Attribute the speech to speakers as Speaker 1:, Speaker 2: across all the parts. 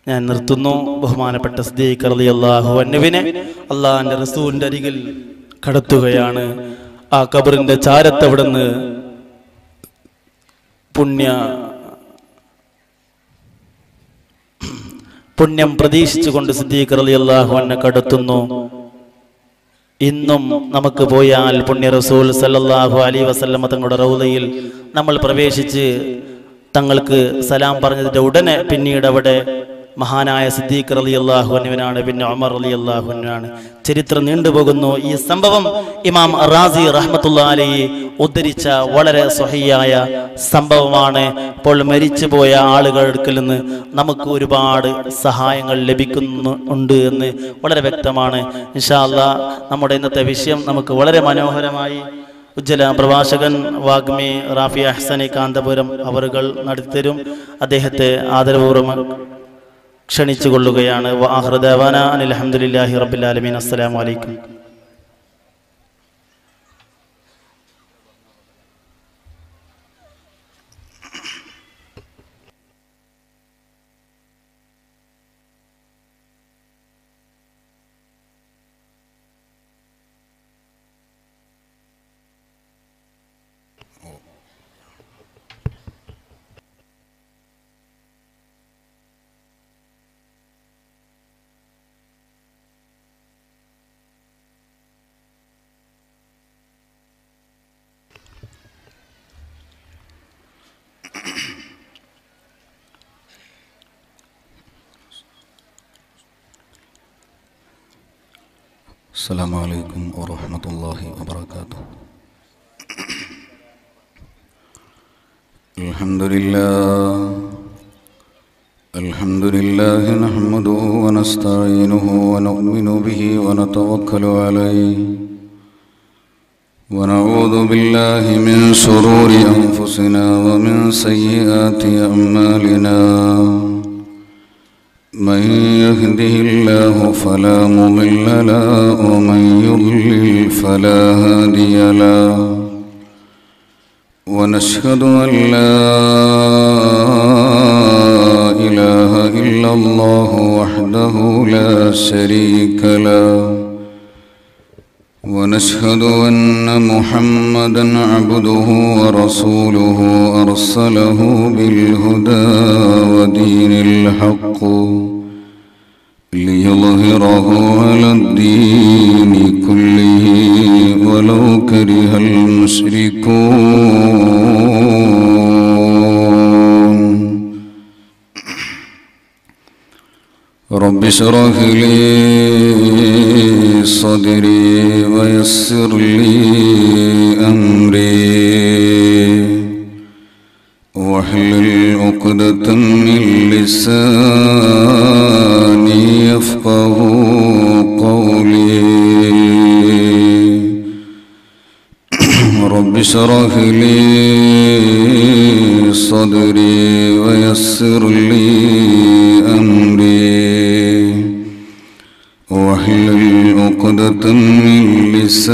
Speaker 1: ഞാൻ നിർത്തുന്നു ബഹുമാനപ്പെട്ട സിദ്ദീഖ് റളിയല്ലാഹു അൻഹുവിനെ അള്ളാഹിന്റെ റസൂലിന്റെ അരികിൽ കടത്തുകയാണ് ആ കബറിന്റെ ചാരത്ത് അവിടുന്ന് പുണ്യ പുണ്യം പ്രതീക്ഷിച്ചുകൊണ്ട് സിദ്ദീഖ് റളിയല്ലാഹു അൻഹു കടത്തുന്നു ഇന്നും നമുക്ക് പോയാൽ പുണ്യ റസൂൽ സല്ലല്ലാഹു അലൈഹി വസല്ലമ തങ്ങളുടെ റൗദയിൽ നമ്മൾ പ്രവേശിച്ച് തങ്ങൾക്ക് സലാം പറഞ്ഞതിന്റെ ഉടനെ പിന്നീട് അവിടെ മഹാനായ സിദ്ദീഖ് റലി അള്ളാഹുവിനാണ് പിന്നെ ഉമർ അലി അള്ളാഹുവിനാണ് ചരിത്രം നീണ്ടുപോകുന്നു ഈ സംഭവം ഇമാം റാസി റഹ്മത്തുള്ള അലി ഉദ്ധരിച്ച വളരെ സ്വഹിയായ സംഭവമാണ് ഇപ്പോൾ മരിച്ചുപോയ ആളുകൾക്ക് നിന്ന് നമുക്ക് ഒരുപാട് സഹായങ്ങൾ ലഭിക്കുന്നു ഉണ്ട് എന്ന് വളരെ വ്യക്തമാണ് ഇൻഷാല്ല നമ്മുടെ ഇന്നത്തെ വിഷയം നമുക്ക് വളരെ മനോഹരമായി ഉജ്ജ്വല പ്രഭാഷകൻ വാഗ്മി റാഫി അഹ്സനി കാന്തപുരം അവറുകൾ നടത്തിത്തരും അദ്ദേഹത്തെ ആദരപൂർവ്വം ക്ഷണിച്ചു കൊള്ളുകയാണ് വാഹൃദവാന അനിൽ അഹമ്മദില്ലാഹി റബ്ബിലാലമീൻ അസ്സലാമു അലൈക്കും
Speaker 2: السلام عليكم ورحمة الله وبركاته الحمد لله الحمد لله نحمده ونستعينه ونؤمن به ونتوكل عليه ونعوذ بالله من شرور أنفسنا ومن سيئات أعمالنا من يهده الله فلا مضل له ومن يضلل فلا هادي له ونشهد أن لا إله إلا الله وحده لا شريك له ونشهد أن محمدا عبده ورسوله أرسله بالهدى ودين الحق ليظهره على الدين كله ولو كره المشركون رب اشرح لي صدري ويسر لي أمري واحلل عقدة من لساني يفقه قولي رب اشرح لي صدري ويسر لي أمري واحلل عقدة من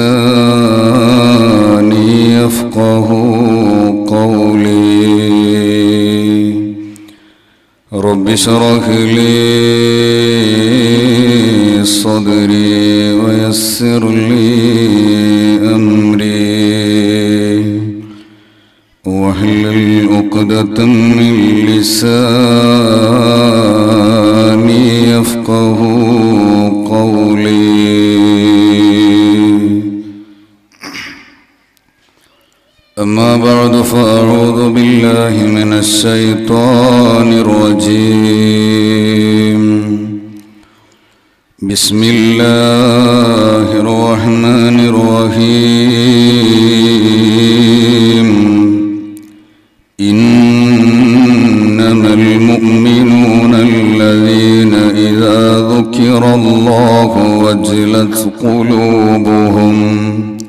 Speaker 2: لساني يفقه قولي رب اشرح لي صدري ويسر لي أمري واحلل عقدة من لساني يفقه قولي أما بعد فأعوذ بالله من الشيطان الرجيم بسم الله الرحمن الرحيم إنما المؤمنون الذين إذا ذكر الله وجلت قلوبهم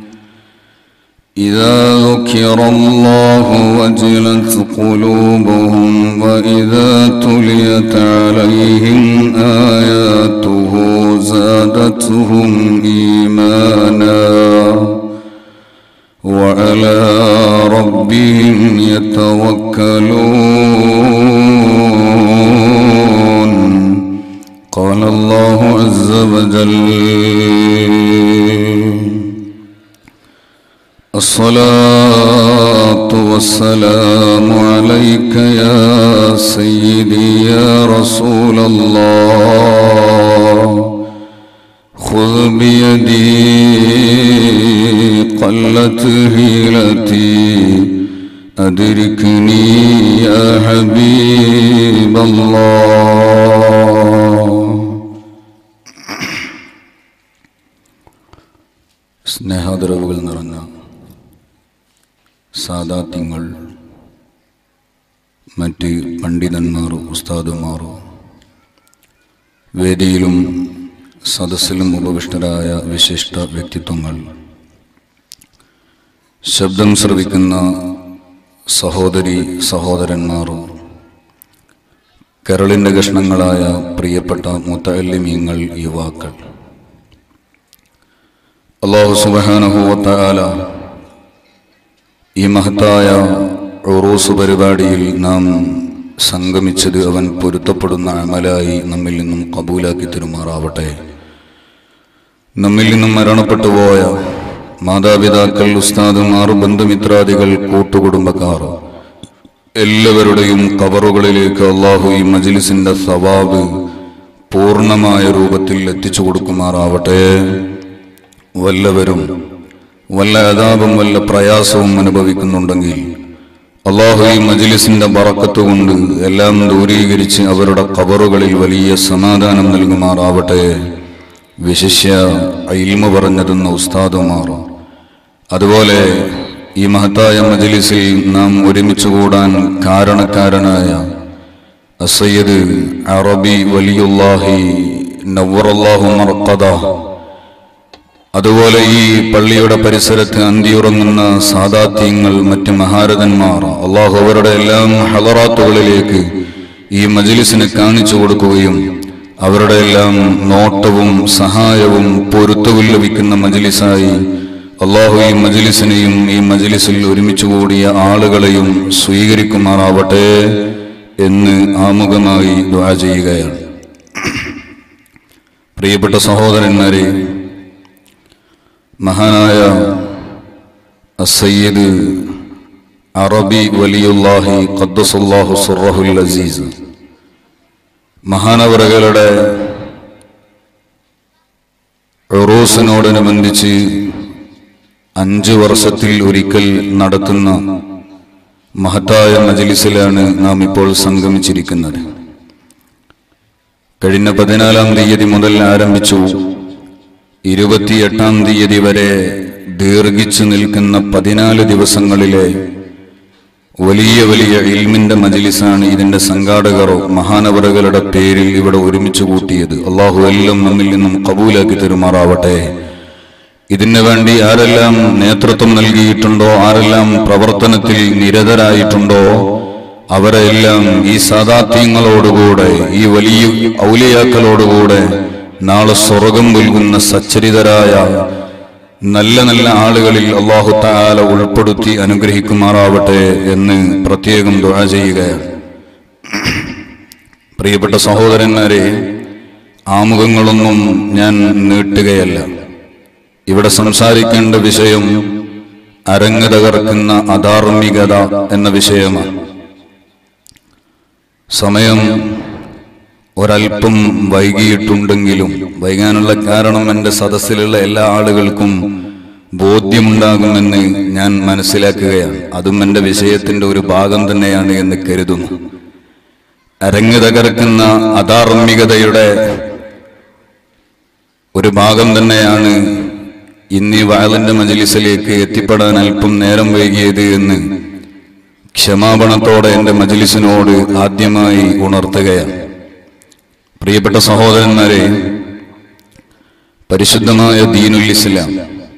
Speaker 2: إذا ذكر الله وجلت قلوبهم وإذا تليت عليهم آياته زادتهم إيمانا وعلى ربهم يتوكلون الصلاة والسلام عليك يا سيدي يا رسول الله خذ بيدي قلت هيلتي أدركني يا حبيب الله സ്നേഹാദരവുകൾ നിറഞ്ഞ സാദാത്യങ്ങൾ മറ്റ് പണ്ഡിതന്മാർ ഉസ്താദുമാർ വേദിയിലും സദസ്സിലും ഉപവിഷ്ടരായ വിശിഷ്ട വ്യക്തിത്വങ്ങൾ ശബ്ദം ശ്രവിക്കുന്ന സഹോദരി സഹോദരന്മാർ കരളിൻ്റെ കഷ്ണങ്ങളായ പ്രിയപ്പെട്ട മുത്തല്ലിമീങ്ങൾ യുവാക്കൾ അള്ളാഹു സുബാനഹുവത്താല ഈ മഹത്തായ ഉറൂസ് പരിപാടിയിൽ നാം സംഗമിച്ചത് അവൻ പൊരുത്തപ്പെടുന്ന അമലായി നമ്മിൽ നിന്നും കബൂലാക്കി തരുമാറാവട്ടെ നമ്മിൽ നിന്നും മരണപ്പെട്ടു പോയ മാതാപിതാക്കൾ ഉസ്താദുമാർ ബന്ധുമിത്രാദികൾ കൂട്ടുകുടുംബക്കാർ എല്ലാവരുടെയും കവറുകളിലേക്ക് അള്ളാഹു ഈ മജ്ലിസിന്റെ സവാബ് പൂർണ്ണമായ രൂപത്തിൽ എത്തിച്ചു കൊടുക്കുമാറാവട്ടെ വല്ലവരും വല്ല അതാപം വല്ല പ്രയാസവും അനുഭവിക്കുന്നുണ്ടെങ്കിൽ അള്ളാഹു ഈ മജ്ലിസിന്റെ ബറക്കത്ത് കൊണ്ട് എല്ലാം ദൂരീകരിച്ച് അവരുടെ കബറുകളിൽ വലിയ സമാധാനം നൽകുമാറാവട്ടെ വിശിഷ്യ ഇൽമ പറഞ്ഞതെന്ന ഉസ്താദുമാർ അതുപോലെ ഈ മഹത്തായ മജ്ലിസിൽ നാം ഒരുമിച്ച് കൂടാൻ കാരണക്കാരനായ അസയ്യദ് അറബി വലിയുല്ലാഹി നവറല്ലാഹു മർക്കദ അതുപോലെ ഈ പള്ളിയുടെ പരിസരത്ത് അന്തിയുറങ്ങുന്ന സാദാത്യങ്ങൾ മറ്റ് മഹാരഥന്മാർ അള്ളാഹു അവരുടെ എല്ലാം ഹലറാത്തുകളിലേക്ക് ഈ മജ്ലിസിനെ കാണിച്ചു കൊടുക്കുകയും അവരുടെ എല്ലാം നോട്ടവും സഹായവും പൊരുത്തവും ലഭിക്കുന്ന മജ്ലിസായി അള്ളാഹു ഈ മജ്ലിസിനെയും ഈ മജ്ലിസിൽ ഒരുമിച്ച് കൂടിയ ആളുകളെയും സ്വീകരിക്കുമാറാവട്ടെ എന്ന് ആമുഖമായി ദ്വാ ചെയ്യുകയാണ് പ്രിയപ്പെട്ട സഹോദരന്മാരെ മഹാനായ അസയ്യിദ് അറബി വലിയുല്ലാഹി ഖദ്ദസുല്ലാഹു സുറഹുൽ അസീസ് മഹാനവറുകളുടെ ഉറൂസിനോടനുബന്ധിച്ച് അഞ്ച് വർഷത്തിൽ ഒരിക്കൽ നടത്തുന്ന മഹത്തായ മജലിസിലാണ് നാം ഇപ്പോൾ സംഗമിച്ചിരിക്കുന്നത് കഴിഞ്ഞ പതിനാലാം തീയതി മുതൽ ആരംഭിച്ചു ഇരുപത്തിയെട്ടാം തീയതി വരെ ദീർഘിച്ചു നിൽക്കുന്ന പതിനാല് ദിവസങ്ങളിലെ വലിയ വലിയ ഇൽമിന്റെ മജിലിസാണ് ഇതിന്റെ സംഘാടകർ മഹാനവറുകളുടെ പേരിൽ ഇവിടെ ഒരുമിച്ച് കൂട്ടിയത് അള്ളാഹു എല്ലാം നമ്മിൽ നിന്നും കബൂലാക്കി തരുമാറാവട്ടെ ഇതിനു വേണ്ടി ആരെല്ലാം നേതൃത്വം നൽകിയിട്ടുണ്ടോ ആരെല്ലാം പ്രവർത്തനത്തിൽ നിരതരായിട്ടുണ്ടോ അവരെല്ലാം ഈ സാദാത്യങ്ങളോടുകൂടെ ഈ വലിയ ഔലിയാക്കളോടുകൂടെ നാളെ സ്വർഗം നൽകുന്ന സച്ചരിതരായ നല്ല നല്ല ആളുകളിൽ അള്ളാഹു താല ഉൾപ്പെടുത്തി അനുഗ്രഹിക്കുമാറാവട്ടെ എന്ന് പ്രത്യേകം ദുആ ചെയ്യുകയാണ് പ്രിയപ്പെട്ട സഹോദരന്മാരെ ആമുഖങ്ങളൊന്നും ഞാൻ നീട്ടുകയല്ല ഇവിടെ സംസാരിക്കേണ്ട വിഷയം അരങ്ങ് തകർക്കുന്ന അധാർമികത എന്ന വിഷയമാണ് സമയം ഒരല്പം വൈകിയിട്ടുണ്ടെങ്കിലും വൈകാനുള്ള കാരണം എൻ്റെ സദസ്സിലുള്ള എല്ലാ ആളുകൾക്കും ബോധ്യമുണ്ടാകുമെന്ന് ഞാൻ മനസ്സിലാക്കുകയാണ് അതും എൻ്റെ വിഷയത്തിന്റെ ഒരു ഭാഗം തന്നെയാണ് എന്ന് കരുതുന്നു അരങ്ങ് തകർക്കുന്ന അധാർമികതയുടെ ഒരു ഭാഗം തന്നെയാണ് ഇന്ന് ഈ വയലിന്റെ മജലിസിലേക്ക് എത്തിപ്പെടാൻ അല്പം നേരം വൈകിയത് എന്ന് ക്ഷമാപണത്തോടെ എൻ്റെ മജലിസിനോട് ആദ്യമായി ഉണർത്തുകയാണ് പ്രിയപ്പെട്ട സഹോദരന്മാരെ പരിശുദ്ധമായ ദീനുൽ ഇസ്ലാം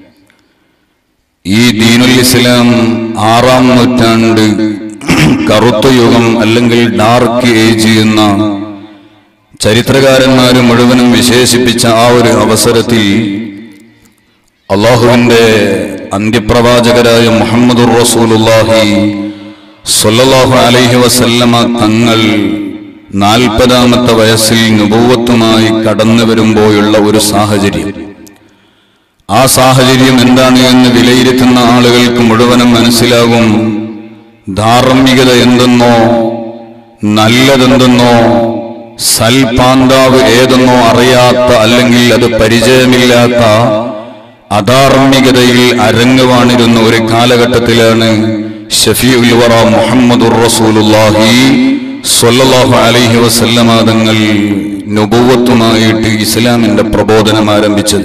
Speaker 2: ഈ ദീനുൽ ഇസ്ലാം ആറാം നൂറ്റാണ്ട് കറുത്ത യുഗം അല്ലെങ്കിൽ ഡാർക്ക് ഏജ് എന്ന ചരിത്രകാരന്മാര് മുഴുവനും വിശേഷിപ്പിച്ച ആ ഒരു അവസരത്തിൽ അള്ളാഹുവിന്റെ അന്ത്യപ്രവാചകരായ മുഹമ്മദുർ റസൂലുള്ളാഹി സ്വല്ലല്ലാഹു അലൈഹി വസല്ലമ തങ്ങൾ നാൽപ്പതാമത്തെ വയസ്സിൽ നുപൂവത്തുമായി കടന്നു വരുമ്പോഴുള്ള ഒരു സാഹചര്യം ആ സാഹചര്യം എന്താണ് എന്ന് വിലയിരുത്തുന്ന ആളുകൾക്ക് മുഴുവനും മനസ്സിലാകും ധാർമ്മികത എന്തെന്നോ നല്ലതെന്തെന്നോ സൽപാന്താവ് ഏതെന്നോ അറിയാത്ത അല്ലെങ്കിൽ അത് പരിചയമില്ലാത്ത അധാർമികതയിൽ അരങ്ങുവാണിരുന്ന ഒരു കാലഘട്ടത്തിലാണ് ഷഫീഉൽ വറ മുഹമ്മദുർ റസൂലുള്ളാഹി സ്വല്ലല്ലാഹു അലൈഹി വസല്ലമ തങ്ങൾ നുബുവത്തുമായിട്ട് ഇസ്ലാമിന്റെ പ്രബോധനം ആരംഭിച്ചത്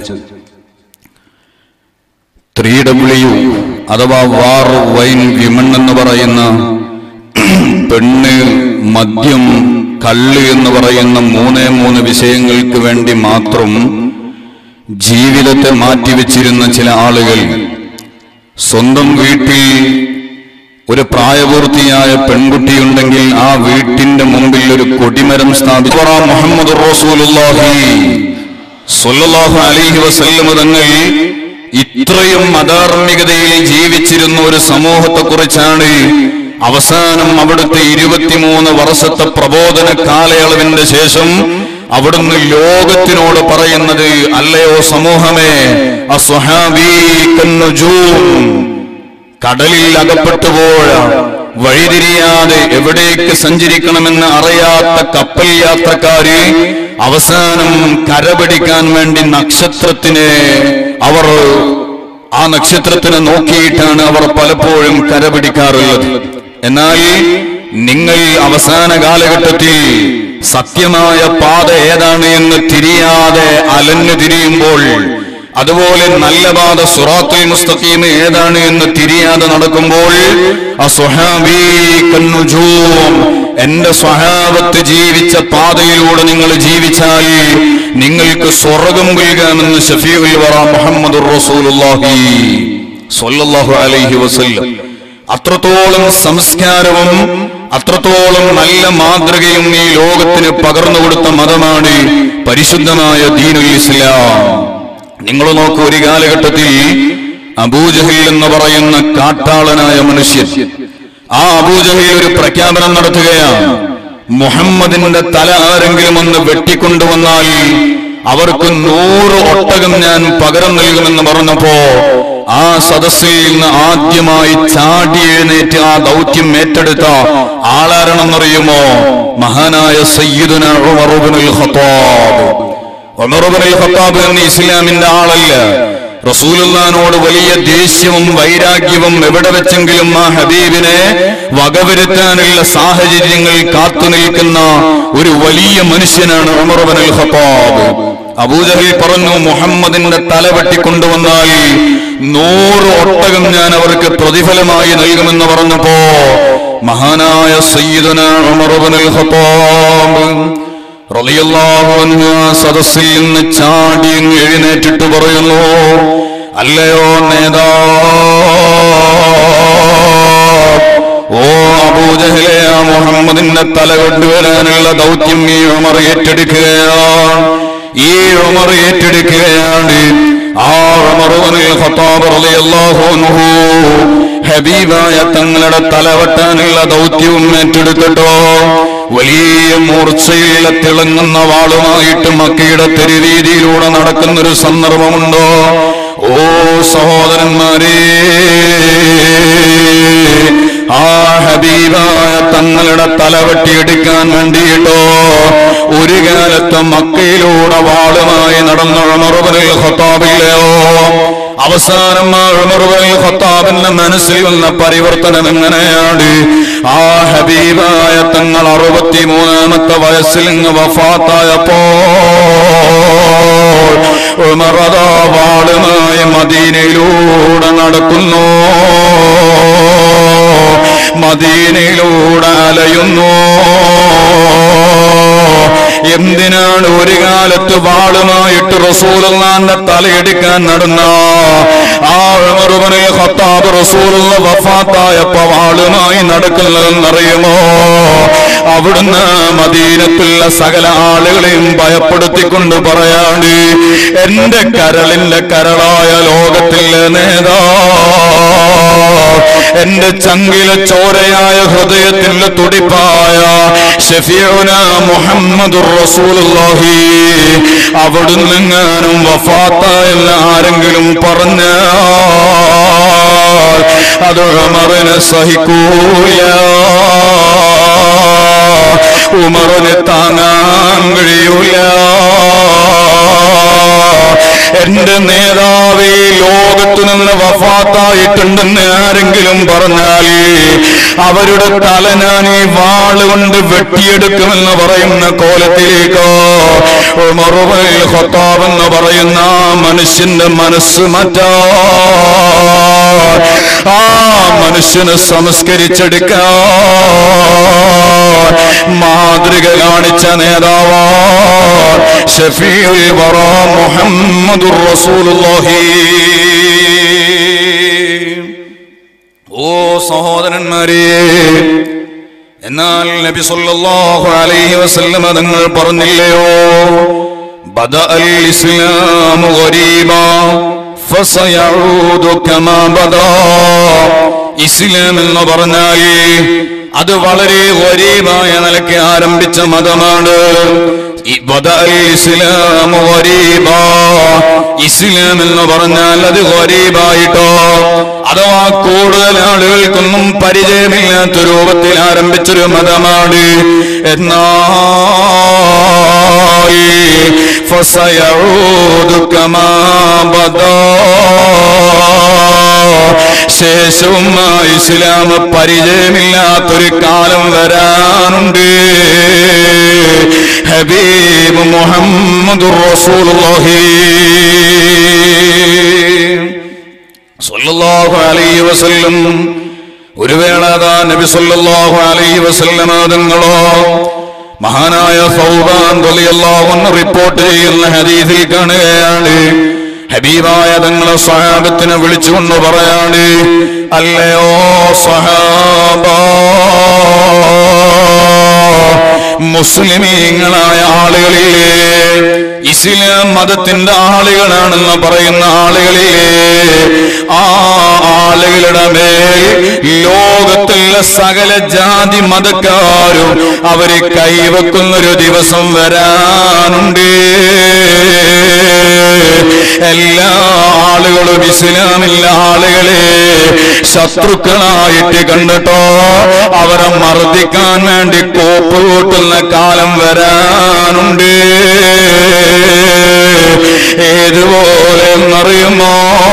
Speaker 2: ത്രീ ഡബ്ല്യു അഥവാ വാർ വൈൻ വിമൺ എന്ന് പറയുന്ന പെണ്ണ് മദ്യം കള്ള് എന്ന് പറയുന്ന മൂന്നേ മൂന്ന് വിഷയങ്ങൾക്ക് വേണ്ടി മാത്രം ജീവിതത്തെ മാറ്റിവെച്ചിരുന്ന ചില ആളുകൾ സ്വന്തം വീട്ടിൽ ഒരു പ്രായപൂർത്തിയായ പെൺകുട്ടിയുണ്ടെങ്കിൽ ആ വീട്ടിന്റെ മുമ്പിൽ ഒരു കൊടിമരം സ്ഥാപിച്ചു മുഹമ്മദ് റസൂലുള്ളാഹി സ്വല്ലല്ലാഹു അലൈഹി വസല്ലം തങ്ങൾ ഇത്രയും അധാർമികതയിൽ ജീവിച്ചിരുന്ന ഒരു സമൂഹത്തെ കുറിച്ചാണ് അവസാനം അവിടുത്തെ ഇരുപത്തിമൂന്ന് വർഷത്തെ പ്രബോധന കാലയളവിന്റെ ശേഷം അവിടുന്ന് ലോകത്തിനോട് പറയുന്നത് അല്ലയോ സമൂഹമേ അസ്വഹാബീ കന്നുജൂം കടലിൽ അകപ്പെട്ടുപോയ വഴിതിരിയാതെ എവിടേക്ക് സഞ്ചരിക്കണമെന്ന് അറിയാത്ത കപ്പൽ യാത്രക്കാര് അവസാനം കരപിടിക്കാൻ വേണ്ടി നക്ഷത്രത്തിനെ അവർ ആ നക്ഷത്രത്തിനെ നോക്കിയിട്ടാണ് അവർ പലപ്പോഴും കരപിടിക്കാറുള്ളത് എന്നാൽ നിങ്ങൾ അവസാന കാലഘട്ടത്തിൽ സത്യമായ പാത ഏതാണ് എന്ന് തിരിയാതെ അലഞ്ഞു തിരിയുമ്പോൾ അതുപോലെ നല്ല പാത സുറാത്തുൽ മുസ്തഖീം ഏതാണ് എന്ന് തിരിയാതെ നടക്കുമ്പോൾ അസ്വഹാബീ കന്നുജൂം എന്റെ സ്വഹാബത്ത് ജീവിച്ച പാതയിലൂടെ നിങ്ങൾ ജീവിച്ചാൽ നിങ്ങൾക്ക് സ്വർഗം വീഴാമെന്ന് ഷഫീഉൽ വറ മുഹമ്മദ് റസൂലുള്ളാഹി സ്വല്ലല്ലാഹു അലൈഹി വസല്ലം അത്രത്തോളം സംസ്കാരവും അത്രത്തോളം നല്ല മാതൃകയും ഈ ലോകത്തിന് പകർന്നു കൊടുത്ത മതമാണ് പരിശുദ്ധമായ ദീനുൽ ഇസ്ലാം നിങ്ങൾ നോക്കൂ ഒരു കാലഘട്ടത്തിൽ അബൂജഹിൽ എന്ന് പറയുന്ന കാട്ടാളനായ മനുഷ്യൻ ആ അബൂജഹിൽ ഒരു പ്രഖ്യാപനം നടത്തുകയാണ് മുഹമ്മദിന്റെ തല ആരെങ്കിലും ഒന്ന് വെട്ടിക്കൊണ്ടുവന്നാൽ അവർക്ക് നൂറ് ഒട്ടകം ഞാൻ പകരം നൽകുമെന്ന് പറഞ്ഞപ്പോ ആ സദസ്സിൽ നിന്ന് ആദ്യമായി ചാടി എഴുന്നേറ്റ് ആ ദൗത്യം ഏറ്റെടുത്ത ആളാരണമെന്നറിയുമോ മഹാനായ സയ്യിദുന ഉമറുബ്നുൽ ഖത്താബ് ഉമറുബ്നുൽ ഖത്താബ് എന്ന ഇസ്ലാമിന്റെ ആളല്ല റസൂലുള്ളാനോട് വലിയ ദേഷ്യവും വൈരാഗ്യവും എവിടെ വെച്ചെങ്കിലും ആ ഹബീബിനെ വകവരുത്താനുള്ള സാഹചര്യങ്ങൾ കാത്തു നിൽക്കുന്ന ഒരു വലിയ മനുഷ്യനാണ് ഉമറുബ്നുൽ ഖത്താബ് അബൂജഹൽ പറഞ്ഞു മുഹമ്മദിന്റെ തല വെട്ടിക്കൊണ്ടുവന്നാൽ നൂറ് ഒട്ടകം ഞാൻ അവർക്ക് പ്രതിഫലമായി നൽകുമെന്ന് പറഞ്ഞപ്പോ മഹാനായ സയ്യിദന ഉമറുബ്നുൽ ഖത്താബ് റളിയല്ലാഹു അൻഹു ആ സദസ്സിൽ നിന്ന് ചാടി അങ്ങ് എഴുന്നേറ്റിട്ട് പറയുന്നു അല്ലയോ നേതാ ഓ അബൂജഹലെ ആ മുഹമ്മദിന്റെ തല കൊണ്ടുവരാനുള്ള ദൗത്യം ഈ ഉമർ ഏറ്റെടുക്കുകയാണ് ഈ ഉമർ ഏറ്റെടുക്കുകയാണ് ആ ഉമറുവനിൽ ഖത്താബ് റളിയല്ലാഹു അൻഹു ഹബീബായ തങ്ങളുടെ തലവെട്ടാനുള്ള ദൗത്യവും ഏറ്റെടുത്തിട്ടോ വലിയ മൂർച്ചയുള്ള തിളങ്ങുന്ന വാളുമായിട്ട് മക്കയുടെ തെരുവീതിയിലൂടെ നടക്കുന്നൊരു സന്ദർഭമുണ്ടോ ഓ സഹോദരന്മാരേ ആ ഹബീബായ തങ്ങളുടെ തല വെട്ടിയെടുക്കാൻ വേണ്ടിയിട്ടോ ഒരു കാലത്ത് മക്കയിലൂടെ വാളുമായി നടന്ന ഉമറുബനിൽ ഖത്താബില്ലയോ അവസാനം ആ ഉമറുബനിൽ ഖത്താബിന്റെ മനസ്സിൽ വന്ന പരിവർത്തനം എങ്ങനെയാണ് ആ ഹബീബായ തങ്ങൾ അറുപത്തിമൂന്നാമത്തെ വയസ്സിൽ ഇങ്ങ് വഫാത്തായപ്പോ ഉമറതാ വാളുമായി മദീനയിലൂടെ നടക്കുന്നു മദീനയിലൂടെ അലയുന്നു എന്തിനാണ് ഒരു കാലത്ത് വാളുമായിട്ട് റസൂലുള്ളാന്റെ തലയെടുക്കാൻ നടന്ന ആ ഉമറുബനെ ഖത്താബ് റസൂലുള്ള വഫാത്തായപ്പോ വാളുമായി നടക്കുന്നതെന്നറിയുമോ ആ അവിടുന്ന് മദീനത്തുള്ള സകല ആളുകളെയും ഭയപ്പെടുത്തിക്കൊണ്ട് പറയാണ് എന്റെ കരളിന്റെ കരളായ ലോകത്തിലെ നേതാ എന്റെ ചങ്കിലെ ചോരയായ ഹൃദയത്തിലെ തുടിപ്പായ ഷഫീഉന മുഹമ്മദുർ റസൂലുള്ളാഹി അവിടുന്ന് എങ്ങാനും വഫാത്ത എന്ന് ആരെങ്കിലും പറഞ്ഞ അത് ഉമറിന് സഹിക്കൂല ഉമറിന് താങ്ങാൻ കഴിയൂല എന്റെ നേതാവ് ഈ ലോകത്തു നിന്ന് വഫാത്തായിട്ടുണ്ടെന്ന് ആരെങ്കിലും പറഞ്ഞാൽ അവരുടെ തല ഞാൻ ഈ വാളുകൊണ്ട് വെട്ടിയെടുക്കുമെന്ന് പറയുന്ന കോലത്തിലേക്കോ ഉമറുൽ ഖത്താബ് എന്ന് പറയുന്ന ആ മനുഷ്യന്റെ മനസ്സ് മാറ്റാ ആ മനുഷ്യനെ സംസ്കരിച്ചെടുക്കാൻ മാതൃക കാണിച്ച നേതാവാ ഷഫീഉൽ വറ മുഹമ്മദുർ റസൂലുള്ളാഹി ഓ സഹോദരന്മാരെ എന്നാൽ നബി സല്ലല്ലാഹു അലൈഹി വസല്ലമ തങ്ങൾ പറഞ്ഞില്ലയോ ബദഅൽ ഇസ്ലാമു ഗരീബാ ഫസയഊദു കമാ ബദാ ഇസ്ലാം എന്ന് പറഞ്ഞാൽ അത് വളരെ ഗരീബായ നിലയ്ക്ക് ആരംഭിച്ച മതമാണ് ഈ ബദഅൽ ഇസ്ലാമു ഗരീബാ ഇസ്ലാം എന്ന് പറഞ്ഞാൽ അത് ഗരീബായിട്ടോ അഥവാ കൂടുതൽ ആളുകൾക്കൊന്നും പരിചയമില്ലാത്ത രൂപത്തിൽ ആരംഭിച്ചൊരു മതമാണ് എന്നാൽ ഫസയഊദു കമാ ബദാ ശേഷവും ആ ഇസ്ലാം പരിചയമില്ലാത്തൊരു കാലം വരാനുണ്ട് ഹബീബ് മുഹമ്മദ് റസൂലുള്ളാഹി സല്ലല്ലാഹു അലൈഹി വസല്ലം ഒരു വേള അതാ നബി സല്ലല്ലാഹു അലൈഹി വസല്ലം തങ്ങളോ മഹാനായ സൗബാൻ റളിയല്ലാഹു അൻഹു റിപ്പോർട്ട് ചെയ്യുന്ന ഹദീസിൽ കാണുകയാണ് ഹബീബായ തങ്ങളെ സ്വഹാബത്തിനെ വിളിച്ചുകൊണ്ട് പറയാണ് അല്ലയോ സ്വഹാബ മുസ്ലിമീങ്ങളായ ആളുകളിലെ ഇസ്ലാം മതത്തിന്റെ ആളുകളാണെന്ന് പറയുന്ന ആളുകളിലെ ആ ആളുകളുടെ മേൽ ലോകത്തുള്ള സകല ജാതി മതക്കാരും അവര് കൈവെക്കുന്നൊരു ദിവസം വരാനുണ്ട് എല്ലാ ആളുകളും ഇസ്ലാമില്ല ആളുകളെ ശത്രുക്കളായിട്ട് കണ്ടിട്ടോ അവരെ മർദ്ദിക്കാൻ വേണ്ടി കോപ്പ് കൂട്ടുന്ന കാലം വരാനുണ്ട് ഏതുപോലെ എന്നറിയുമോ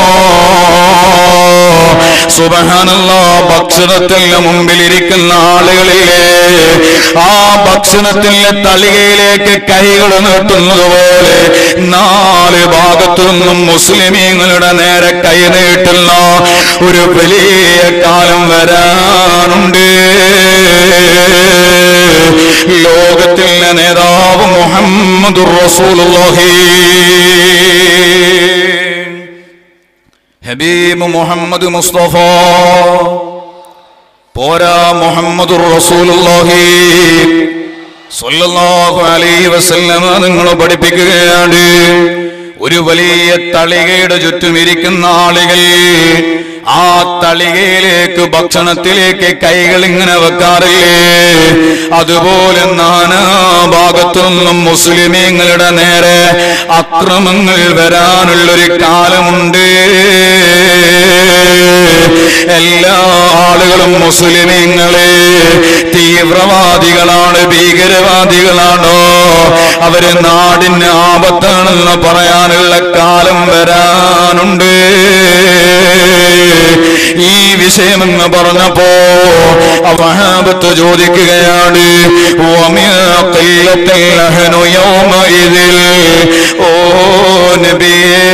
Speaker 2: സുബഹാനല്ല ഭക്ഷണത്തിന് മുമ്പിൽ ഇരിക്കുന്ന ആളുകളിലെ ആ ഭക്ഷണത്തിന്റെ തളികയിലേക്ക് കൈകൾ നീട്ടുന്നത് പോലെ നാല് ഭാഗത്തു നിന്നും മുസ്ലിമീങ്ങളുടെ നേരെ കൈ നീട്ടുന്ന ഒരു വലിയ കാലം വരാനുണ്ട് ലോകത്തിലെ നേതാവ് മുഹമ്മദ് റസൂലുള്ളാഹി ഹബീബ് മുഹമ്മദ് മുസ്തഫ പോരാ മുഹമ്മദ് റസൂലുള്ളാഹി സ്വല്ലല്ലാഹു അലൈഹി വസല്ലമ നിങ്ങൾ പഠിപ്പിക്കുകയാണ് ഒരു വലിയ തളികയുടെ ചുറ്റും ഇരിക്കുന്ന ആളുകൾ ആ തളികയിലേക്ക് ഭക്ഷണത്തിലേക്ക് കൈകൾ ഇങ്ങനെ വെക്കാറില്ലേ അതുപോലെ നാനാ ഭാഗത്തു നിന്നും മുസ്ലിമീങ്ങളുടെ നേരെ അക്രമങ്ങൾ വരാനുള്ളൊരു കാലമുണ്ട് എല്ലാ ആളുകളും മുസ്ലിമീങ്ങളെ തീവ്രവാദികളാണ് ഭീകരവാദികളാണോ അവര് നാടിന് ആപത്താണെന്ന് പറയാനുള്ള കാലം വരാനുണ്ട് ഈ വിഷയമെന്ന് പറഞ്ഞപ്പോ അവഹാബത്ത് ചോദിക്കുകയാണ് "വമിൻ ഖില്ലത്തിൽ ലഹനു യൗമഇദിൽ." ഓ നബിയേ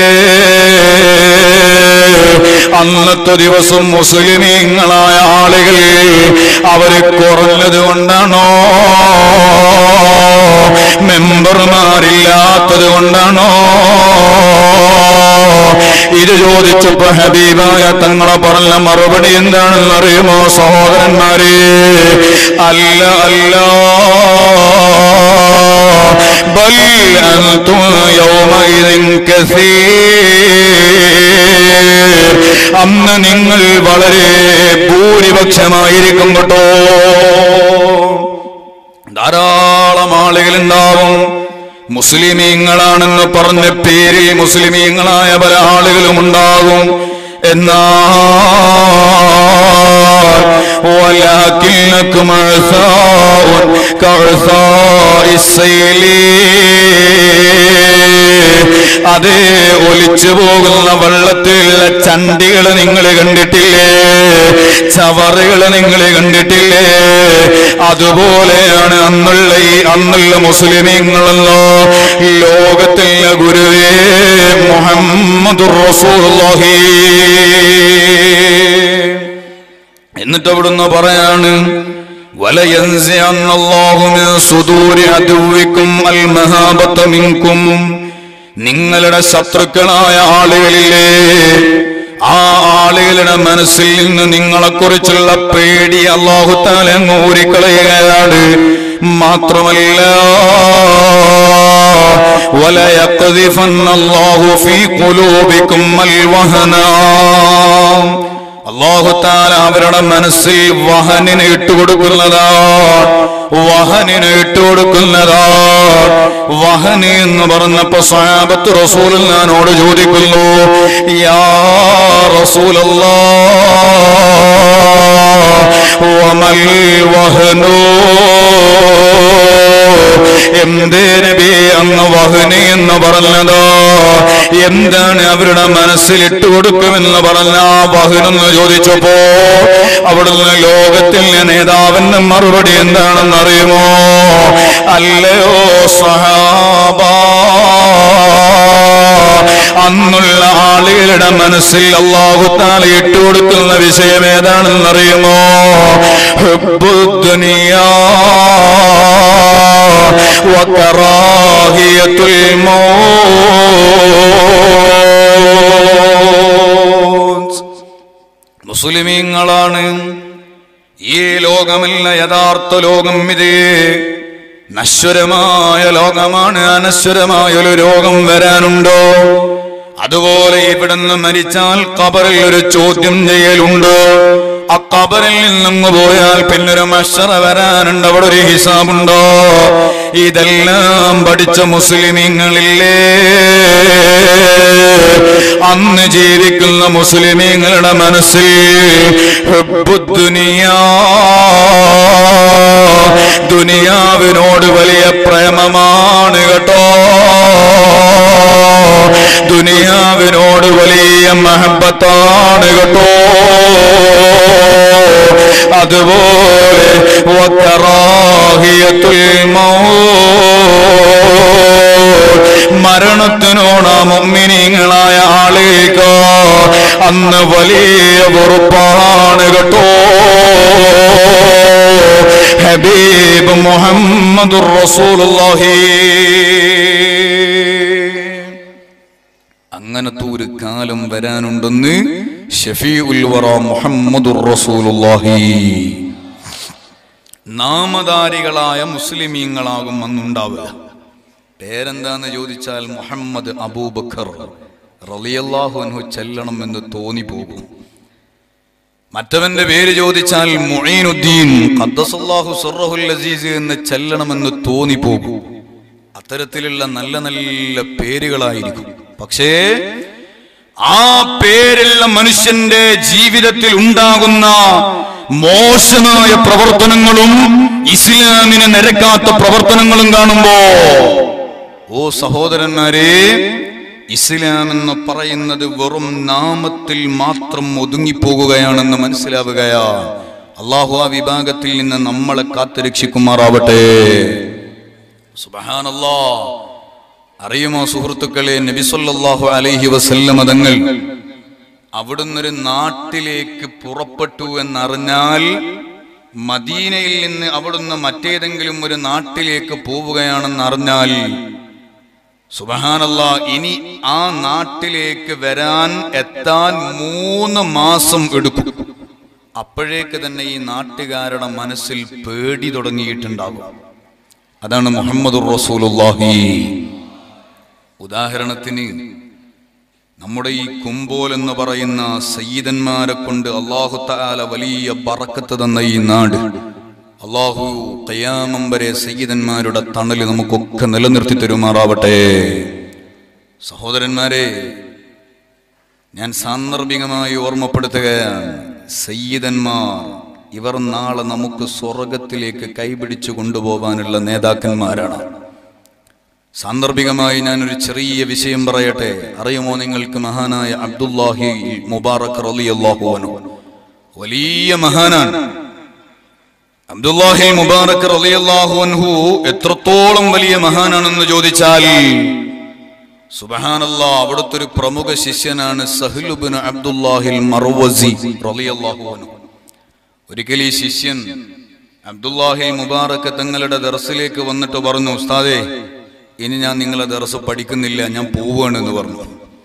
Speaker 2: അന്നത്തെ ദിവസം മുസ്ലിമീങ്ങളായ ആളുകൾ അവര് കുറഞ്ഞത് കൊണ്ടാണോ മെമ്പർമാരില്ലാത്തത് കൊണ്ടാണോ ഇത് ചോദിച്ചപ്പോ ഹബീബായ തങ്ങളെ പറഞ്ഞ മറുപടി എന്താണെന്ന് അറിയുമോ സഹോദരന്മാരെ അല്ല അല്ല ബൽ അൻതും യൗമഇദിൻ കസീർ അന്ന് നിങ്ങൾ വളരെ ഭൂരിപക്ഷമായിരിക്കും കേട്ടോ ധാരാളം ആളുകളുണ്ടാവും മുസ്ലിമീങ്ങളാണെന്ന് പറഞ്ഞ പേരിൽ മുസ്ലിമീങ്ങളായ പല ആളുകളും ഉണ്ടാകും എന്നാൽ ولكنكم عثاء كعثاء السيل അതേ ഒലിച്ചു പോകുന്ന വെള്ളത്തിലുള്ള ചണ്ടികൾ നിങ്ങൾ കണ്ടിട്ടില്ലേ ചവറുകൾ നിങ്ങൾ കണ്ടിട്ടില്ലേ അതുപോലെയാണ് അന്നുള്ള ഈ അന്നുള്ള മുസ്ലിമീങ്ങളല്ലോ ലോകത്തിലെ ഗുരുവേ മുഹമ്മദ് റസൂലുള്ളാഹി എന്നിട്ട് അവിടുന്ന് പറയാണ് وَلَيَنزِعَنَّ اللَّهُ مِن صُدُورِ عَدُوِّكُمْ الْمَهَابَةَ مِنكُمْ നിങ്ങളുടെ ശത്രുക്കളായ ആളുകളില്ലേ ആ ആളുകളുടെ മനസ്സിൽ നിന്ന് നിങ്ങളെക്കുറിച്ചുള്ള പേടി അള്ളാഹുത്താൽ അങ്ങ് ഊരിക്കളയുകയാണ് മാത്രമല്ല وَلَيَقْذِفَنَّ اللَّهُ فِي قُلُوبِكُمْ الْوَهْنَا അള്ളാഹുത്താല അവരുടെ മനസ്സിൽ വഹനിന് ഇട്ടുകൊടുക്കുന്നതാ വഹനിന് ഇട്ടുകൊടുക്കുന്നതാ വഹന് എന്ന് പറഞ്ഞപ്പോ സാബത്ത് റസൂൽ ഞാനോട് ചോദിക്കുന്നു യാ റസൂലല്ലാ വമൽ വഹനോ എന്തേ നബി അങ്ങ് വഹന് എന്ന് പറഞ്ഞതോ എന്താണ് അവരുടെ മനസ്സിൽ ഇട്ടുകൊടുക്കുമെന്ന് പറഞ്ഞ ആ വഹനെന്ന് ചോദിച്ചപ്പോ അവിടുന്ന് ലോകത്തിലെ നേതാവിന്റെ മറുപടി എന്താണെന്ന് അറിയുമോ അല്ലയോ സഹാബ അന്നുള്ള ആളുകളുടെ മനസ്സിൽ അള്ളാഹുത്താല ഇട്ടുകൊടുക്കുന്ന വിഷയം ഏതാണെന്നറിയുമോ ഹുബ്ബുദ്ദുനിയാ وكراهية الموت മുസ്ലിമീങ്ങളാണ് ഈ ലോകമല്ല യഥാർത്ഥ ലോകം ഇത് നശ്വരമായ ലോകമാണ് അനശ്വരമായ ഒരു രോഗം വരാനുണ്ടോ അതുപോലെ ഇവിടുന്ന് മരിച്ചാൽ കബറിൽ ഒരു ചോദ്യം ചെയ്യലുണ്ട് ആ കബറിൽ നിന്നങ്ങ് പോയാൽ പിന്നൊരു മഷറ വരാനുണ്ട് അവിടെ ഒരു ഹിസാബുണ്ടോ ഇതെല്ലാം പഠിച്ച മുസ്ലിമീങ്ങളില്ലേ അന്ന് ജീവിക്കുന്ന മുസ്ലിമീങ്ങളുടെ മനസ്സിൽ ഹുബ്ബുദ്ദുനിയാ ദുനിയാവിനോട് വലിയ പ്രേമമാണ് കേട്ടോ ദുനിയാവിനോട് വലിയ മഹബത്താണ് കേട്ടോ അതുപോലെ വക്കറാഹിയത്തുൽ മൗത്ത് മരണത്തിനോട് മുമ്മിനിങ്ങളായ ആളുകൾക്ക് അന്ന് വലിയ വെറുപ്പാണ് കേട്ടോ ഹബീബ് മുഹമ്മദ് റസൂലുള്ളാഹി അങ്ങനത്തെ ഒരു കാലം വരാനുണ്ടെന്ന് ഷഫീഉൽ വറ മുഹമ്മദുർ റസൂലുള്ളാഹി നാമധാരികളായ മുസ്ലിമീങ്ങളാകും അന്നുണ്ടാവുക പേരെന്താന്ന് ചോദിച്ചാൽ മുഹമ്മദ് അബൂബക്കർ റളിയല്ലാഹു അൻഹു ചെല്ലണം എന്ന് തോന്നിപ്പോകും മറ്റവന്റെ പേര് ചോദിച്ചാൽ മുഈനുദ്ദീൻ ഖദ്ദസല്ലാഹു സിർറഹുൽ അസീസ് എന്ന് ചെല്ലണമെന്ന് തോന്നിപ്പോകും അത്തരത്തിലുള്ള നല്ല നല്ല പേരുകളായിരിക്കും പക്ഷേ ആ പേരുള്ള മനുഷ്യന്റെ ജീവിതത്തിൽ ഉണ്ടാകുന്ന മോശമായ പ്രവർത്തനങ്ങളും ഇസ്ലാമിനെ നിരക്കാത്ത പ്രവർത്തനങ്ങളും കാണുമ്പോ ഓ സഹോദരന്മാരെ ഇസ്ലാം എന്ന് പറയുന്നത് വെറും നാമത്തിൽ മാത്രം ഒതുങ്ങിപ്പോകുകയാണെന്ന് മനസ്സിലാവുകയാ അള്ളാഹു ആ വിഭാഗത്തിൽ നിന്ന് നമ്മളെ കാത്തുരക്ഷിക്കുമാറാവട്ടെ സുബഹാനല്ലാ അറിയുമോ സുഹൃത്തുക്കളെ നബിസൊല്ലാഹു അലൈഹി വസല്ലമ തങ്ങൾ അവിടുന്ന് ഒരു നാട്ടിലേക്ക് പുറപ്പെട്ടു എന്നറിഞ്ഞാൽ മദീനയിൽ നിന്ന് അവിടുന്ന് മറ്റേതെങ്കിലും ഒരു നാട്ടിലേക്ക് പോവുകയാണെന്ന് അറിഞ്ഞാൽ സുബഹാനല്ല ഇനി ആ നാട്ടിലേക്ക് വരാൻ എത്താൻ മൂന്ന് മാസം എടുക്കും അപ്പോഴേക്ക് തന്നെ ഈ നാട്ടുകാരുടെ മനസ്സിൽ പേടി തുടങ്ങിയിട്ടുണ്ടാകും അതാണ് മുഹമ്മദ് റസൂലുള്ളാഹി ഉദാഹരണത്തിന് നമ്മുടെ ഈ കുമ്പോൽ എന്ന് പറയുന്ന സയ്യിദന്മാരെ കൊണ്ട് അള്ളാഹു താല വലിയ ബറക്കത്ത് തന്ന ഈ നാട് അള്ളാഹു കയ്യാമം വരെ സയ്യിദന്മാരുടെ തണല് നമുക്കൊക്കെ നിലനിർത്തി തരുമാറാവട്ടെ സഹോദരന്മാരെ ഞാൻ സാന്ദർഭികമായി ഓർമ്മപ്പെടുത്തുകയാണ് സയ്യിദന്മാർ ഇവർ നാളെ നമുക്ക് സ്വർഗത്തിലേക്ക് കൈപിടിച്ചു കൊണ്ടുപോകാനുള്ള നേതാക്കന്മാരാണ് സാന്ദർഭികമായി ഞാനൊരു ചെറിയ വിഷയം പറയട്ടെ അറിയുമോ നിങ്ങൾക്ക് മഹാനായ അബ്ദുല്ലാഹി മുബാറക് റളിയല്ലാഹു അൻഹു വലിയ മഹാനാണ് അബ്ദുല്ലാഹി മുബാറക് റളിയല്ലാഹു അൻഹു എത്രത്തോളം വലിയ മഹാനാണെന്ന് ചോദിച്ചാൽ സുബഹാനല്ലാ അവിടുത്തെ ഒരു പ്രമുഖ ശിഷ്യനാണ് സഹ്ലുബിൻ അബ്ദുല്ലാഹിൽ മർവസി റളിയല്ലാഹു അൻഹു ഒരിക്കൽ ഈ ശിഷ്യൻ അബ്ദുല്ലാഹി മുബാറക്ക് തങ്ങളുടെ ദർസിലേക്ക് വന്നിട്ട് പറഞ്ഞു ഉസ്താദേ ഇനി ഞാൻ നിങ്ങളെ ദർസ് പഠിക്കുന്നില്ല ഞാൻ പോവുകയാണ് എന്ന് പറഞ്ഞു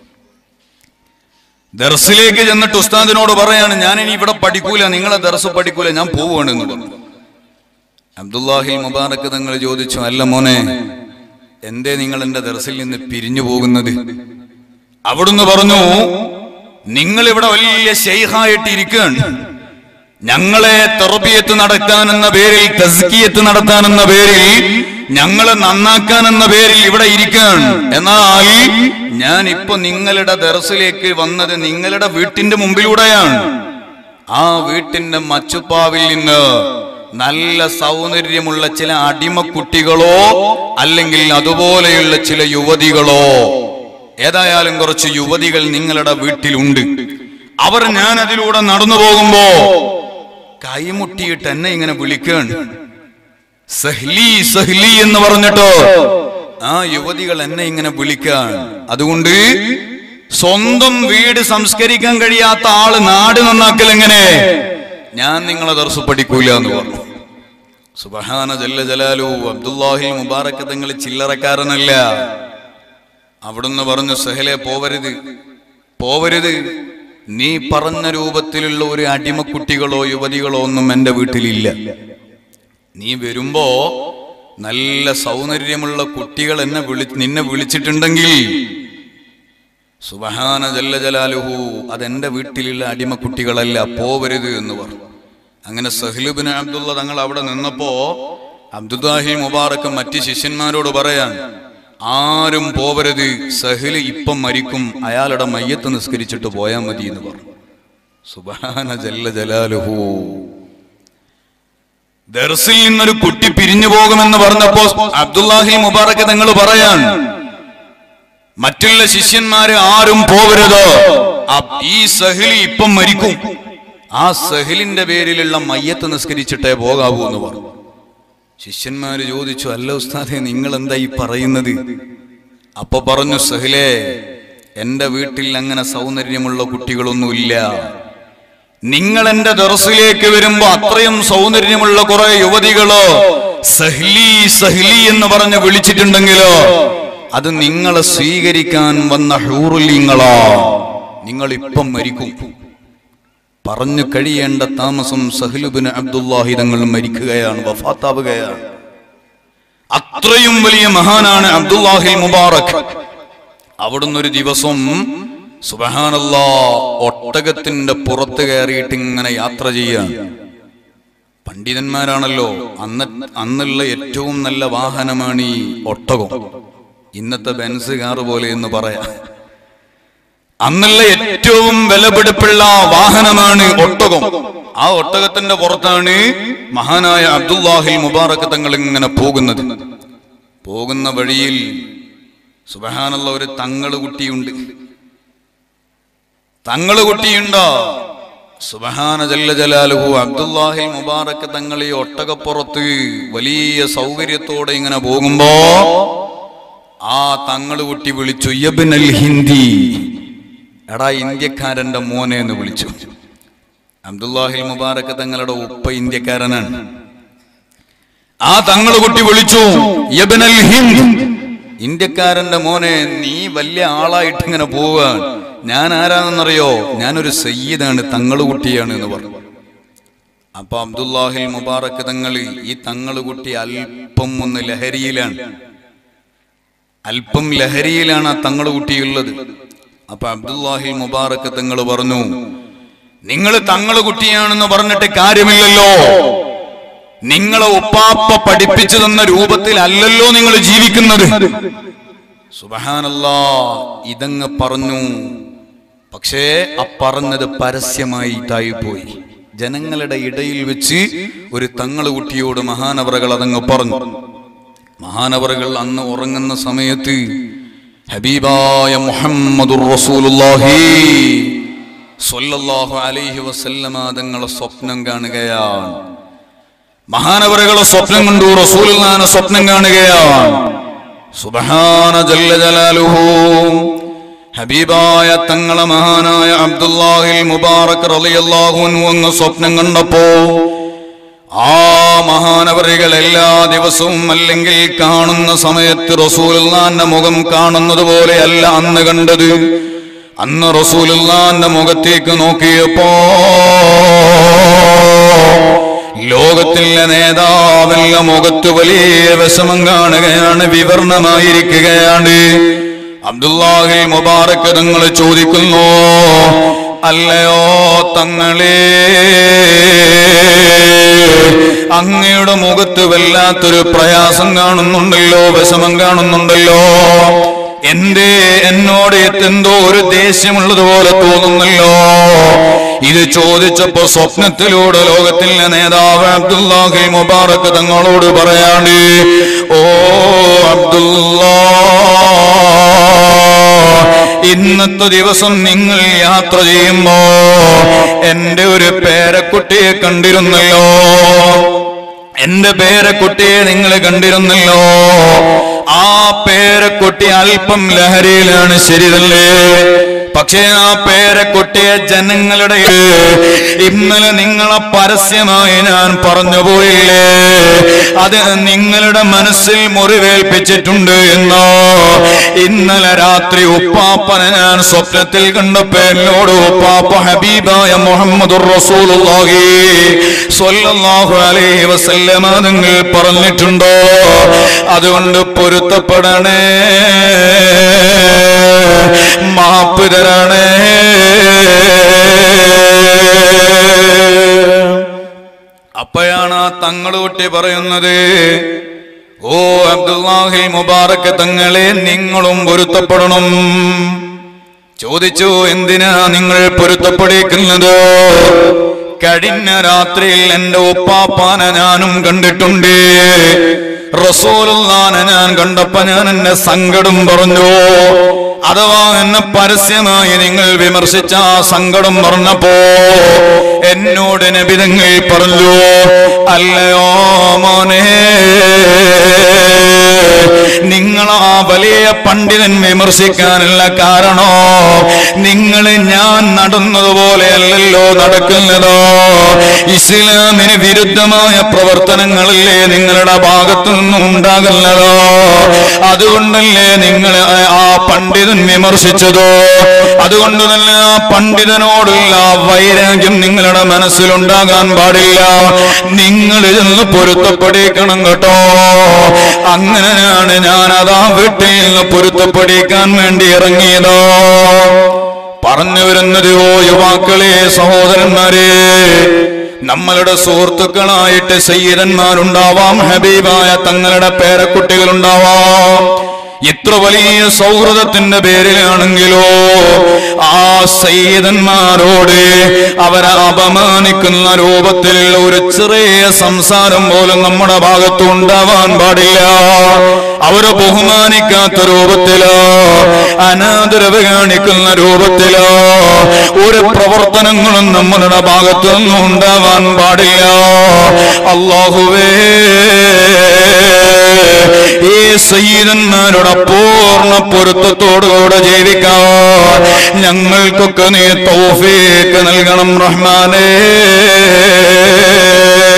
Speaker 2: ദർസിലേക്ക് ചെന്നിട്ട് ഉസ്താദിനോട് പറയാണ് ഞാൻ ഇനി ഇവിടെ പഠിക്കൂല നിങ്ങളെ ദർസ് പഠിക്കൂല ഞാൻ പോവുകയാണ് എന്ന് പറഞ്ഞു അബ്ദുല്ലാഹി മുബാറക്ക് തങ്ങൾ ചോദിച്ചു അല്ല മോനെ എന്തേ നിങ്ങൾ എന്റെ ദർസിൽ നിന്ന് പിരിഞ്ഞു പോകുന്നത് അവിടുന്ന് പറഞ്ഞു നിങ്ങൾ ഇവിടെ വലിയ ഷെയ്ഖായിട്ട് ഇരിക്കുകയാണ് ഞങ്ങളെ തെറബിയത്ത് നടത്താൻ എന്ന പേരിൽ തസ്കിയത്ത് നടത്താൻ എന്ന പേരിൽ ഞങ്ങളെ നന്നാക്കാൻ എന്ന പേരിൽ ഇവിടെ ഇരിക്കുകയാണ് എന്നാൽ ഞാൻ ഇപ്പൊ നിങ്ങളുടെ ദർസിലേക്ക് വന്നത് നിങ്ങളുടെ വീട്ടിന്റെ മുമ്പിലൂടെയാണ് ആ വീട്ടിന്റെ മച്ചുപ്പാവിൽ നിന്ന് നല്ല സൗന്ദര്യമുള്ള ചില അടിമക്കുട്ടികളോ അല്ലെങ്കിൽ അതുപോലെയുള്ള ചില യുവതികളോ ഏതായാലും കുറച്ച് യുവതികൾ നിങ്ങളുടെ വീട്ടിലുണ്ട് അവർ ഞാൻ അതിലൂടെ നടന്നു പോകുമ്പോ കൈമുട്ടിയിട്ട് എന്നെ ഇങ്ങനെ വിളിക്കുകയാണ് സഹ്ലി സഹ്ലി എന്ന് പറഞ്ഞിട്ടോ ആ യുവതികൾ എന്നെ ഇങ്ങനെ വിളിക്കാൻ അതുകൊണ്ട് സ്വന്തം വീട് സംസ്കരിക്കാൻ കഴിയാത്ത ആള് നാട് നന്നാക്കൽ എങ്ങനെ ഞാൻ നിങ്ങളെ ദർശ പഠിക്കൂല എന്ന് പറഞ്ഞു സുബഹാന ജല്ല ജലാലു അബ്ദുല്ലാഹി മുബാറക്ക് തങ്ങൾ ചില്ലറക്കാരനല്ല അവിടുന്ന് പറഞ്ഞു സഹലെ പോവരുത് പോവരുത് നീ പറഞ്ഞ രൂപത്തിലുള്ള ഒരു അടിമക്കുട്ടികളോ യുവതികളോ ഒന്നും എന്റെ വീട്ടിലില്ല നീ വരുമ്പോ നല്ല സൗന്ദര്യമുള്ള കുട്ടികൾ എന്നെ വിളി നിന്നെ വിളിച്ചിട്ടുണ്ടെങ്കിൽ സുബഹാന ജല്ല ജലാലുഹു അതെന്റെ വീട്ടിലുള്ള അടിമക്കുട്ടികളല്ല പോവരുത് എന്ന് പറഞ്ഞു അങ്ങനെ സഹ്ലുബിൻ അബ്ദുള്ള തങ്ങൾ അവിടെ നിന്നപ്പോ അബ്ദുല്ലാഹി മുബാറക്ക് മറ്റ് ശിഷ്യന്മാരോട് പറയാൻ ആരും പോവരുത് സഹല് ഇപ്പം മരിക്കും അയാളുടെ മയ്യത്ത് നിസ്കരിച്ചിട്ട് പോയാൽ മതി എന്ന് പറഞ്ഞു സുബഹാന ജല്ല ജലാലുഹു ദർസിൽ നിന്നൊരു കുട്ടി പിരിഞ്ഞു പോകുമെന്ന് പറഞ്ഞപ്പോ അബ്ദുല്ലാഹി മുബാറക്ക് നിങ്ങൾ പറയാൻ മറ്റുള്ള ശിഷ്യന്മാര് ആരും പോകരുത് അ- ഈ സഹിലി ഇപ്പം മരിക്കും ആ സഹിലിന്റെ പേരിലുള്ള മയ്യത്ത് നിസ്കരിച്ചിട്ടേ പോകാവൂ എന്ന് പറഞ്ഞു ശിഷ്യന്മാര് ചോദിച്ചു അല്ല ഉസ്താദെ നിങ്ങൾ എന്താ ഈ പറയുന്നത് അപ്പൊ പറഞ്ഞു സഹിലേ എന്റെ വീട്ടിൽ അങ്ങനെ സൗന്ദര്യമുള്ള കുട്ടികളൊന്നുമില്ല നിങ്ങൾ എന്റെ ദർസിലേക്ക് വരുമ്പോ അത്രയും സൗന്ദര്യമുള്ള കുറെ യുവതികളോ സഹ്ലി സഹ്ലി എന്ന് പറഞ്ഞ് വിളിച്ചിട്ടുണ്ടെങ്കിലോ അത് നിങ്ങളെ സ്വീകരിക്കാൻ വന്ന ഹൂറുലിങ്ങളോ നിങ്ങൾ ഇപ്പം മരിക്കും പറഞ്ഞു കഴിയേണ്ട താമസം സഹ്ലുബിന് അബ്ദുല്ലാഹി തങ്ങൾ മരിക്കുകയാണ് വഫാത്താവുകയാണ് അത്രയും വലിയ മഹാനാണ് അബ്ദുല്ലാഹി മുബാറക് അവിടുന്ന് ഒരു ദിവസം സുബഹാനല്ലാ ഒട്ടകത്തിന്റെ പുറത്ത് കയറിയിട്ട് ഇങ്ങനെ യാത്ര ചെയ്യാൻ പണ്ഡിതന്മാരാണല്ലോ അന്ന് അന്നുള്ള ഏറ്റവും നല്ല വാഹനമാണ് ഈ ഒട്ടകം ഇന്നത്തെ ബെൻസ് കാറ് പോലെ എന്ന് പറയാം അന്നുള്ള ഏറ്റവും വിലപിടിപ്പുള്ള വാഹനമാണ് ഒട്ടകം ആ ഒട്ടകത്തിന്റെ പുറത്താണ് മഹാനായ അബ്ദുല്ലാഹിൽ മുബാറക്ക് തങ്ങൾ ഇങ്ങനെ പോകുന്നത് പോകുന്ന വഴിയിൽ സുബഹാനുള്ള ഒരു തങ്ങള് കുട്ടിയുണ്ട് തങ്ങള് കുട്ടിയുണ്ടോ സുബഹാന ജല്ല ജലാലുഹു അബ്ദുല്ലാഹി മുബാറക്ക് തങ്ങൾ ഈ ഒട്ടകപ്പുറത്ത് വലിയ സൗകര്യത്തോടെ ഇങ്ങനെ പോകുമ്പോ ആ തങ്ങള് കുട്ടി വിളിച്ചു യബ്നൽ ഹിന്ദി എടാ ഇന്ത്യക്കാരന്റെ മോനെ എന്ന് വിളിച്ചു അബ്ദുല്ലാഹിൽ മുബാറക്ക് തങ്ങളുടെ ഉപ്പ ഇന്ത്യക്കാരനാണ് ആ തങ്ങള് കുട്ടി വിളിച്ചു യബ്നൽ ഹിന്ദ് ഇന്ത്യക്കാരന്റെ മോനെ നീ വലിയ ആളായിട്ട് ഇങ്ങനെ പോവാൻ ഞാൻ ആരാണെന്നറിയോ ഞാനൊരു സയ്യിദാണ് തങ്ങളുകുട്ടിയാണ് എന്ന് പറഞ്ഞു അപ്പൊ അബ്ദുല്ലാഹിൽ മുബാറക്ക് തങ്ങൾ ഈ തങ്ങളുകുട്ടി അല്പം ഒന്ന് ലഹരിയിലാണ് അല്പം ലഹരിയിലാണ് ആ തങ്ങളുകുട്ടിയുള്ളത് അപ്പൊ അബ്ദുല്ലാഹിൽ മുബാറക്ക് തങ്ങൾ പറഞ്ഞു നിങ്ങൾ തങ്ങളുകുട്ടിയാണെന്ന് പറഞ്ഞിട്ട് കാര്യമില്ലല്ലോ നിങ്ങളെ ഉപ്പാപ്പ പഠിപ്പിച്ചു തന്ന രൂപത്തിലല്ലല്ലോ നിങ്ങൾ ജീവിക്കുന്നത് സുബഹാനല്ലാ ഇതങ്ങ് പറഞ്ഞു പക്ഷേ ആ പറഞ്ഞത് പരസ്യമായിട്ടായി പോയി ജനങ്ങളുടെ ഇടയിൽ വെച്ച് ഒരു തങ്ങള് കുട്ടിയോട് മഹാനവറകൾ അതങ്ങ് പറഞ്ഞു മഹാനവറകൾ അന്ന് ഉറങ്ങുന്ന സമയത്ത് ഹബീബായ മുഹമ്മദുർ റസൂലുള്ളാഹി സ്വല്ലല്ലാഹു അലൈഹി വസല്ലമ തങ്ങളെ സ്വപ്നം കാണുകയാണ് മഹാനവറുകളെ സ്വപ്നം കണ്ടു റസൂലുള്ളാഹിനെ സ്വപ്നം കാണുകയാണ് സുബ്ഹാന ജല്ല ജലാലുഹു ഹബീബായ തങ്ങളെ മഹാനായ അബ്ദുല്ലാഹിൽ മുബാറക് റളിയല്ലാഹു അൻഹു അങ്ങ് സ്വപ്നം കണ്ടപ്പോ ആ മഹാനവറികൾ എല്ലാ ദിവസവും അല്ലെങ്കിൽ കാണുന്ന സമയത്ത് റസൂലുള്ളാന്റെ മുഖം കാണുന്നത് പോലെയല്ല അന്ന് കണ്ടത് അന്ന് റസൂലുള്ളാന്റെ മുഖത്തേക്ക് നോക്കിയപ്പോ ലോകത്തിലെ നേതാവെല്ല മുഖത്ത് വലിയ വിഷമം കാണുകയാണ് വിവരണമായിരിക്കുകയാണ് അബ്ദുല്ലാഹി മുബാറക്ക് തങ്ങൾ ചോദിക്കുന്നു അല്ലയോ തങ്ങളെ അങ്ങയുടെ മുഖത്ത് വല്ലാത്തൊരു പ്രയാസം കാണുന്നുണ്ടല്ലോ വിഷമം കാണുന്നുണ്ടല്ലോ എന്റെ എന്നോട് എന്തോ ഒരു ദേഷ്യമുള്ളതുപോലെ തോന്നുന്നല്ലോ ഇത് ചോദിച്ചപ്പോ സ്വപ്നത്തിലൂടെ ലോകത്തിലെ നേതാവ് അബ്ദുല്ലാഹി മുബാറക്ക് തങ്ങളോട് പറയാണ് ഓ അബ്ദുല്ലാ ഇന്നത്തെ ദിവസം നിങ്ങൾ യാത്ര ചെയ്യുമ്പോ എന്റെ ഒരു പേരക്കുട്ടിയെ കണ്ടിരുന്നല്ലോ എന്റെ പേരക്കുട്ടിയെ നിങ്ങൾ കണ്ടിരുന്നല്ലോ ആ പേരക്കുട്ടി അല്പം ലഹരിയിലാണ് ശരിതല്ലേ പക്ഷേ ആ പേരക്കുട്ടിയെ ജനങ്ങളുടെ ഇന്നലെ നിങ്ങളെ പരസ്യമായി ഞാൻ പറഞ്ഞു പോയില്ലേ അത് നിങ്ങളുടെ മനസ്സിൽ മുറിവേൽപ്പിച്ചിട്ടുണ്ട് എന്നോ ഇന്നലെ രാത്രി ഉപ്പാപ്പനെ ഞാൻ സ്വപ്നത്തിൽ കണ്ടപ്പോ എന്നോട് ഉപ്പാപ്പ ഹബീബായ മുഹമ്മദ് റസൂലുള്ളാഹി സ്വല്ലല്ലാഹു അലൈഹി വസല്ലമ നിങ്ങൾ പറഞ്ഞിട്ടുണ്ടോ അതുകൊണ്ട് പൊരുത്തപ്പെടണേ മാപ്പ് തരണേ അപ്പോഴാണ് ആ തങ്ങളുകുട്ടി പറയുന്നത് ഓ അബ്ദുല്ലാഹി മുബാറക്ക് തങ്ങളെ നിങ്ങളും പൊരുത്തപ്പെടണം ചോദിച്ചു എന്തിനാ നിങ്ങൾ പൊരുത്തപ്പെടിക്കുന്നത് കഴിഞ്ഞ രാത്രിയിൽ എന്റെ ഉപ്പാപ്പാനെ ഞാനും കണ്ടിട്ടുണ്ട് റസൂലുള്ളാനെ ഞാൻ കണ്ടപ്പോ ഞാൻ എന്നെ സങ്കടം പറഞ്ഞു അഥവാ എന്നെ പരസ്യമായി നിങ്ങൾ വിമർശിച്ച ആ സങ്കടം പറഞ്ഞപ്പോ എന്നോട് നബിതങ്ങൾ പറഞ്ഞു അല്ലയോ മോനെ നിങ്ങൾ ആ വലിയ പണ്ഡിതൻ വിമർശിക്കാനുള്ള കാരണോ നിങ്ങൾ ഞാൻ നടന്നതുപോലെ അല്ലല്ലോ നടക്കുന്നതോ ഇസ്ലാമിന് വിരുദ്ധമായ പ്രവർത്തനങ്ങളല്ലേ നിങ്ങളുടെ ഭാഗത്തു നിന്നും ഉണ്ടാകുന്നതോ അതുകൊണ്ടല്ലേ നിങ്ങൾ ആ പണ്ഡിതൻ വിമർശിച്ചതോ അതുകൊണ്ട് തന്നെ ആ പണ്ഡിതനോടുള്ള ആ വൈരാഗ്യം നിങ്ങളുടെ മനസ്സിലുണ്ടാകാൻ പാടില്ല നിങ്ങൾ ഇതൊന്ന് പൊരുത്തപ്പെടിക്കണം കേട്ടോ അങ്ങനെയാണ് ഞാൻ അതാ വീട്ടിൽ നിന്ന് പൊരുത്തപ്പെടിക്കാൻ വേണ്ടി ഇറങ്ങിയതോ പറഞ്ഞു വരുന്നത് ഓ യുവാക്കളെ സഹോദരന്മാരെ നമ്മളുടെ സുഹൃത്തുക്കളായിട്ട് സയ്യിദന്മാരുണ്ടാവാം ഹബീബായ തങ്ങളുടെ പേരക്കുട്ടികളുണ്ടാവാം ഇത്ര വലിയ സൗഹൃദത്തിന്റെ പേരിലാണെങ്കിലോ ആ സയ്യിദന്മാരോട് അവരെ അപമാനിക്കുന്ന രൂപത്തിലുള്ള ഒരു ചെറിയ സംസാരം പോലും നമ്മുടെ ഭാഗത്ത് ഉണ്ടാവാൻ പാടില്ല അവരെ ബഹുമാനിക്കാത്ത രൂപത്തിലോ അനാദരവ് കാണിക്കുന്ന രൂപത്തിലോ ഒരു പ്രവർത്തനങ്ങളും നമ്മളുടെ ഭാഗത്തൊന്നും ഉണ്ടാവാൻ പാടില്ല അള്ളാഹുവേ ഈ സയ്യിദന്മാരുടെ പൂർണ്ണ പൊരുത്തത്തോടുകൂടെ ജീവിക്കാൻ ഞങ്ങൾക്കൊക്കെ നീ തൗഫീക്ക് നൽകണം റഹ്മാനേ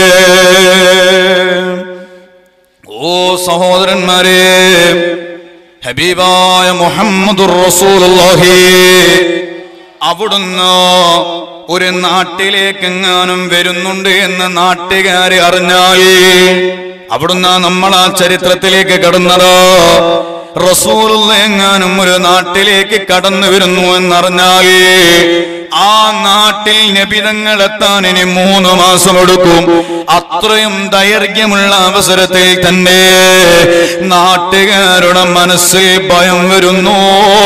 Speaker 2: ഓ സഹോദരന്മാരെ ഹബീബായ മുഹമ്മദുർ റസൂലുള്ളാഹി അവിടുന്ന് ഒരു നാട്ടിലേക്ക് എങ്ങാനും വരുന്നുണ്ട് എന്ന് നാട്ടുകാരെ അറിഞ്ഞാൽ അവിടുന്ന് നമ്മൾ ആ ചരിത്രത്തിലേക്ക് കടന്നത് റസൂലുള്ള എങ്ങാനും ഒരു നാട്ടിലേക്ക് കടന്നു വരുന്നു എന്നറിഞ്ഞാൽ ആ നാട്ടിൽ നബിതങ്ങൾ എത്താൻ ഇനി മൂന്ന് മാസം എടുക്കും അത്രയും ദൈർഘ്യമുള്ള അവസരത്തിൽ തന്നെ നാട്ടുകാരുടെ മനസ്സിൽ ഭയം വരുന്നു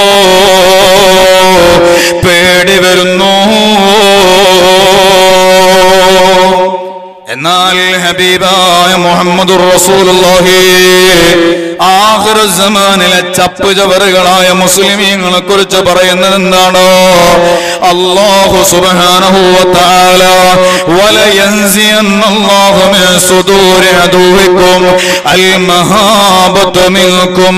Speaker 2: പേടി വരുന്നു എന്നാൽ ഹബീബായ മുഹമ്മദ് റസൂലുള്ളാഹി ആഖിറ സമാനിലെ ചപ്പ് ചവറുകളായ മുസ്ലിമീങ്ങളെ കുറിച്ച് പറയുന്നത് എന്താണ് അല്ലാഹു സുബ്ഹാനഹു വ തആല വല യൻസിയന്നല്ലാഹു മിൻ സുദൂരി അദുവിക്കും അൽ മഹാബത മിൻകും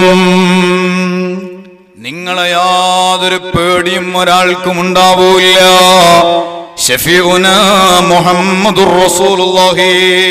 Speaker 2: നിങ്ങളെ യാതൊരു പേടിയും ഒരാൾക്കും ഉണ്ടാവൂല ഷഫീഉന മുഹമ്മദുർ റസൂലുള്ളാഹി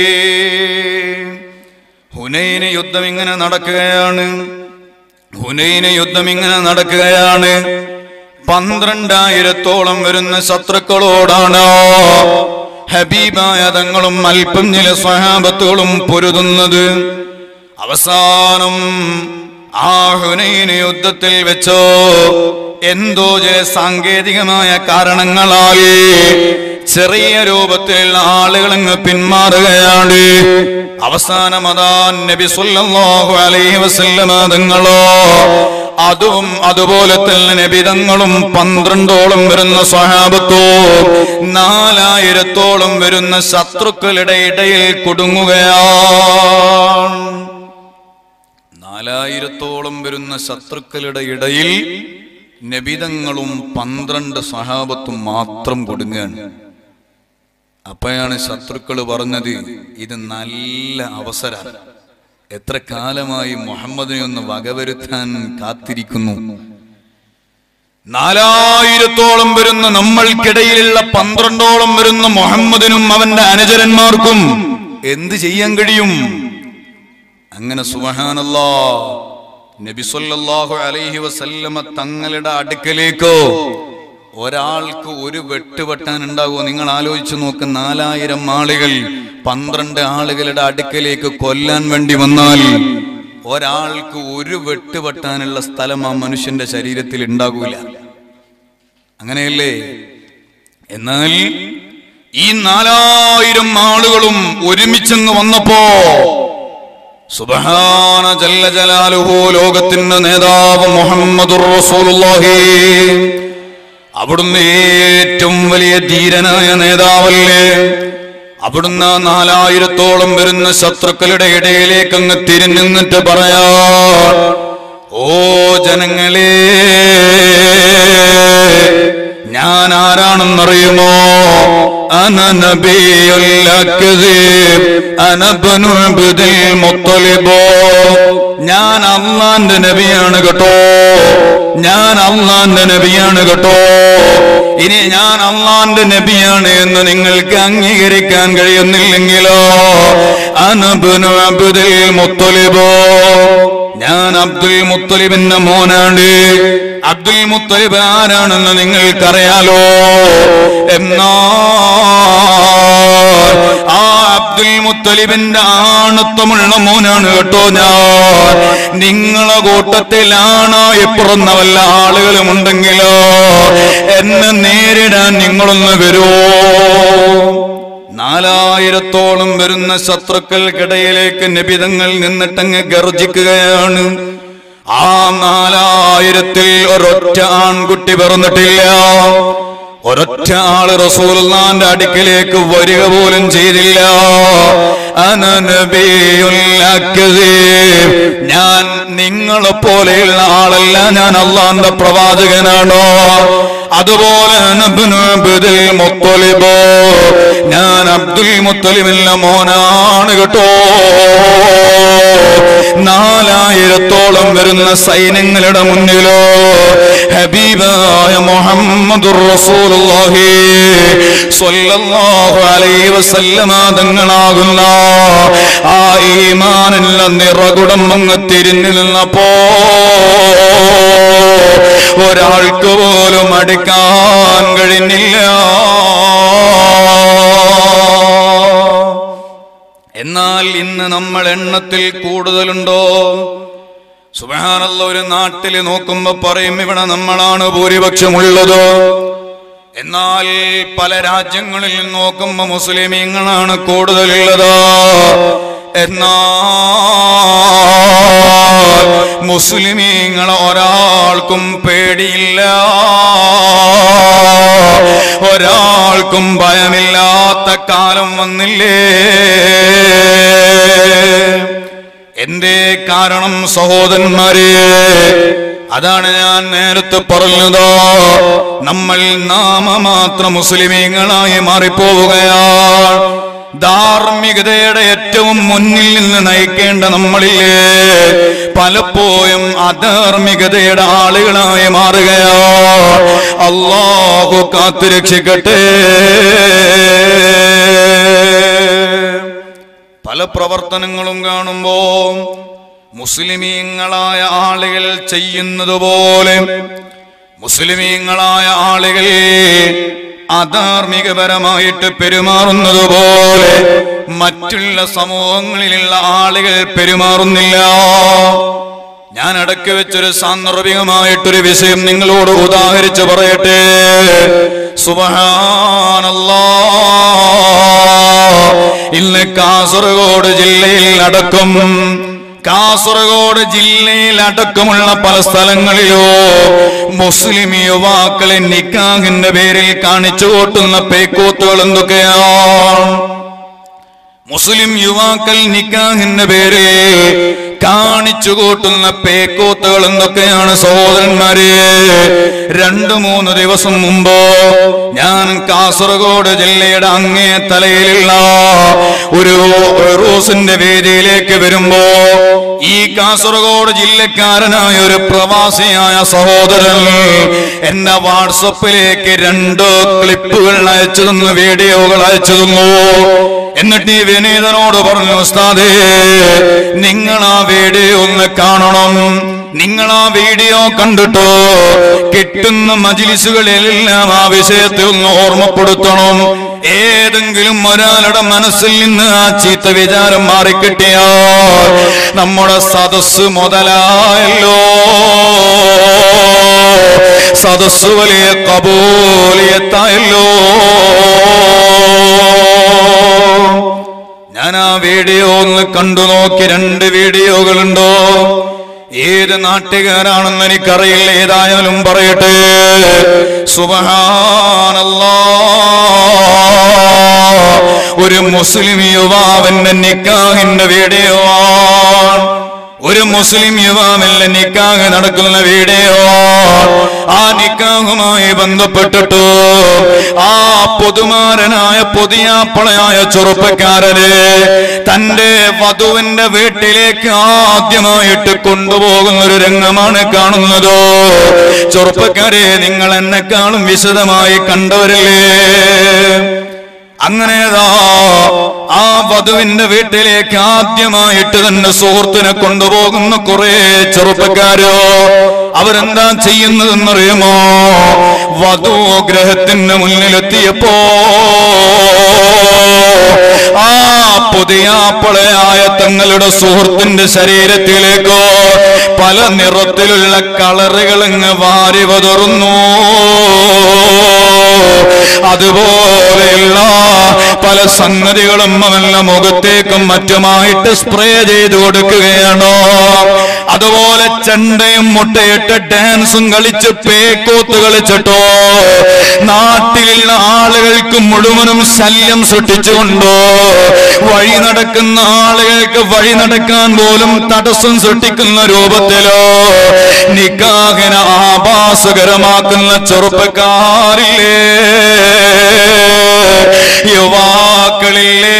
Speaker 2: ഹുനൈന് യുദ്ധം ഇങ്ങനെ നടക്കുകയാണ് ഹുനൈന് യുദ്ധം ഇങ്ങനെ നടക്കുകയാണ് പന്ത്രണ്ടായിരത്തോളം വരുന്ന ശത്രുക്കളോടാണ് ഹബീബായ തങ്ങളും അല്പം ചില സ്വഹാബത്തുകളും പൊരുതുന്നത് അവസാനം ആ ഹുനൈന് യുദ്ധത്തിൽ വെച്ചോ എന്തോ ചില സാങ്കേതികമായ കാരണങ്ങളായി ചെറിയ രൂപത്തിലുള്ള ആളുകൾ അങ്ങ് പിന്മാറുകയാണ് അവസാനം അതാ നബി സല്ലല്ലാഹു അലൈഹി വസല്ലമ തങ്ങളോ അതും അതുപോലെ തന്നെ നബിതങ്ങളും പന്ത്രണ്ടോളം വരുന്ന സ്വഹാബത്തോ നാലായിരത്തോളം വരുന്ന ശത്രുക്കളുടെ ഇടയിൽ കുടുങ്ങുകയാണ് നാലായിരത്തോളം വരുന്ന ശത്രുക്കളുടെ ഇടയിൽ നബിതങ്ങളും പന്ത്രണ്ട് സഹാബത്തും മാത്രം കൊടുങ്ങുകയാണ് അപ്പോഴാണ് ശത്രുക്കൾ പറഞ്ഞത് ഇത് നല്ല അവസരം എത്ര കാലമായി മുഹമ്മദിനെ ഒന്ന് വകവരുത്താൻ കാത്തിരിക്കുന്നു നാലായിരത്തോളം വരുന്ന നമ്മൾക്കിടയിലുള്ള പന്ത്രണ്ടോളം വരുന്ന മുഹമ്മദിനും അവന്റെ അനുചരന്മാർക്കും എന്ത് ചെയ്യാൻ കഴിയും അങ്ങനെ സുബഹാനല്ലാ നബി സല്ലല്ലാഹു അലൈഹി വസല്ലമ തങ്ങളുടെ അടുക്കലേക്കോ ഒരാൾക്ക് ഒരു വെട്ട് വെട്ടാൻ ഉണ്ടാകുമോ നിങ്ങൾ ആലോചിച്ചു നോക്ക് നാലായിരം ആളുകൾ പന്ത്രണ്ട് ആളുകളുടെ അടുക്കലേക്ക് കൊല്ലാൻ വേണ്ടി വന്നാൽ ഒരാൾക്ക് ഒരു വെട്ട് വെട്ടാനുള്ള സ്ഥലം ആ മനുഷ്യന്റെ ശരീരത്തിൽ ഉണ്ടാകൂല അങ്ങനെയല്ലേ എന്നാൽ ഈ നാലായിരം ആളുകളും ഒരുമിച്ചെന്ന് വന്നപ്പോ സുബ്ഹാന ജല്ല ജലാലുഹു ലോകത്തിന്റെ നേതാവ് മുഹമ്മദുർ റസൂലുള്ളാഹി അവിടുന്ന് ഏറ്റവും വലിയ ധീരനായ നേതാവല്ലേ അവിടുന്ന് നാലായിരത്തോളം വരുന്ന ശത്രുക്കളുടെ ഇടയിലേക്ക് അങ്ങ് തിരിഞ്ഞിട്ട് പറയാ ഓ ജനങ്ങളെ ഞാൻ ആരാണെന്നറിയുമോ അന നബിയുൽ അക്ദീബ് അന ബനു അബ്ദുൽ മുത്തലിബ് ഞാൻ അള്ളാന്റെ നബിയാണ് കേട്ടോ ഞാൻ അള്ളാന്റെ നബിയാണ് കേട്ടോ ഇനി ഞാൻ അള്ളാന്റെ നബിയാണ് എന്ന് നിങ്ങൾക്ക് അംഗീകരിക്കാൻ കഴിയുന്നില്ലെങ്കിലോ അനബുനു അബ്ദുൽ മുത്തലിബോ ഞാൻ അബ്ദുൽ മുത്തലിബിന്റെ മോനാണ് അബ്ദുൽ മുത്തലിബ് ആരാണെന്ന് നിങ്ങൾക്കറിയാലോ എന്നാ ആ അബ്ദുൽ മുത്തലിബിന്റെ ആണത്വമുള്ള മോനാണ് കേട്ടോ ഞാൻ നിങ്ങളെ കൂട്ടത്തിലാണ് പിറന്ന വല്ല ആളുകളും ഉണ്ടെങ്കിലോ എന്നെ നേരിടാൻ നിങ്ങളൊന്ന് വരുമോ നാലായിരത്തോളം വരുന്ന ശത്രുക്കൾക്കിടയിലേക്ക് നിബിതങ്ങൾ നിന്നിട്ടങ്ങ് ഗർജിക്കുകയാണ് ആ നാലായിരത്തിൽ ഒരൊറ്റ ആൺകുട്ടി പിറന്നിട്ടില്ല ഒരൊറ്റ ആള് റസൂലുള്ളാന്റെ അടുക്കിലേക്ക് വരിക പോലും ചെയ്തില്ല അന നബിയുൽ അക്ദീബ്. ഞാൻ നിങ്ങളെ പോലെയുള്ള ആളല്ല ഞാൻ അള്ളാന്റെ പ്രവാചകനാണോ അതുപോലെ നബ്നു അബ്ദുൽ മുത്തലിബോ ഞാൻ അബ്ദുൽ മുത്തലിബിന്റെ മോനാണ് കേട്ടോ നാലായിരത്തോളം വരുന്ന സൈന്യങ്ങളുടെ മുന്നിലോ ഹബീബായ മുഹമ്മദുർ റസൂലുള്ളാഹി സ്വല്ലല്ലാഹു അലൈഹി വസല്ലമ തങ്ങളാകുന്ന ആ ഈമാനുള്ള നിറകുടം അങ്ങ് തിരിഞ്ഞു നിന്നപ്പോ ഒരാൾക്ക് പോലും അടുക്കാൻ കഴിഞ്ഞില്ല എന്നാൽ ഇന്ന് നമ്മൾ എണ്ണത്തിൽ കൂടുതലുണ്ടോ സുബാനല്ല ഒരു നാട്ടിൽ നോക്കുമ്പോ പറയും ഇവിടെ നമ്മളാണ് ഭൂരിപക്ഷമുള്ളത് എന്നാൽ പല രാജ്യങ്ങളിൽ നോക്കുമ്പോ മുസ്ലിമീങ്ങളാണ് കൂടുതലുള്ളത് എന്നാൽ മുസ്ലിമീങ്ങൾ ഒരാൾക്കും പേടിയില്ല ഒരാൾക്കും ഭയമില്ലാത്ത കാലം വന്നില്ലേ എന്റെ കാരണം സഹോദരന്മാരെ അതാണ് ഞാൻ നേരത്തെ പറഞ്ഞതോ നമ്മൾ നാമമാത്ര മുസ്ലിമീങ്ങളായി മാറിപ്പോവുകയാണ് ധാർമ്മികതയുടെ ഏറ്റവും മുന്നിൽ നിന്ന് നയിക്കേണ്ട നമ്മളില്ലേ പലപ്പോഴും അധാർമികതയുടെ ആളുകളായി മാറുകയോ അള്ളാഹു കാത്തുരക്ഷിക്കട്ടെ പല പ്രവർത്തനങ്ങളും കാണുമ്പോ മുസ്ലിമീങ്ങളായ ആളുകൾ ചെയ്യുന്നത് പോലെ മുസ്ലിമീങ്ങളായ ആളുകൾ അധാർമികപരമായിട്ട് പെരുമാറുന്നത് പോലെ മറ്റുള്ള സമൂഹങ്ങളിലുള്ള ആളുകൾ പെരുമാറുന്നില്ല ഞാൻ അടക്കി വെച്ചൊരു സാന്ദർഭികമായിട്ടൊരു വിഷയം നിങ്ങളോട് ഉദാഹരിച്ച് പറയട്ടെ സുബഹാനല്ലാ ഇന്ന് കാസർഗോഡ് ജില്ലയിൽ അടക്കം കാസർഗോഡ് ജില്ലയിൽ അടക്കമുള്ള പല സ്ഥലങ്ങളിലോ മുസ്ലിം യുവാക്കളെ നിക്കാഹിന്റെ പേരിൽ കാണിച്ചു കൂട്ടുന്ന പേക്കൂത്തുകൾ എന്തൊക്കെയാണ് മുസ്ലിം യുവാക്കൾ നിക്കാഹിന്റെ പേര് കാണിച്ചു കൂട്ടുന്ന പേക്കൂത്തുകൾ എന്തൊക്കെയാണ് സഹോദരന്മാരെ രണ്ടു മൂന്ന് ദിവസം മുമ്പ് ഞാൻ കാസർഗോഡ് ജില്ലയുടെ അങ്ങേ തലയിലുള്ള ഒരു റോസിന്റെ വേദിയിലേക്ക് വരുമ്പോ ഈ കാസർഗോഡ് ജില്ലക്കാരനായ ഒരു പ്രവാസിയായ സഹോദരൻ എന്റെ വാട്സപ്പിലേക്ക് രണ്ട് ക്ലിപ്പുകൾ അയച്ചു തന്നു വീഡിയോകൾ അയച്ചു തന്നു എന്നിട്ട് ഈ വിനീതനോട് പറഞ്ഞു ഉസ്താദേ നിങ്ങൾ ആ വീഡിയോ ഒന്ന് കാണണം നിങ്ങൾ ആ വീഡിയോ കണ്ടിട്ടോ കിട്ടുന്ന മജിലിസുകളിലെല്ലാം ആ വിഷയത്തെ ഒന്ന് ഓർമ്മപ്പെടുത്തണം ഏതെങ്കിലും ഒരാളുടെ മനസ്സിൽ നിന്ന് ആ ചീത്ത വിചാരം മാറിക്കിട്ടിയാൽ നമ്മുടെ സദസ് മുതലായല്ലോ സദസ് വലിയ കബൂലിയത്തായല്ലോ ഞാൻ ആ വീഡിയോ ഒന്ന് കണ്ടു നോക്കി രണ്ട് വീഡിയോകളുണ്ടോ ഏത് നാട്ടുകാരാണെന്ന് എനിക്കറിയില്ല ഏതായാലും പറയട്ടെ സുബഹാനല്ലാ ഒരു മുസ്ലിം യുവാവിന്റെ നിക്കാഹിന്റെ വീഡിയോ ആണ് ഒരു മുസ്ലിം യുവാവിന്റെ നിക്കാഹ് നടക്കുന്ന വീഡിയോ ആ നിക്കാഹുമായി ബന്ധപ്പെട്ടിട്ട് ആ പൊതുമാരനായ പൊതിയാപ്പളയായ ചെറുപ്പക്കാരന് തന്റെ വധുവിന്റെ വീട്ടിലേക്ക് ആദ്യമായിട്ട് കൊണ്ടുപോകുന്ന ഒരു രംഗമാണ് കാണുന്നത് ചെറുപ്പക്കാരെ നിങ്ങൾ എന്നെക്കാളും വിശദമായി കണ്ടവരല്ലേ അങ്ങനെതാ ആ വധുവിന്റെ വീട്ടിലേക്ക് ആദ്യമായിട്ട് തന്നെ സുഹൃത്തിനെ കൊണ്ടുപോകുന്ന കുറെ ചെറുപ്പക്കാരോ അവരെന്താ ചെയ്യുന്നതെന്നറിയുമോ വധു ഗ്രഹത്തിന് മുന്നിലെത്തിയപ്പോ ആ പുതിയാപ്പളയായ തങ്ങളുടെ സുഹൃത്തിന്റെ ശരീരത്തിലേക്കോ പല നിറത്തിലുള്ള കളറുകൾ അങ്ങ് വാരി വതറുന്നു അതുപോലെയുള്ള പല സംഗതികളും അവന്റെ മുഖത്തേക്കും മറ്റുമായിട്ട് സ്പ്രേ ചെയ്ത് കൊടുക്കുകയാണോ അതുപോലെ ചെണ്ടയും മുട്ടയിട്ട് ഡാൻസും കളിച്ച് പേക്കോത്ത് കളിച്ചിട്ടോ നാട്ടിലുള്ള ആളുകൾക്ക് മുഴുവനും ശല്യം സൃഷ്ടിച്ചുകൊണ്ടോ വഴി നടക്കുന്ന ആളുകൾക്ക് വഴി നടക്കാൻ പോലും തടസ്സം സൃഷ്ടിക്കുന്ന രൂപത്തിലോ നിക്കാഹിനെ ആഭാസകരമാക്കുന്ന ചെറുപ്പക്കാരില്ലേ യുവാക്കളില്ലേ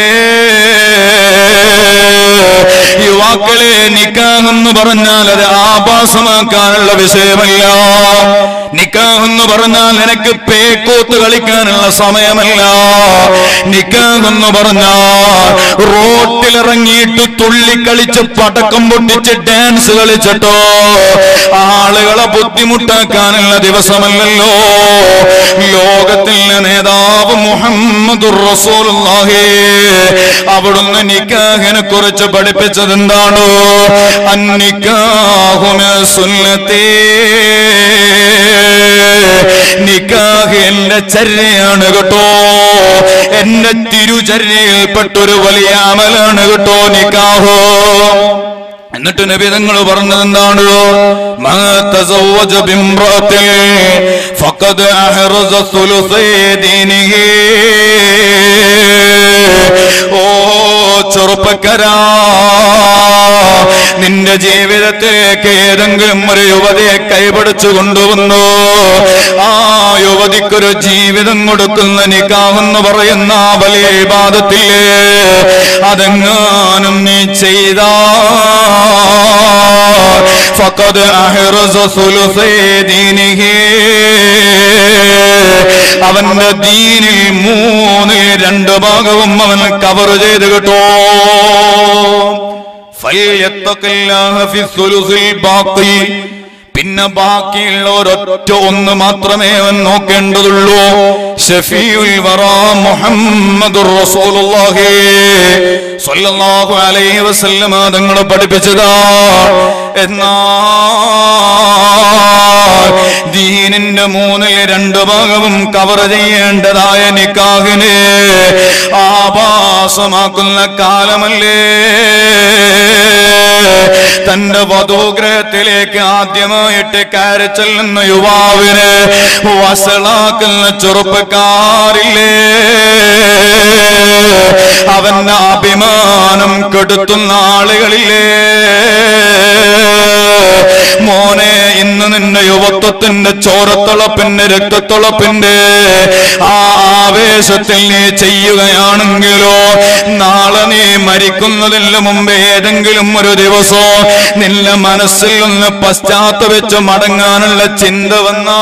Speaker 2: യുവാക്കളെ നിക്കാഹെന്ന് പറഞ്ഞാൽ അത് ആഭാസമാക്കാനുള്ള വിഷയമല്ല നിക്കാഹ് എന്ന് പറഞ്ഞാൽ നിനക്ക് പേക്കൂത്ത് കളിക്കാനുള്ള സമയമല്ല നിക്കാഹ് എന്ന് പറഞ്ഞാൽ റോട്ടിലിറങ്ങിയിട്ട് തുള്ളിക്കളിച്ച് പടക്കം പൊട്ടിച്ച് ഡാൻസ് കളിച്ചിട്ടോ ആളുകളെ ബുദ്ധിമുട്ടാക്കാനുള്ള ദിവസമല്ലല്ലോ ലോകത്തിലെ നേതാവ് മുഹമ്മദ് അവിടുന്ന് നിക്കാഹിനെ കുറിച്ച് പഠിപ്പിച്ചത് എന്താണോ അന്നിക്കാഹുമ സുന്നത്തേ നിക്കാഹ് എന്റെ ചര്യയാണ് കേട്ടോ എന്റെ തിരുചര്യയിൽപ്പെട്ടൊരു വലിയ അമലാണ് കേട്ടോ നിക്കാഹോ എന്നിട്ട് നബി തങ്ങൾ പറഞ്ഞത് എന്താണ് മാ തസവ്വജ ബിംറഅത്തിൽ ഫഖദ് അഹ്റസ സുലുസൈ ദീനിഹി ഓ ചെറുപ്പക്കാരാ നിന്റെ ജീവിതത്തിലേക്ക് ഏതെങ്കിലും ഒരു യുവതിയെ കൈപിടിച്ചു കൊണ്ടുവന്നു ആ യുവതിക്കൊരു ജീവിതം കൊടുക്കുന്ന നിക്കാവെന്ന് പറയുന്ന ആ വലിയ വിവാദത്തില്ലേ അതെങ്ങാനും നീ ചെയ്താ ഫഖദ് അഹ്റസ സുലുസൈ ദീനിഹി അവന്റെ ദീനിൽ മൂന്നിൽ രണ്ട് ഭാഗവും അവൻ കവർ ചെയ്ത് കേട്ടോ ഫൽയത്തഖില്ലാഹ ഫി സുലുസിൽ ബാഖി പിന്നെ ബാക്കിയുള്ള ഒരൊറ്റ ഒന്ന് മാത്രമേ അവൻ നോക്കേണ്ടതുള്ളൂ ഷഫീഉൽ വറാ മുഹമ്മദുർ റസൂലുള്ളാഹി സ്വല്ലല്ലാഹു അലൈഹി വസല്ലമ തങ്ങൾ പഠിപ്പിച്ചതാ എന്നാൽ ദീനിന്റെ മൂന്നിൽ രണ്ട് ഭാഗവും കവർ ചെയ്യേണ്ടതായ നിക്കാഹിനെ ആഭാസമാക്കുന്ന കാലമല്ലേ തന്റെ വധുഗ്രഹത്തിലേക്ക് ആദ്യമായിട്ട് കയറി ചെല്ലുന്ന യുവാവിന് വസളാക്കുന്ന ചെറുപ്പക്കാരില്ലേ അവന്റെ അഭിമാനം കെടുത്തുന്ന ആളുകളില്ലേ മോനെ ഇന്ന് നിന്റെ യുവത്വത്തിന്റെ ചോരത്തിളപ്പിന്റെ രക്തത്തിളപ്പിന്റെ ആ ആവേശത്തിൽ നീ ചെയ്യുകയാണെങ്കിലോ നാളെ നീ മരിക്കുന്നതിന് മുമ്പ് ഏതെങ്കിലും ഒരു ദിവസം നിന്റെ മനസ്സിൽ ഒന്ന് പശ്ചാത്തപിച്ച് മടങ്ങാനുള്ള ചിന്ത വന്നാ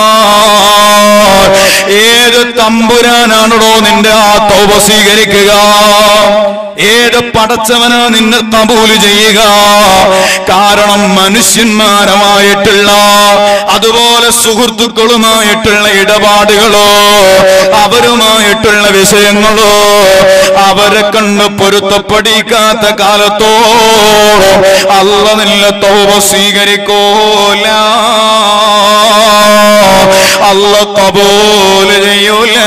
Speaker 2: ഏത് തമ്പുരാനാണോ നിന്റെ ആ തൗബ സ്വീകരിക്കുക ഏത് പടച്ചവനാ നിന്നെ കബൂല് ചെയ്യുക കാരണം മനുഷ്യന്മാരുമായിട്ടുള്ള അതുപോലെ സുഹൃത്തുക്കളുമായിട്ടുള്ള ഇടപാടുകളോ അവരുമായിട്ടുള്ള വിഷയങ്ങളോ അവരെ കണ്ട് പൊരുത്തപ്പെടിക്കാത്ത കാലത്തോ അല്ല നിന്നെ തോപ സ്വീകരിക്കൂല അല്ല കബൂല് ചെയ്യൂല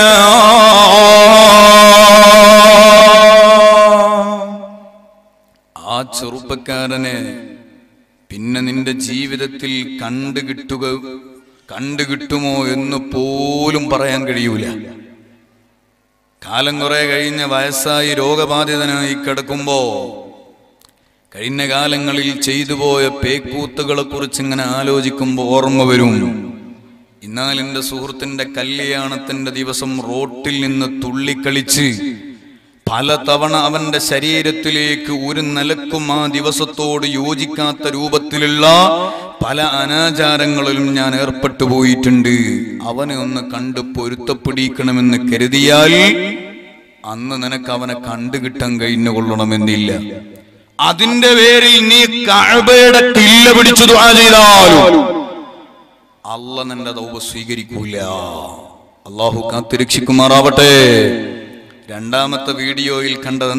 Speaker 2: ആ ചെറുപ്പക്കാരനെ പിന്നെ നിന്റെ ജീവിതത്തിൽ കണ്ടുകിട്ടുക കണ്ടുകിട്ടുമോ എന്ന് പോലും പറയാൻ കഴിയൂല കാലം കുറെ കഴിഞ്ഞ വയസ്സായി രോഗബാധിതനായി കിടക്കുമ്പോ കഴിഞ്ഞ കാലങ്ങളിൽ ചെയ്തു പോയ പേക്കൂത്തുകളെ കുറിച്ച് ഇങ്ങനെ ആലോചിക്കുമ്പോൾ ഓർമ്മ വരും എന്നാൽ എന്റെ സുഹൃത്തിന്റെ കല്യാണത്തിന്റെ ദിവസം റോട്ടിൽ നിന്ന് തുള്ളിക്കളിച്ച് പലതവണ അവന്റെ ശരീരത്തിലേക്ക് ഒരു നിലക്കും ആ ദിവസത്തോട് യോജിക്കാത്ത രൂപത്തിലുള്ള പല അനാചാരങ്ങളിലും ഞാൻ ഏർപ്പെട്ടു പോയിട്ടുണ്ട് അവനെ ഒന്ന് കണ്ട് പൊരുത്തപ്പെടിക്കണമെന്ന് കരുതിയാൽ അന്ന് നിനക്ക് അവനെ കണ്ടുകിട്ടാൻ കഴിഞ്ഞുകൊള്ളണമെന്നില്ല അതിന്റെ പേരിൽ നീ കഅബയുടെ കില്ല പിടിച്ചു ദുആ ചെയ്താലും അല്ല നിന്റെ ദൗബ സ്വീകരിക്കൂല അള്ളാഹു കാത്തുരക്ഷിക്കുമാറാവട്ടെ രണ്ടാമത്തെ വീഡിയോയിൽ കണ്ടത്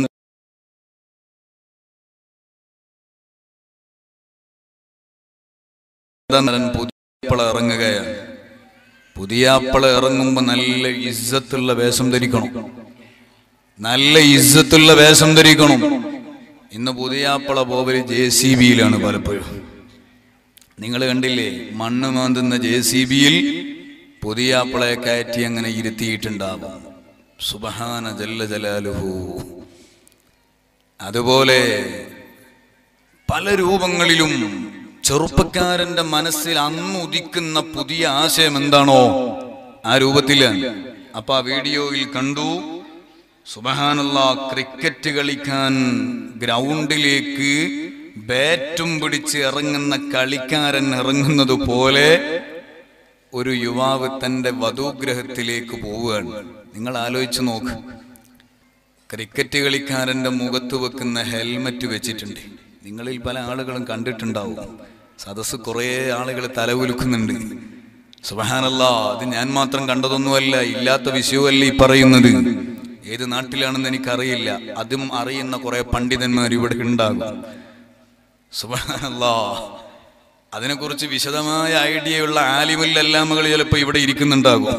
Speaker 2: പുതിയാപ്പള ഇറങ്ങുകയാണ് പുതിയാപ്പള ഇറങ്ങുമ്പോ നല്ല ഇസ്സത്തുള്ള വേഷം ധരിക്കണം നല്ല ഇസ്സത്തുള്ള വേഷം ധരിക്കണം ഇന്ന് പുതിയാപ്പള പോവല് ജെ സി ബിയിലാണ് പലപ്പോഴും നിങ്ങൾ കണ്ടില്ലേ മണ്ണ് മാന്തുന്ന ജെ സി ബിയിൽ പുതിയാപ്പളയെ കയറ്റി അങ്ങനെ ഇരുത്തിയിട്ടുണ്ടാകും സുബഹാന ജല്ല ജലാലുഹു അതുപോലെ പല രൂപങ്ങളിലും ചെറുപ്പക്കാരന്റെ മനസ്സിൽ അന്ന് ഉദിക്കുന്ന പുതിയ ആശയം എന്താണോ ആ രൂപത്തിലാണ് അപ്പൊ ആ വീഡിയോയിൽ കണ്ടു സുബഹാനല്ല ക്രിക്കറ്റ് കളിക്കാൻ ഗ്രൗണ്ടിലേക്ക് ബാറ്റും പിടിച്ച് ഇറങ്ങുന്ന കളിക്കാരൻ ഇറങ്ങുന്നത് പോലെ ഒരു യുവാവ് തന്റെ വധുഗ്രഹത്തിലേക്ക് പോവുകയാണ് നിങ്ങൾ ആലോചിച്ച് നോക്ക് ക്രിക്കറ്റ് കളിക്കാരന്റെ മുഖത്ത് വെക്കുന്ന ഹെൽമറ്റ് വെച്ചിട്ടുണ്ട് നിങ്ങളിൽ പല ആളുകളും കണ്ടിട്ടുണ്ടാവും സദസ്സ് കുറേ ആളുകൾ തലകുലുക്കുന്നുണ്ട് സുബഹാനല്ല അത് ഞാൻ മാത്രം കണ്ടതൊന്നുമല്ല ഇല്ലാത്ത വിഷയമല്ല ഈ പറയുന്നത് ഏത് നാട്ടിലാണെന്ന് എനിക്കറിയില്ല അതും അറിയുന്ന കുറെ പണ്ഡിതന്മാർ ഇവിടെ ഉണ്ടാകും സുബഹാനല്ലാ അതിനെക്കുറിച്ച് വിശദമായ ഐഡിയയുള്ള ആലിമുല്ലല്ലാമകൾ ചിലപ്പോൾ ഇവിടെ ഇരിക്കുന്നുണ്ടാകും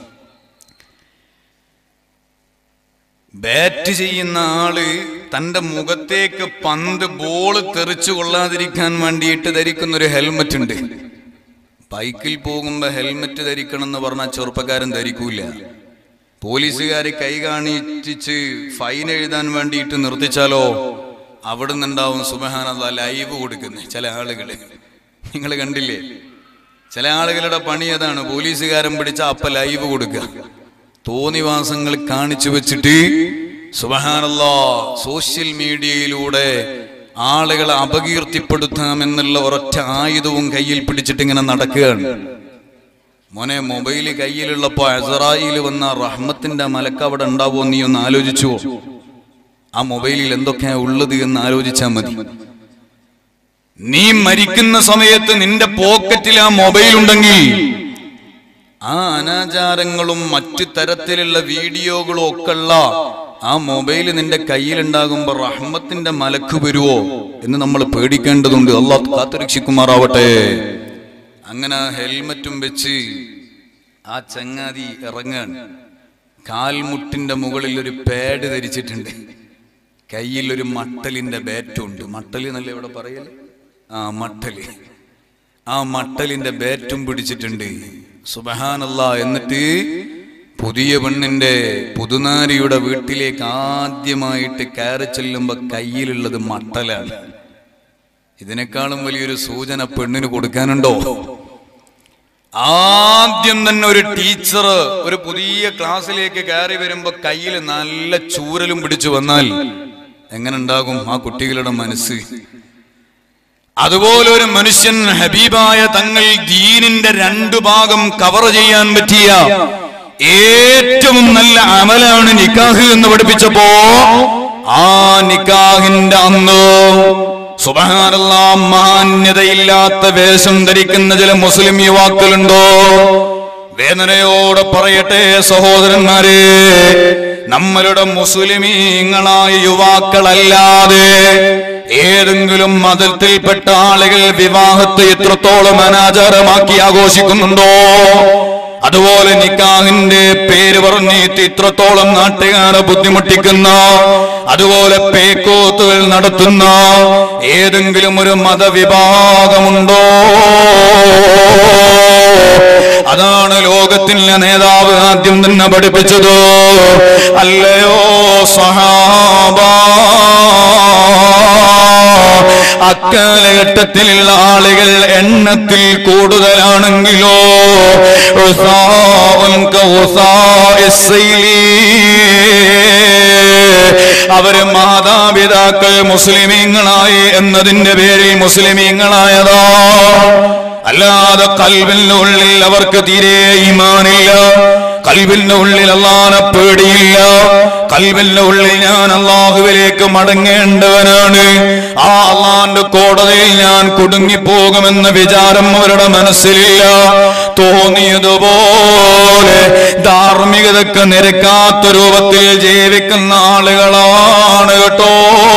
Speaker 2: ബാറ്റ് ചെയ്യുന്ന ആള് തന്റെ മുഖത്തേക്ക് പന്ത് ബോൾ തെറിച്ചു കൊള്ളാതിരിക്കാൻ വേണ്ടിയിട്ട് ധരിക്കുന്ന ഒരു ഹെൽമറ്റ് ഉണ്ട് ബൈക്കിൽ പോകുമ്പോ ഹെൽമറ്റ് ധരിക്കണം എന്ന് പറഞ്ഞാൽ ചെറുപ്പക്കാരൻ ധരിക്കൂല പോലീസുകാർ കൈ കാണിച്ച് ഫൈൻ എഴുതാൻ വേണ്ടിയിട്ട് നിർത്തിച്ചാലോ അവിടെ നിന്നുണ്ടാവും സുബഹാനല്ല ലൈവ് കൊടുക്കുന്നത് ചില ആളുകള് നിങ്ങൾ കണ്ടില്ലേ ചില ആളുകളുടെ പണി അതാണ് പോലീസുകാരൻ പിടിച്ച അപ്പ ലൈവ് കൊടുക്കുക തോന്നിവാസങ്ങൾ കാണിച്ചു വെച്ചിട്ട് സുബഹാനല്ലാ സോഷ്യൽ മീഡിയയിലൂടെ ആളുകളെ അപകീർത്തിപ്പെടുത്താമെന്നുള്ള ഒരൊറ്റ ആയുധവും കയ്യിൽ പിടിച്ചിട്ട് ഇങ്ങനെ നടക്കുകയാണ് മോനെ മൊബൈൽ കയ്യിലുള്ളപ്പോ അസറായിൽ വന്ന റഹ്മത്തിന്റെ മലക്ക് അവിടെ ഉണ്ടാവോ നീ ഒന്ന് ആലോചിച്ചുവോ ആ മൊബൈലിൽ എന്തൊക്കെയാ ഉള്ളത് എന്ന് ആലോചിച്ചാൽ മതി നീ മരിക്കുന്ന സമയത്ത് നിന്റെ പോക്കറ്റിൽ ആ മൊബൈൽ ഉണ്ടെങ്കിൽ ആ അനാചാരങ്ങളും മറ്റു തരത്തിലുള്ള വീഡിയോകളും ഒക്കെ ഉള്ള ആ മൊബൈൽ നിന്റെ കയ്യിലുണ്ടാകുമ്പോ റഹ്മത്തിന്റെ മലക്ക് വരുവോ എന്ന് നമ്മൾ പേടിക്കേണ്ടതുണ്ട് അള്ളാഹ് കാത്തുരക്ഷിക്കുമാറാവട്ടെ അങ്ങനെ ആ ഹെൽമറ്റും വെച്ച് ആ ചങ്ങാതി ഇറങ്ങാൻ കാൽമുട്ടിന്റെ മുകളിൽ ഒരു പാഡ് ധരിച്ചിട്ടുണ്ട് കയ്യിൽ ഒരു മട്ടലിന്റെ ബാറ്റും ഉണ്ട് മട്ടല് എന്നല്ലേ ഇവിടെ പറയല് ആ മട്ടല് ആ മട്ടലിന്റെ ബാറ്റും പിടിച്ചിട്ടുണ്ട് സുബഹാനല്ല എന്നിട്ട് പുതിയ പെണ്ണിന്റെ പുതുനാരിയുടെ വീട്ടിലേക്ക് ആദ്യമായിട്ട് കയറി ചെല്ലുമ്പോ കയ്യിലുള്ളത് മട്ടലാണ് ഇതിനേക്കാളും വലിയൊരു സൂചന പെണ്ണിന് കൊടുക്കാനുണ്ടോ ആദ്യം തന്നെ ഒരു ടീച്ചർ ഒരു പുതിയ ക്ലാസ്സിലേക്ക് കയറി വരുമ്പോ കയ്യിൽ നല്ല ചൂരലും പിടിച്ചു വന്നാൽ എങ്ങനെ ഉണ്ടാകും ആ കുട്ടികളുടെ മനസ്സ് അതുപോലെ ഒരു മനുഷ്യൻ ഹബീബായ തങ്ങൾ ദീനിന്റെ രണ്ടു ഭാഗം കവർ ചെയ്യാൻ പറ്റിയ ഏറ്റവും നല്ല അമലാണ് നിക്കാഹ് എന്ന് പഠിപ്പിച്ചപ്പോ ആ നിക്കാഹിന്റെ അന്ന് സുബഹാനല്ല മാന്യതയില്ലാത്ത വേഷം ധരിക്കുന്ന ചില മുസ്ലിം യുവാക്കളുണ്ടോ വേദനയോടെ പറയട്ടെ സഹോദരന്മാരെ നമ്മളുടെ മുസ്ലിമീങ്ങളായ യുവാക്കളല്ലാതെ ഏതെങ്കിലും മതത്തിൽപ്പെട്ട ആളുകൾ വിവാഹത്തെ ഇത്രത്തോളം അനാചാരമാക്കി ആഘോഷിക്കുന്നുണ്ടോ അതുപോലെ നിക്കാഹിന്റെ പേര് പറഞ്ഞിട്ട് ഇത്രത്തോളം നാട്ടുകാരെ ബുദ്ധിമുട്ടിക്കുന്ന അതുപോലെ പേക്കോത്തുകൾ നടത്തുന്ന ഏതെങ്കിലും ഒരു മതവിഭാഗമുണ്ടോ അതാണ് ലോകത്തിന്റെ നേതാവ് ആദ്യം തന്നെ പഠിപ്പിച്ചത് അല്ലയോ സഹാബ അക്കാലഘട്ടത്തിലുള്ള ആളുകൾ എണ്ണത്തിൽ കൂടുതലാണെങ്കിലോ ഉസാഉൻ കഉസാഇ സൈലി. അവര് മാതാപിതാക്കൾ മുസ്ലിമീങ്ങളായി എന്നതിന്റെ പേരിൽ മുസ്ലിമീങ്ങളായതാ അല്ലാതെ കൽവിന്റെ ഉള്ളിൽ അവർക്ക് തീരെ ഈമാനില്ല കൽവിന്റെ ഉള്ളിൽ അള്ളാനെ പേടിയില്ല കൽവിന്റെ ഉള്ളിൽ ഞാൻ അള്ളാഹുവിലേക്ക് മടങ്ങേണ്ടവനാണ് ആ അള്ളാന്റെ കോടതിയിൽ ഞാൻ കുടുങ്ങിപ്പോകുമെന്ന വിചാരം അവരുടെ മനസ്സിലില്ല തോന്നിയതുപോലെ ധാർമ്മികതക്ക് നിരക്കാത്ത രൂപത്തിൽ ജീവിക്കുന്ന ആളുകളാണ് കേട്ടോ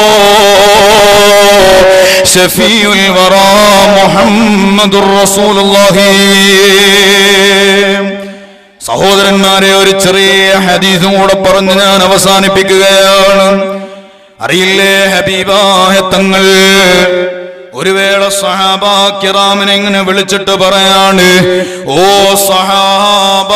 Speaker 2: ഷഫീഉൽ വറാ മുഹമ്മദുർ റസൂലുള്ളാഹി സഹോദരന്മാരെ ഒരു ചെറിയ ഹദീസും കൂടെ പറഞ്ഞ് ഞാൻ അവസാനിപ്പിക്കുകയാണ് അറിയില്ലേ ഹബീബായ തങ്ങൾ ഒരു വേള സഹാബ കിറാമിനെ ഇങ്ങനെ വിളിച്ചിട്ട് പറയാണ് ഓ സഹാബ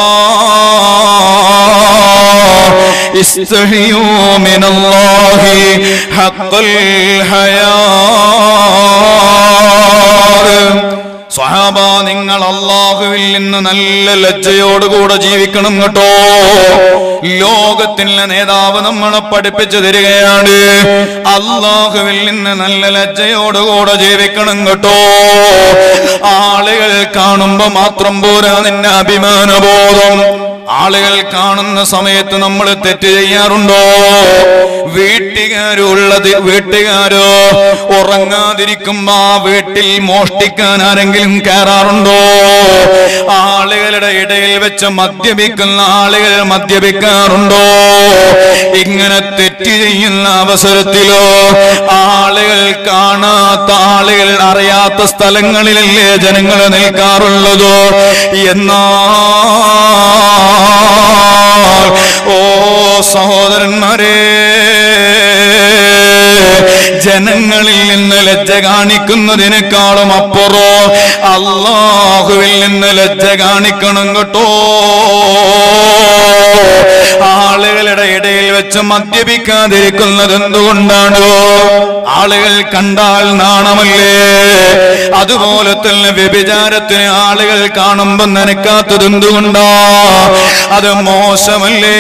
Speaker 2: ഇസ്തഹിയൂ മിനല്ലാഹി ഹഖൽ ഹയാ സ്വഹാബ നിങ്ങൾ അള്ളാഹുവിൽ നിന്ന് നല്ല ലജ്ജയോടുകൂടെ ജീവിക്കണം കേട്ടോ ലോകത്തിലെ നേതാവ് നമ്മളെ പഠിപ്പിച്ചു തരികയാണ് അള്ളാഹുവിൽ നിന്ന് നല്ല ലജ്ജയോടുകൂടെ ജീവിക്കണം കേട്ടോ ആളുകൾ കാണുമ്പോ മാത്രം പോരാ നിന്റെ അഭിമാനബോധം ആളുകൾ കാണുന്ന സമയത്ത് നമ്മൾ തെറ്റ് ചെയ്യാറുണ്ടോ വീട്ടുകാരുള്ളത് വീട്ടുകാരോ ഉറങ്ങാതിരിക്കുമ്പോ ആ വീട്ടിൽ മോഷ്ടിക്കാൻ ആരെങ്കിലും കയറാറുണ്ടോ ആളുകളുടെ ഇടയിൽ വെച്ച് മദ്യപിക്കുന്ന ആളുകൾ മദ്യപിക്കാറുണ്ടോ ഇങ്ങനെ തെറ്റ് ചെയ്യുന്ന അവസരത്തിലോ ആളുകൾ കാണാത്ത ആളുകൾ അറിയാത്ത സ്ഥലങ്ങളിലല്ലേ ജനങ്ങൾ നിൽക്കാറുള്ളതോ എന്നാ ഓ സഹോദരന്മാരെ ജനങ്ങളിൽ നിന്ന് ലജ്ജ കാണിക്കുന്നതിനേക്കാളും അപ്പുറോ അള്ളാഹുവിൽ നിന്ന് ലജ്ജ കാണിക്കണം കേട്ടോ ആളുകളുടെ ഇടയിൽ വെച്ച് മദ്യപിക്കാതിരിക്കുന്നത് എന്തുകൊണ്ടാണോ ആളുകൾ കണ്ടാൽ നാണമല്ലേ അതുപോലെ തന്നെ വ്യഭിചാരത്തിന് ആളുകൾ കാണുമ്പോ നനക്കാത്തത് എന്തുകൊണ്ടാ അത് മോശമല്ലേ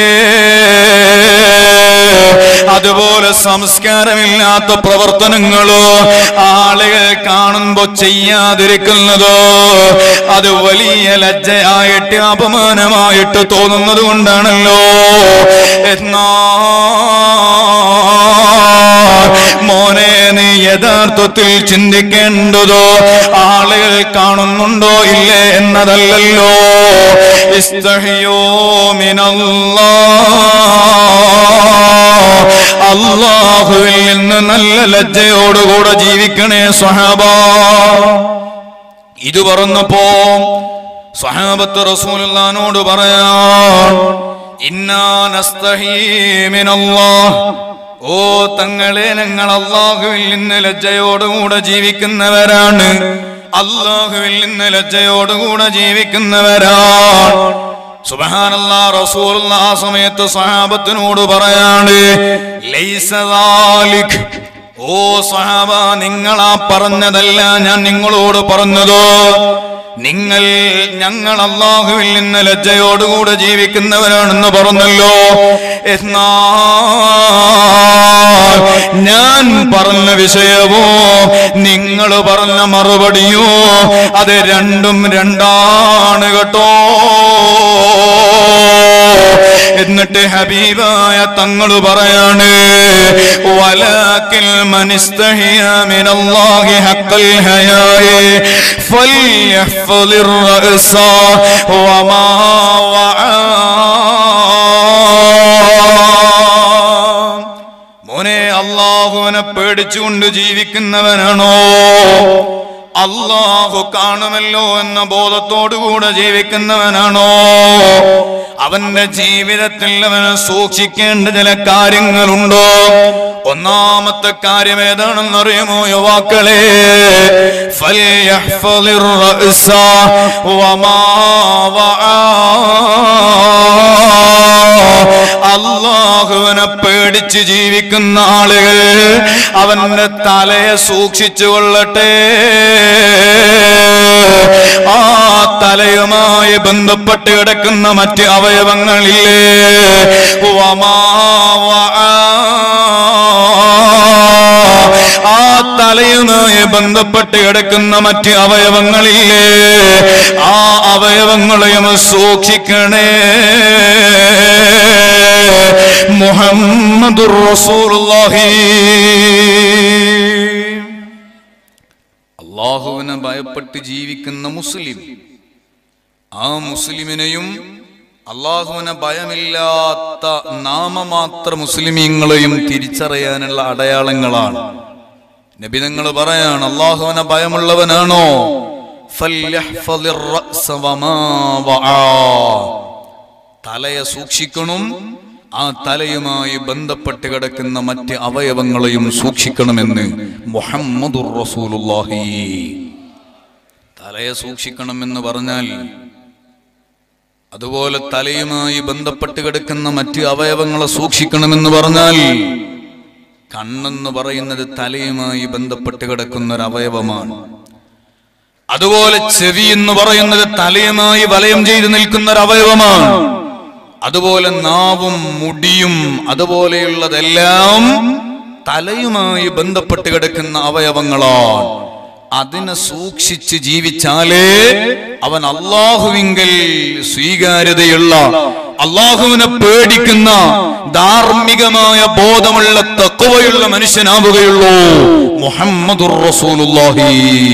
Speaker 2: അതുപോലെ സംസ്കാരമില്ലാത്ത പ്രവർത്തനങ്ങളോ ആളുകൾ കാണുമ്പോ ചെയ്യാതിരിക്കുന്നതോ അത് വലിയ ലജ്ജയായിട്ട് അപമാനമായിട്ട് തോന്നുന്നത് കൊണ്ടാണല്ലോ എന്നാ മോനെ നീ യഥാർത്ഥത്തിൽ ചിന്തിക്കേണ്ടതോ ആളുകൾ കാണുന്നുണ്ടോ ഇല്ലേ എന്നതല്ലല്ലോ ഇസ്തഹിയോ മിനല്ലാ അള്ളാഹുവിൽ നിന്ന് നല്ല ലജ്ജയോടുകൂടെ ജീവിക്കണേ സ്വഹാബ ഇത് പറഞ്ഞപ്പോ സ്വഹാബത്ത് റസൂലുള്ളാനോട് പറയാൻ ഇന്നാ നസ്തഹീ മിനല്ലാഹ് ഓ തങ്ങളെ ഞങ്ങൾ അള്ളാഹുവിൽ നിന്ന് ലജ്ജയോടുകൂടെ ജീവിക്കുന്നവരാണ് അള്ളാഹുവിൽ നിന്ന് ലജ്ജയോടുകൂടെ ജീവിക്കുന്നവരാണ് സുബഹാനല്ലാ റസൂൽ ആ സമയത്ത് സഹാബത്തിനോട് പറയാണ് ലൈസ ദാലിക്. ഓ സഹാബ നിങ്ങളാ പറഞ്ഞതല്ല ഞാൻ നിങ്ങളോട് പറഞ്ഞതോ നിങ്ങൾ ഞങ്ങൾ അള്ളാഹുവിൽ നിന്ന് ലജ്ജയോടുകൂടെ ജീവിക്കുന്നവരാണെന്ന് പറഞ്ഞല്ലോ എന്നാ ഞാൻ പറഞ്ഞ വിഷയമോ നിങ്ങൾ പറഞ്ഞ മറുപടിയോ അത് രണ്ടും രണ്ടാണ് കേട്ടോ എന്നിട്ട് ഹബീബായ തങ്ങൾ പറയാണ് വലാക്കിൽ മനിസ്തഹിയ മിനല്ലാഹി ഹഖൽ ഹയായി ഫൽയഹ്ഫളിർ റഅസ വമാ വആ മോനെ അള്ളാഹുവിനെ പേടിച്ചുകൊണ്ട് ജീവിക്കുന്നവനാണോ അള്ളാഹു കാണുമല്ലോ എന്ന ബോധത്തോടുകൂടെ ജീവിക്കുന്നവനാണോ അവന്റെ ജീവിതത്തിൽ അവന് സൂക്ഷിക്കേണ്ട ചില കാര്യങ്ങളുണ്ടോ ഒന്നാമത്തെ കാര്യം ഏതാണെന്നറിയുമോ യുവാക്കളെ ഫൽയഹ്ഫളിർ റഅസ വമാ വആ അള്ളാഹുവിനെ പേടിച്ച് ജീവിക്കുന്ന ആളുകൾ അവന്റെ തലയെ സൂക്ഷിച്ചു കൊള്ളട്ടെ ആ തലയുമായി ബന്ധപ്പെട്ട് കിടക്കുന്ന മറ്റ് അവയവങ്ങളില്ലേ വമാ വആ. ആ തലയുമായി ബന്ധപ്പെട്ട് കിടക്കുന്ന മറ്റ് അവയവങ്ങളില്ലേ ആ അവയവങ്ങളെയും സൂക്ഷിക്കണേ മുഹമ്മദുർ റസൂലുള്ളാഹി അള്ളാഹുവിനെ ഭയപ്പെട്ട് ജീവിക്കുന്ന മുസ്ലിം ആ മുസ്ലിമിനെയും അള്ളാഹുവിനെ ഭയമില്ലാത്ത നാമമാത്ര മുസ്ലിമീങ്ങളെയും തിരിച്ചറിയാനുള്ള അടയാളങ്ങളാണ് നബിതങ്ങൾ പറയാണ് അള്ളാഹുവിനെ ഭയമുള്ളവനാണോ ഫല്യഹ്ഫളിർ റഅസ വമാ വആ. തലയെ സൂക്ഷിക്കണം ആ തലയുമായി ബന്ധപ്പെട്ട് കിടക്കുന്ന മറ്റ് അവയവങ്ങളെയും സൂക്ഷിക്കണമെന്ന് മുഹമ്മദുർ റസൂലുള്ളാഹി തലയെ സൂക്ഷിക്കണമെന്ന് പറഞ്ഞാൽ അതുപോലെ തലയുമായി ബന്ധപ്പെട്ട് കിടക്കുന്ന മറ്റ് അവയവങ്ങളെ സൂക്ഷിക്കണമെന്ന് പറഞ്ഞാൽ കണ്ണെന്ന് പറയുന്നത് തലയുമായി ബന്ധപ്പെട്ട് കിടക്കുന്ന ഒരു അവയവമാണ് അതുപോലെ ചെവി എന്ന് പറയുന്നത് തലയുമായി വലയം ചെയ്ത് നിൽക്കുന്ന ഒരു അവയവമാണ് അതുപോലെ നാവും മുടിയും അതുപോലെയുള്ളതെല്ലാം തലയുമായി ബന്ധപ്പെട്ട് കിടക്കുന്ന അവയവങ്ങളാണ് അതിനെ സൂക്ഷിച്ച് ജീവിച്ചാലേ അവൻ അള്ളാഹുവിങ്കൽ സ്വീകാര്യതയുള്ള അള്ളാഹുവിനെ പേടിക്കുന്ന ധാർമ്മികമായ ബോധമുള്ള തക്കവയുള്ള മനുഷ്യനാവുകയുള്ളൂ മുഹമ്മദുർ റസൂലുള്ളാഹി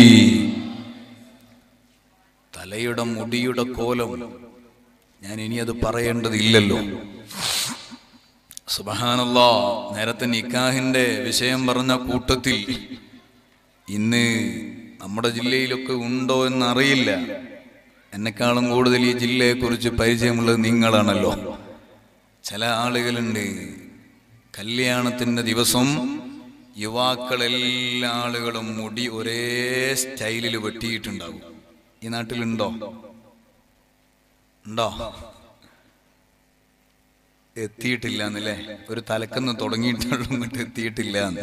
Speaker 2: തലയുടെ മുടിയുടെ കോലം ഞാൻ ഇനി അത് പറയേണ്ടതില്ലല്ലോ സുബഹാനല്ലാ നേരത്തെ നിക്കാഹിന്റെ വിഷയം പറഞ്ഞ കൂട്ടത്തിൽ ഇന്ന് നമ്മുടെ ജില്ലയിലൊക്കെ ഉണ്ടോ എന്നറിയില്ല എന്നെക്കാളും കൂടുതൽ ഈ ജില്ലയെക്കുറിച്ച് പരിചയമുള്ളത് നിങ്ങളാണല്ലോ ചില ആളുകളുണ്ട് കല്യാണത്തിന്റെ ദിവസം യുവാക്കളെല്ലാ ആളുകളും മുടി ഒരേ സ്റ്റൈലിൽ വെട്ടിയിട്ടുണ്ടാകും ഈ നാട്ടിലുണ്ടോ ഉണ്ടോ എത്തിയിട്ടില്ല എന്നല്ലേ ഒരു തലക്കെന്ന് തുടങ്ങിയിട്ടുള്ളൂ ഇങ്ങോട്ട് എത്തിയിട്ടില്ല എന്ന്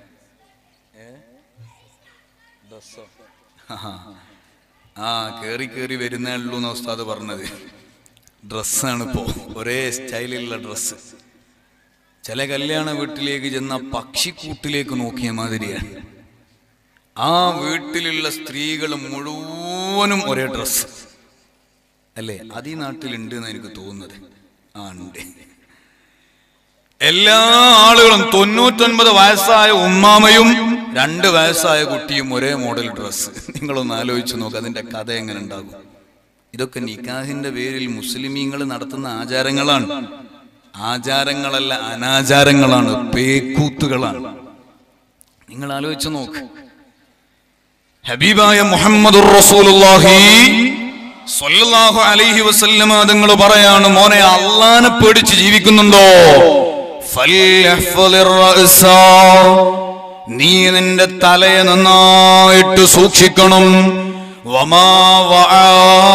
Speaker 2: ആ കേറി കേറി വരുന്നേ ഉള്ളൂ എന്ന് ഉസ്താദ് പറഞ്ഞത് ഡ്രസ്സാണ് ഇപ്പോ ഒരേ സ്റ്റൈലിലുള്ള ഡ്രസ്സ് ചില കല്യാണ വീട്ടിലേക്ക് ചെന്ന പക്ഷിക്കൂട്ടിലേക്ക് നോക്കിയ മാതിരിയാണ് ആ വീട്ടിലുള്ള സ്ത്രീകൾ മുഴുവനും ഒരേ ഡ്രസ്സ് അല്ലേ അത് ഈ നാട്ടിലുണ്ട് എന്ന് എനിക്ക് തോന്നുന്നത് ആ ഉണ്ട് എല്ലാ ആളുകളും തൊണ്ണൂറ്റൊൻപത് വയസ്സായ ഉമ്മാമയും രണ്ട് വയസ്സായ കുട്ടിയും ഒരേ മോഡൽ ഡ്രസ്സ് നിങ്ങളൊന്ന് ആലോചിച്ച് നോക്ക് അതിന്റെ കഥ എങ്ങനെ ഉണ്ടാകും ഇതൊക്കെ നിക്കാഹിന്റെ പേരിൽ മുസ്ലിമീങ്ങൾ നടത്തുന്ന ആചാരങ്ങളാണ് ആചാരങ്ങളല്ല അനാചാരങ്ങളാണ് പേക്കൂത്തുകളാണ് നിങ്ങൾ ആലോചിച്ച് നോക്ക് ഹബീബായ മുഹമ്മദുർ റസൂലുള്ളാഹി സ്വല്ലല്ലാഹു അലൈഹി വസല്ലമ തങ്ങൾ പറയാണ് മോനെ അള്ളാനെ പേടിച്ച് ജീവിക്കുന്നുണ്ടോ ഫൽയഹ്ഫളിർ റഅസ. നീ നിന്റെ തലയെ നന്നായിട്ട് സൂക്ഷിക്കണം വമാ വആ.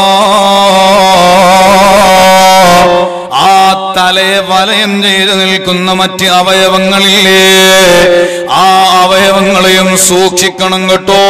Speaker 2: ആ തലയെ വലയം ചെയ്ത് നിൽക്കുന്ന മറ്റ് അവയവങ്ങളില്ലേ ആ അവയവങ്ങളെയും സൂക്ഷിക്കണം കേട്ടോ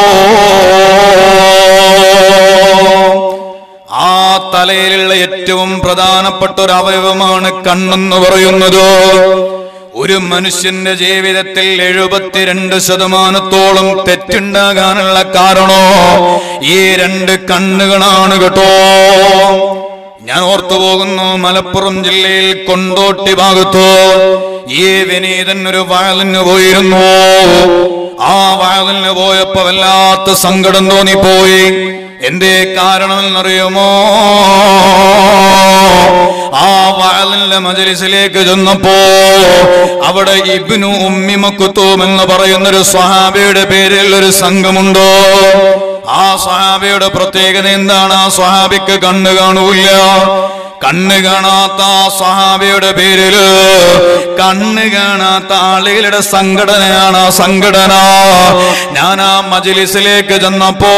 Speaker 2: ആ തലയിലുള്ള ഏറ്റവും പ്രധാനപ്പെട്ട ഒരു അവയവമാണ് കണ്ണെന്ന് പറയുന്നത് ഒരു മനുഷ്യന്റെ ജീവിതത്തിൽ എഴുപത്തിരണ്ട് ശതമാനത്തോളം തെറ്റുണ്ടാകാനുള്ള കാരണോ ഈ രണ്ട് കണ്ണുകളാണ് കേട്ടോ ഞാൻ ഓർത്തു പോകുന്നു മലപ്പുറം ജില്ലയിൽ കൊണ്ടോട്ടി ഭാഗത്ത് ഈ വിനീതൻ ഒരു വയലിന് പോയിരുന്നു ആ വയലിന് പോയപ്പോ വല്ലാത്ത സങ്കടം തോന്നിപ്പോയി എന്തേ കാരണമെന്നറിയുമോ ആ വയലിന്റെ മജലിസിലേക്ക് ചെന്നപ്പോ അവിടെ ഇബ്നു ഉമ്മി മക്കുത്തൂം എന്ന് പറയുന്ന ഒരു സ്വഹാബിയുടെ പേരിൽ ഒരു സംഘമുണ്ടോ ആ സ്വഹാബിയുടെ പ്രത്യേകത എന്താണ് ആ സ്വഹാബിക്ക് കണ്ണ് കാണൂല കണ്ണ് കാണാത്ത ആ സ്വഹാബിയുടെ പേരില് കണ്ണ് കാണാത്ത ആളുകളുടെ സംഘടനയാണ് ആ സംഘടന ഞാൻ ആ മജിലിസിലേക്ക് ചെന്നപ്പോ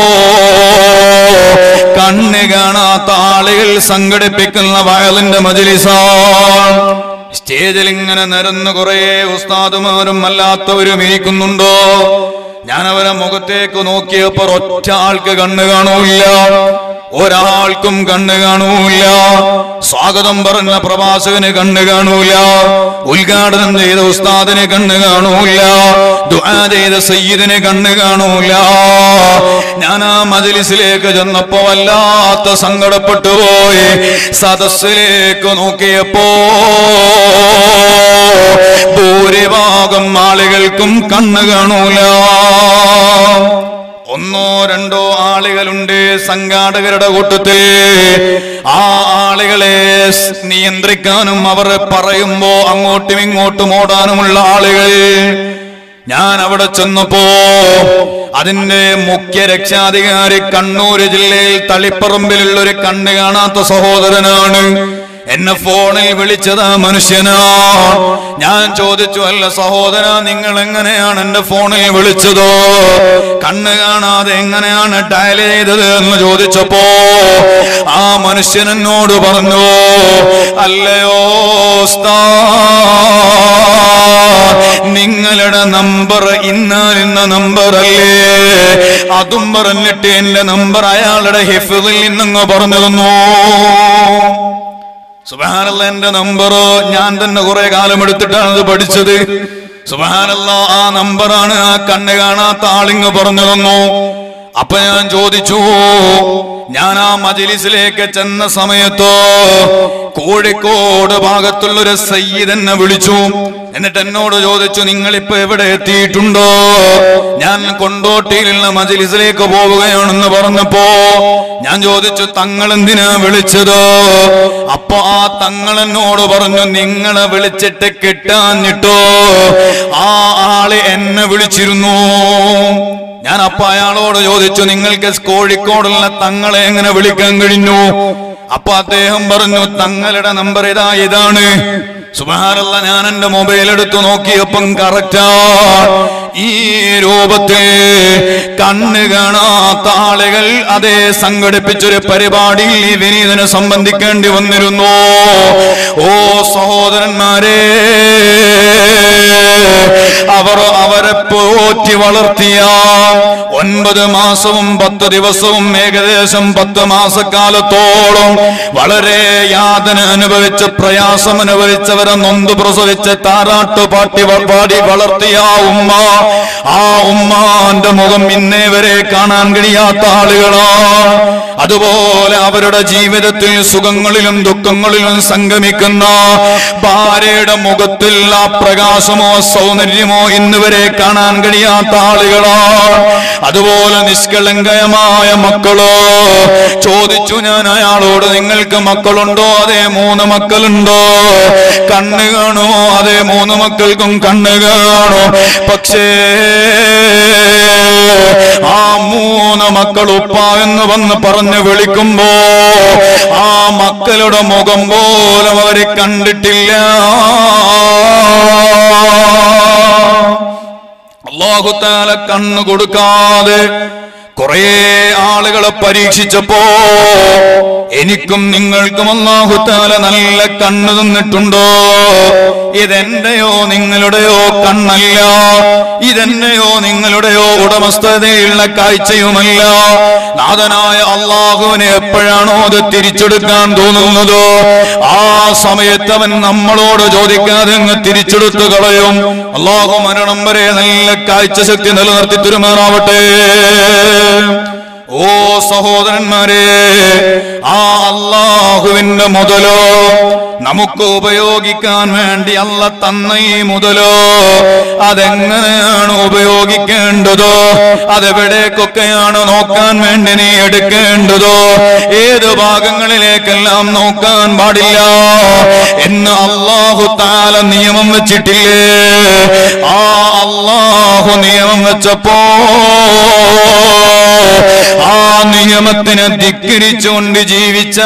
Speaker 2: കണ്ണ് കാണാത്ത ആളുകൾ സംഘടിപ്പിക്കുന്ന വയലിന്റെ മജിലിസാണ് സ്റ്റേജിൽ ഇങ്ങനെ നിരന്ന് കുറേ ഉസ്താദുമാരും അല്ലാത്തവരും ഇരിക്കുന്നുണ്ടോ ഞാൻ അവരെ മുഖത്തേക്ക് നോക്കിയപ്പോ ഒറ്റ ആൾക്ക് കണ്ണ് കാണൂല്ല ഒരാൾക്കും കണ്ണ് കാണൂല സ്വാഗതം പറഞ്ഞ പ്രവാസകന് കണ്ണ് കാണൂല ഉദ്ഘാടനം ചെയ്ത ഉസ്താദിന് കണ്ണ് കാണൂല ദുആ ചെയ്ത സയ്യിദിന് കണ്ണ് കാണൂല ഞാൻ ആ മജലിസിലേക്ക് ചെന്നപ്പോ വല്ലാത്ത സങ്കടപ്പെട്ടു പോയി സദസ്സിലേക്ക് നോക്കിയപ്പോ ഭൂരിഭാഗം ആളുകൾക്കും കണ്ണ് കാണൂല ഒന്നോ രണ്ടോ ആളുകളുണ്ട് സംഘാടകരുടെ കൂട്ടത്തിൽ ആ ആളുകളെ സ് നിയന്ത്രിക്കാനും അവർ പറയുമ്പോ അങ്ങോട്ടും ഇങ്ങോട്ടും ഓടാനുമുള്ള ആളുകൾ ഞാൻ അവിടെ ചെന്നപ്പോ അതിന്റെ മുഖ്യ രക്ഷാധികാരി കണ്ണൂർ ജില്ലയിൽ തളിപ്പറമ്പിലുള്ള ഒരു കണ്ണ് കാണാത്ത സഹോദരനാണ് എന്നെ ഫോണിൽ വിളിച്ചത് ആ മനുഷ്യനാ ഞാൻ ചോദിച്ചു അല്ല സഹോദര നിങ്ങൾ എങ്ങനെയാണ് എന്റെ ഫോണിൽ വിളിച്ചതോ കണ്ണ് കാണാതെ എങ്ങനെയാണ് ഡയൽ ചെയ്തത് എന്ന് ചോദിച്ചപ്പോ ആ മനുഷ്യൻ എന്നോട് പറഞ്ഞു അല്ലയോ ഉസ്താദ്, നിങ്ങളുടെ നമ്പർ ഇന്നാലിന്ന നമ്പർ അല്ലേ ആ അതും പറഞ്ഞിട്ട് എന്റെ നമ്പർ അയാളുടെ ഹിഫിൽ നിന്നങ്ങ് പറഞ്ഞു തന്നു സുബാനല്ല എന്റെ നമ്പർ ഞാൻ തന്നെ കുറെ കാലം എടുത്തിട്ടാണ് അത് പഠിച്ചത് സുബാനല്ല ആ നമ്പറാണ് ആ കണ്ണ് കാണാത്ത ആളിങ്ങ് പറഞ്ഞു തന്നു അപ്പൊ ഞാൻ ചോദിച്ചു ഞാൻ ആ മജിലിസിലേക്ക് ചെന്ന സമയത്ത് കോഴിക്കോട് ഭാഗത്തുള്ള ഒരു സയ്യിദ് എന്നെ വിളിച്ചു എന്നിട്ട് എന്നോട് ചോദിച്ചു നിങ്ങൾ ഇപ്പൊ എവിടെ എത്തിയിട്ടുണ്ടോ ഞാൻ കൊണ്ടോട്ടിയിലുള്ള മജിലിസിലേക്ക് പോവുകയാണെന്ന് പറഞ്ഞപ്പോ ഞാൻ ചോദിച്ചു തങ്ങൾ എന്തിനാ വിളിച്ചത് അപ്പൊ ആ തങ്ങൾ എന്നോട് പറഞ്ഞു നിങ്ങളെ വിളിച്ചിട്ട് കിട്ടാഞ്ഞിട്ടോ ആ ആള് എന്നെ വിളിച്ചിരുന്നു ഞാൻ അപ്പൊ അയാളോട് ചോദിച്ചു നിങ്ങൾക്ക് കോഴിക്കോടുള്ള തങ്ങളെ എങ്ങനെ വിളിക്കാൻ കഴിഞ്ഞു അപ്പൊ അദ്ദേഹം പറഞ്ഞു തങ്ങളുടെ നമ്പർ ഇതാ ഇതാണ് സുബാരല്ല ഞാൻ എന്റെ മൊബൈൽ എടുത്തു നോക്കിയപ്പം കറക്റ്റാ ഈ രൂപത്തിൽ കണ്ണ് കാണാത്ത ആളുകൾ അതേ സംഘടിപ്പിച്ചൊരു പരിപാടിയിൽ ഈ വിനീതനെ സംബന്ധിക്കേണ്ടി വന്നിരുന്നു ഓ സഹോദരന്മാരെ അവർ അവരെ പോറ്റി വളർത്തിയ ഒൻപത് മാസവും പത്ത് ദിവസവും ഏകദേശം പത്ത് മാസക്കാലത്തോളം വളരെ യാതന അനുഭവിച്ച് പ്രയാസം അനുഭവിച്ചവരെ നൊന്ത് പ്രസവിച്ച് താരാട്ട് പാട്ടി വ- പാടി വളർത്തിയ ആ ഉമ്മ ആ ഉമ്മാന്റെ മുഖം ഇന്നേ വരെ കാണാൻ കഴിയാത്ത ആളുകളാ അതുപോലെ അവരുടെ ജീവിതത്തിൽ സുഖങ്ങളിലും ദുഃഖങ്ങളിലും സംഗമിക്കുന്ന ഭാര്യയുടെ മുഖത്തിൽ ആ പ്രകാശമോ സൗന്ദര്യമോ ഇന്ന് വരെ കാണാൻ കഴിയാത്ത ആളുകളാ അതുപോലെ നിഷ്കളങ്കയമായ മക്കളോ ചോദിച്ചു ഞാൻ അയാളോട് നിങ്ങൾക്ക് മക്കളുണ്ടോ അതേ മൂന്ന് മക്കളുണ്ടോ കണ്ണ് കാണോ അതേ മൂന്ന് മക്കൾക്കും കണ്ണ് കാണോ പക്ഷേ ആ മൂന്ന് മക്കൾ ഉപ്പ എന്ന് വന്ന് പറഞ്ഞ് വിളിക്കുമ്പോ ആ മക്കളുടെ മുഖം പോലും അവരെ കണ്ടിട്ടില്ല അള്ളാഹുത്താല കണ്ണു കൊടുക്കാതെ കുറെ ആളുകളെ പരീക്ഷിച്ചപ്പോ എനിക്കും നിങ്ങൾക്കും അള്ളാഹുത്താല നല്ല കണ്ണ് തന്നിട്ടുണ്ടോ ഇതെന്റെയോ നിങ്ങളുടെയോ കണ്ണല്ല ഇതെന്റെയോ നിങ്ങളുടെയോ ഉടമസ്ഥതയുള്ള കാഴ്ചയുമല്ല നാഥനായ അള്ളാഹുവിനെ എപ്പോഴാണോ അത് തിരിച്ചെടുക്കാൻ തോന്നുന്നത് ആ സമയത്ത് അവൻ നമ്മളോട് ചോദിക്കാതെ അങ്ങ് തിരിച്ചെടുത്തു കളയും അള്ളാഹു മരണം വരെ നല്ല കാഴ്ച ശക്തി നിലനിർത്തി തിരുമാറാവട്ടെ ഓ സഹോദരന്മാരെ ആ അള്ളാഹുവിന്റെ മുതലോ നമുക്ക് ഉപയോഗിക്കാൻ വേണ്ടി അല്ല തന്ന ഈ മുതലോ അതെങ്ങനെയാണ് ഉപയോഗിക്കേണ്ടതോ അതെവിടേക്കൊക്കെയാണ് നോക്കാൻ വേണ്ടി നീ എടുക്കേണ്ടതോ ഏത് ഭാഗങ്ങളിലേക്കെല്ലാം നോക്കാൻ പാടില്ല എന്ന് അള്ളാഹു താല നിയമം വെച്ചിട്ടില്ലേ ആ അള്ളാഹു നിയമം വെച്ചപ്പോ ആ നിയമത്തിനെ ധിക്കരിച്ചുകൊണ്ട് ജീവിച്ച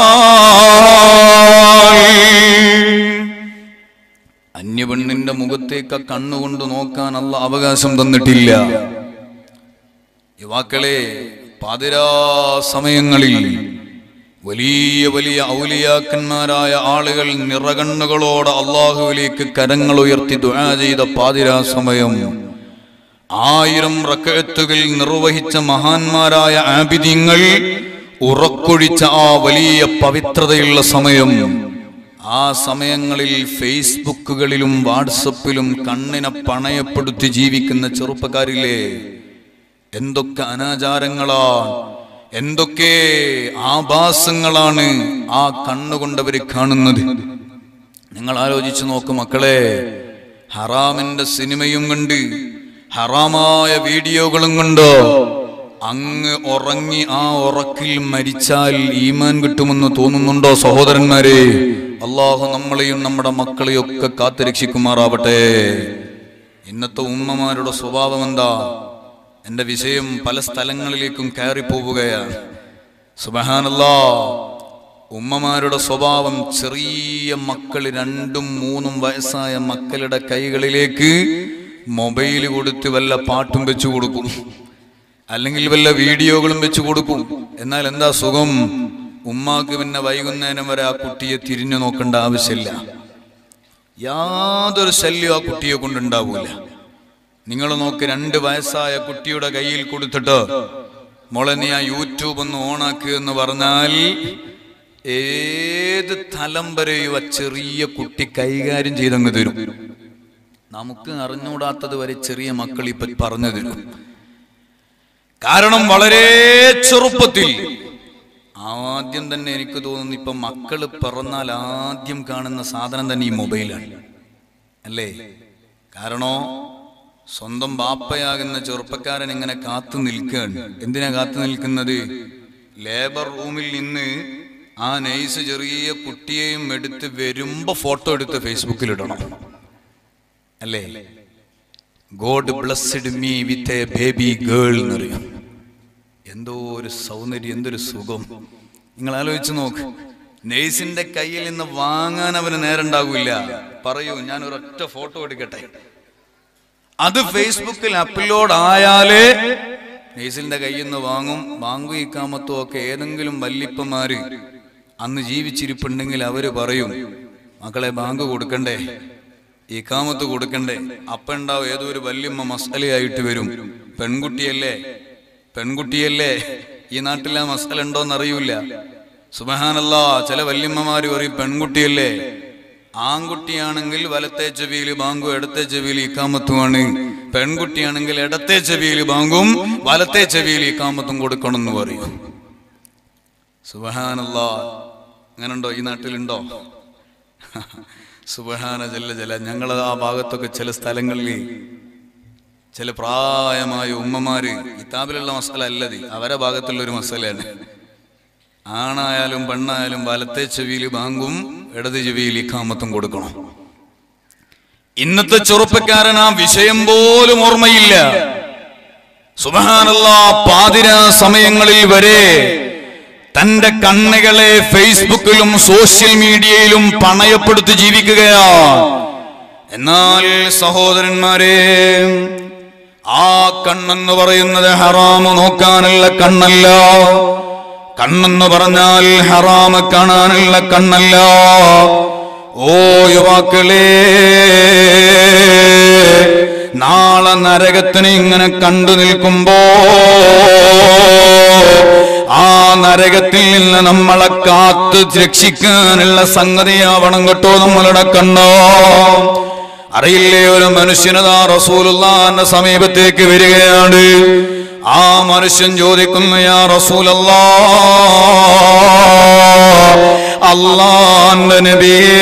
Speaker 2: അന്യപെണ്ണിന്റെ മുഖത്തേക്ക് കണ്ണുകൊണ്ട് നോക്കാൻ അല്ല അവകാശം തന്നിട്ടില്ല യുവാക്കളെ പാതിരാ സമയങ്ങളിൽ വലിയ വലിയ ഔലിയാക്കന്മാരായ ആളുകൾ നിറകണ്ണുകളോടെ അള്ളാഹുവിലേക്ക് കരങ്ങൾ ഉയർത്തി ദുആ ചെയ്ത പാതിരാ സമയം ആയിരം റക്കഴത്തുകൾ നിർവഹിച്ച മഹാന്മാരായ ആബിദിങ്ങൾ ഉറക്കൊഴിച്ച ആ വലിയ പവിത്രതയുള്ള സമയം ആ സമയങ്ങളിൽ ഫേസ്ബുക്കുകളിലും വാട്സപ്പിലും കണ്ണിനെ പണയപ്പെടുത്തി ജീവിക്കുന്ന ചെറുപ്പക്കാരില്ലേ എന്തൊക്കെ അനാചാരങ്ങളാണ് എന്തൊക്കെ ആഭാസങ്ങളാണ് ആ കണ്ണുകൊണ്ടവർ കാണുന്നത് നിങ്ങൾ ആലോചിച്ചു നോക്കൂ മക്കളെ ഹറാമിന്റെ സിനിമയും കണ്ട് ഹറാമായ വീഡിയോകളും കണ്ടോ അങ്ങ് ഉറങ്ങി ആ ഉറക്കിൽ മരിച്ചാൽ ഈമാൻ കിട്ടുമെന്ന് തോന്നുന്നുണ്ടോ സഹോദരന്മാരെ അള്ളാഹു നമ്മളെയും നമ്മുടെ മക്കളെയും ഒക്കെ കാത്തുരക്ഷിക്കുമാറാവട്ടെ ഇന്നത്തെ ഉമ്മമാരുടെ സ്വഭാവം എന്താ എന്റെ വിഷയം പല സ്ഥലങ്ങളിലേക്കും കയറിപ്പോവുകയാണ് സുബഹാനല്ലാ ഉമ്മമാരുടെ സ്വഭാവം ചെറിയ മക്കൾ രണ്ടും മൂന്നും വയസ്സായ മക്കളുടെ കൈകളിലേക്ക് മൊബൈൽ കൊടുത്ത് വല്ല പാട്ടും വെച്ചു കൊടുക്കും അല്ലെങ്കിൽ വല്ല വീഡിയോകളും വെച്ച് കൊടുക്കും എന്നാൽ എന്താ സുഖം ഉമ്മാക്ക് പിന്നെ വൈകുന്നേരം വരെ ആ കുട്ടിയെ തിരിഞ്ഞു നോക്കേണ്ട ആവശ്യമില്ല യാതൊരു ശല്യം ആ കുട്ടിയെ കൊണ്ടുണ്ടാവൂല നിങ്ങൾ നോക്ക് രണ്ട് വയസ്സായ കുട്ടിയുടെ കയ്യിൽ കൊടുത്തിട്ട് മോളെ നീ ആ യൂട്യൂബ് ഒന്ന് ഓണാക്കുക എന്ന് പറഞ്ഞാൽ ഏത് തലം വരെയും ആ ചെറിയ കുട്ടി കൈകാര്യം ചെയ്തങ്ങ് തരും നമുക്ക് അറിഞ്ഞുകൂടാത്തത് വരെ ചെറിയ മക്കൾ ഇപ്പൊ പറഞ്ഞു തരും കാരണം വളരെ ചെറുപ്പത്തിൽ ആദ്യം തന്നെ എനിക്ക് തോന്നുന്നു ഇപ്പൊ മക്കള് പിറന്നാൽ ആദ്യം കാണുന്ന സാധനം തന്നെ ഈ മൊബൈലാണ് അല്ലേ കാരണോ സ്വന്തം ബാപ്പയാകുന്ന ചെറുപ്പക്കാരൻ ഇങ്ങനെ കാത്തു നിൽക്കുകയാണ് എന്തിനാ കാത്തു നിൽക്കുന്നത് ലേബർ റൂമിൽ നിന്ന് ആ നൈസ് ചെറിയ കുട്ടിയെയും എടുത്ത് വരുമ്പോ ഫോട്ടോ എടുത്ത് ഫേസ്ബുക്കിൽ ഇടണം അല്ലേ god blessed me with a baby girl എന്നറിയാം എന്തോ ഒരു സൗന്ദര്യം എന്തൊരു സുഖം നിങ്ങൾ ആലോചിച്ച് നോക്ക് നെയ്സിന്റെ കയ്യിൽ നിന്ന് വാങ്ങാൻ അവന് നേരണ്ടാവില്ല പറയൂ ഞാൻ ഒരൊറ്റ ഫോട്ടോ എടുക്കട്ടെ അത് ഫേസ്ബുക്കിൽ അപ്ലോഡ് ആയാലേ നെയ്സിന്റെ കയ്യിൽ നിന്ന് വാങ്ങും വാങ്ങും ഇക്കാമത്തും ഒക്കെ ഏതെങ്കിലും വല്ലിപ്പന്മാര് അന്ന് ജീവിച്ചിരിപ്പുണ്ടെങ്കിൽ അവര് പറയും മക്കളെ ബാങ്ക് കൊടുക്കണ്ടേ ഇക്കാമത്ത് കൊടുക്കണ്ടേ അപ്പ ഉണ്ടാവും ഏതോ ഒരു വല്യമ്മ മസാലയായിട്ട് വരും പെൺകുട്ടിയല്ലേ പെൺകുട്ടിയല്ലേ ഈ നാട്ടിൽ ആ മസാല ഉണ്ടോന്ന് അറിയൂല സുബഹാനല്ല ചില വല്യമ്മമാര് പറയും പെൺകുട്ടിയല്ലേ ആൺകുട്ടിയാണെങ്കിൽ വലത്തെ ചെവിയിൽ ബാങ്കും ഇടത്തെ ചെവിയിൽ ഇക്കാമത്തുമാണ് പെൺകുട്ടിയാണെങ്കിൽ ഇടത്തെ ചെവിയിൽ ബാങ്കും വലത്തെ ചെവിയിൽ ഇക്കാമത്തും കൊടുക്കണം എന്ന് പറയും സുബഹാനല്ല അങ്ങനുണ്ടോ ഈ നാട്ടിലുണ്ടോ സുബഹാന ജല്ല ജല ഞങ്ങൾ ആ ഭാഗത്തൊക്കെ ചില സ്ഥലങ്ങളിൽ ചില പ്രായമായ ഉമ്മമാര് കിതാബിലുള്ള മസാല അല്ലത് അവരെ ഭാഗത്തുള്ള ഒരു മസാലയാണ് ആണായാലും പെണ്ണായാലും വലത്തെ ചെവിയിൽ ബാങ്കും ഇടത് ചെവിയിൽ ഇക്കാമത്തും കൊടുക്കണം ഇന്നത്തെ ചെറുപ്പക്കാരൻ ആ വിഷയം പോലും ഓർമ്മയില്ല സുബഹാനല്ല പാതിരാ സമയങ്ങളിൽ വരെ തന്റെ കണ്ണുകളെ ഫേസ്ബുക്കിലും സോഷ്യൽ മീഡിയയിലും പണയപ്പെടുത്തി ജീവിക്കുകയാ എന്നാൽ സഹോദരന്മാരെ ആ കണ്ണെന്ന് പറയുന്നത് ഹറാമ് നോക്കാനുള്ള കണ്ണല്ല കണ്ണെന്ന് പറഞ്ഞാൽ ഹറാമ് കാണാനുള്ള കണ്ണല്ല ഓ യുവാക്കളെ നാളെ നരകത്തിന് ഇങ്ങനെ കണ്ടു നിൽക്കുമ്പോ ആ നരകത്തിൽ നിന്ന് നമ്മളെ കാത്ത് രക്ഷിക്കാനുള്ള സംഗതിയാവണം കേട്ടോ നമ്മളുടെ കണ്ണോ അറിയില്ലേ ഒരു മനുഷ്യനതാ റസൂലുള്ളാന്റെ സമീപത്തേക്ക് വരികയാണ് ആ മനുഷ്യൻ ചോദിക്കുന്നു യാ റസൂലല്ലാ അള്ളാന്റെ നബിയേ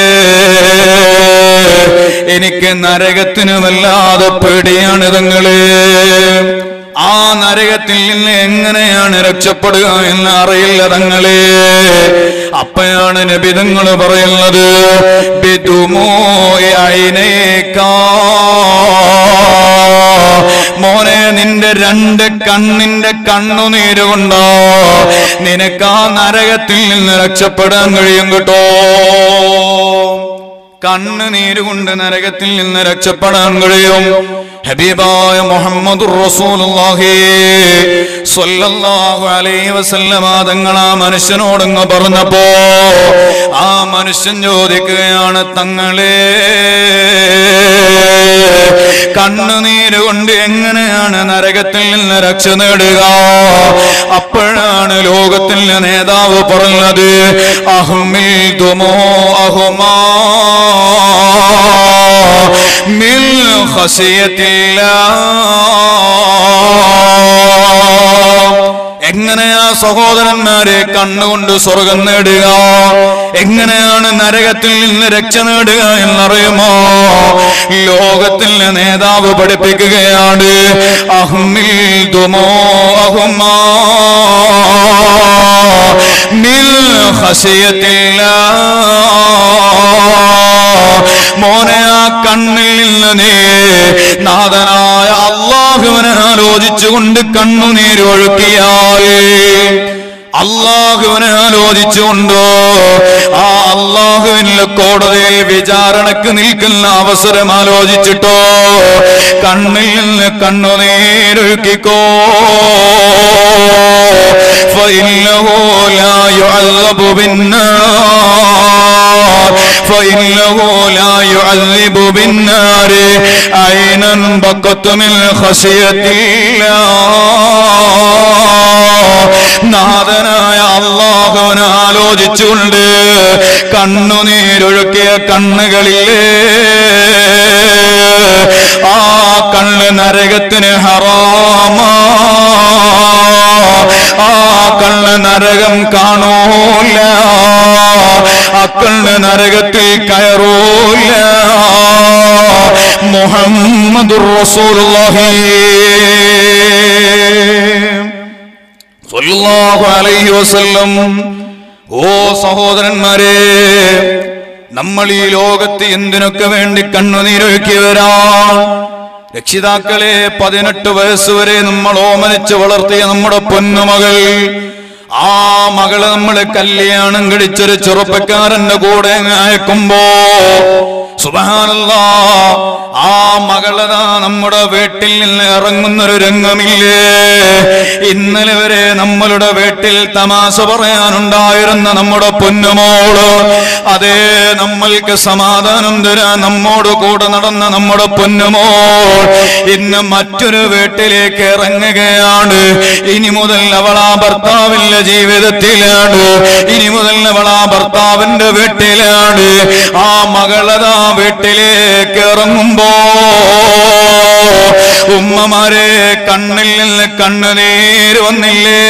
Speaker 2: എനിക്ക് നരകത്തിന് വല്ലാതെ പേടിയാണ് തങ്ങള് ആ നരകത്തിൽ നിന്ന് എങ്ങനെയാണ് രക്ഷപ്പെടുക എന്ന് അറിയില്ല തങ്ങളെ അപ്പയാണ് നബിതങ്ങൾ പറയുന്നത് ബിദുമോയ അയിനേക്കാ മോനെ നിന്റെ രണ്ട് കണ്ണിന്റെ കണ്ണുനീര് കൊണ്ടോ നിനക്ക് ആ നരകത്തിൽ നിന്ന് രക്ഷപ്പെടാൻ കഴിയും കേട്ടോ കണ്ണുനീര് കൊണ്ട് നരകത്തിൽ നിന്ന് രക്ഷപ്പെടാൻ കഴിയും ഹബീബായ മുഹമ്മദ് റസൂലുള്ളാഹി സ്വല്ലല്ലാഹു അലൈഹി വസല്ലമ തങ്ങൾ ആ മനുഷ്യനോടങ്ങ് പറഞ്ഞപ്പോ ആ മനുഷ്യൻ ചോദിക്കുകയാണ് തങ്ങളെ കണ്ണുനീര് കൊണ്ട് എങ്ങനെയാണ് നരകത്തിൽ നിന്ന് രക്ഷ നേടുക അപ്പോഴാണ് ലോകത്തിന്റെ നേതാവ് പറഞ്ഞത് അഹ്മിൽ തുമോ അഹുമാ മിൽ എങ്ങനെയാ സഹോദരന്മാരെ കണ്ണുകൊണ്ട് സ്വർഗം നേടുക എങ്ങനെയാണ് നരകത്തിൽ നിന്ന് രക്ഷ നേടുക എന്നറിയുമോ ലോകത്തിന്റെ നേതാവ് പഠിപ്പിക്കുകയാണ് അഹ്മിൽ തുമോ അഹുമാ മിൽ ഹസിയത്തില്ലാ മോനെ ആ കണ്ണിൽ നിന്ന് നീ നാഥനായ അള്ളാഹുവിനെ ആലോചിച്ചുകൊണ്ട് കണ്ണുനീര് ഒഴുക്കിയാൽ അള്ളാഹുവിനെ ആലോചിച്ചുകൊണ്ട് ആ അള്ളാഹുവിന്റെ കോടതിയിൽ വിചാരണക്ക് നിൽക്കുന്ന അവസരം ആലോചിച്ചിട്ടോ കണ്ണിൽ നിന്ന് കണ്ണുനീരൊഴുക്കിക്കോ فإنه لا يعذب بالنار فإنه لا يعذب بالنار عينا بقت من خشية الله നാഥനായ അള്ളാഹുവിനെ ആലോചിച്ചുകൊണ്ട് കണ്ണുനീരൊഴുക്കിയ കണ്ണുകളില്ലേ ആ കണ്ണ് നരകത്തിന് ഹറാമാ ആ കണ്ണ് നരകം കാണൂല ആ കണ്ണ് നരകത്തിൽ കയറൂല മുഹമ്മദുർ റസൂലുള്ളാഹി സ്വല്ലല്ലാഹു അലൈഹി വസല്ലം ഓ സഹോദരന്മാരെ നമ്മൾ ഈ ലോകത്ത് എന്തിനൊക്കെ വേണ്ടി കണ്ണുനീരൊഴുക്കിയവരാ രക്ഷിതാക്കളെ പതിനെട്ട് വയസ്സ് വരെ നമ്മൾ ഓമനിച്ച് വളർത്തിയ നമ്മുടെ പൊന്നുമകൾ ആ മകളെ നമ്മൾ കല്യാണം കഴിച്ചൊരു ചെറുപ്പക്കാരന്റെ കൂടെ അയക്കുമ്പോ സുബാനല്ലാ ആ മകളതാ നമ്മുടെ വീട്ടിൽ നിന്ന് ഇറങ്ങുന്നൊരു രംഗമില്ലേ ഇന്നലെ വരെ നമ്മളുടെ വീട്ടിൽ തമാശ പറയാനുണ്ടായിരുന്ന നമ്മുടെ പൊന്നുമോള് അതേ നമ്മൾക്ക് സമാധാനം തരാൻ നമ്മോട് കൂടെ നടന്ന നമ്മുടെ പൊന്നുമോൾ ഇന്ന് മറ്റൊരു വീട്ടിലേക്ക് ഇറങ്ങുകയാണ് ഇനി മുതൽ അവൾ ആ ഭർത്താവിന്റെ ജീവിതത്തിലാണ് ഇനി മുതൽ അവൾ ആ ഭർത്താവിന്റെ വീട്ടിലാണ് ആ മകളതാ വീട്ടിലേക്ക് ഇറങ്ങുമ്പോ ഉമ്മമാരെ കണ്ണിൽ നിന്ന് കണ്ണുനീര് വന്നില്ലേ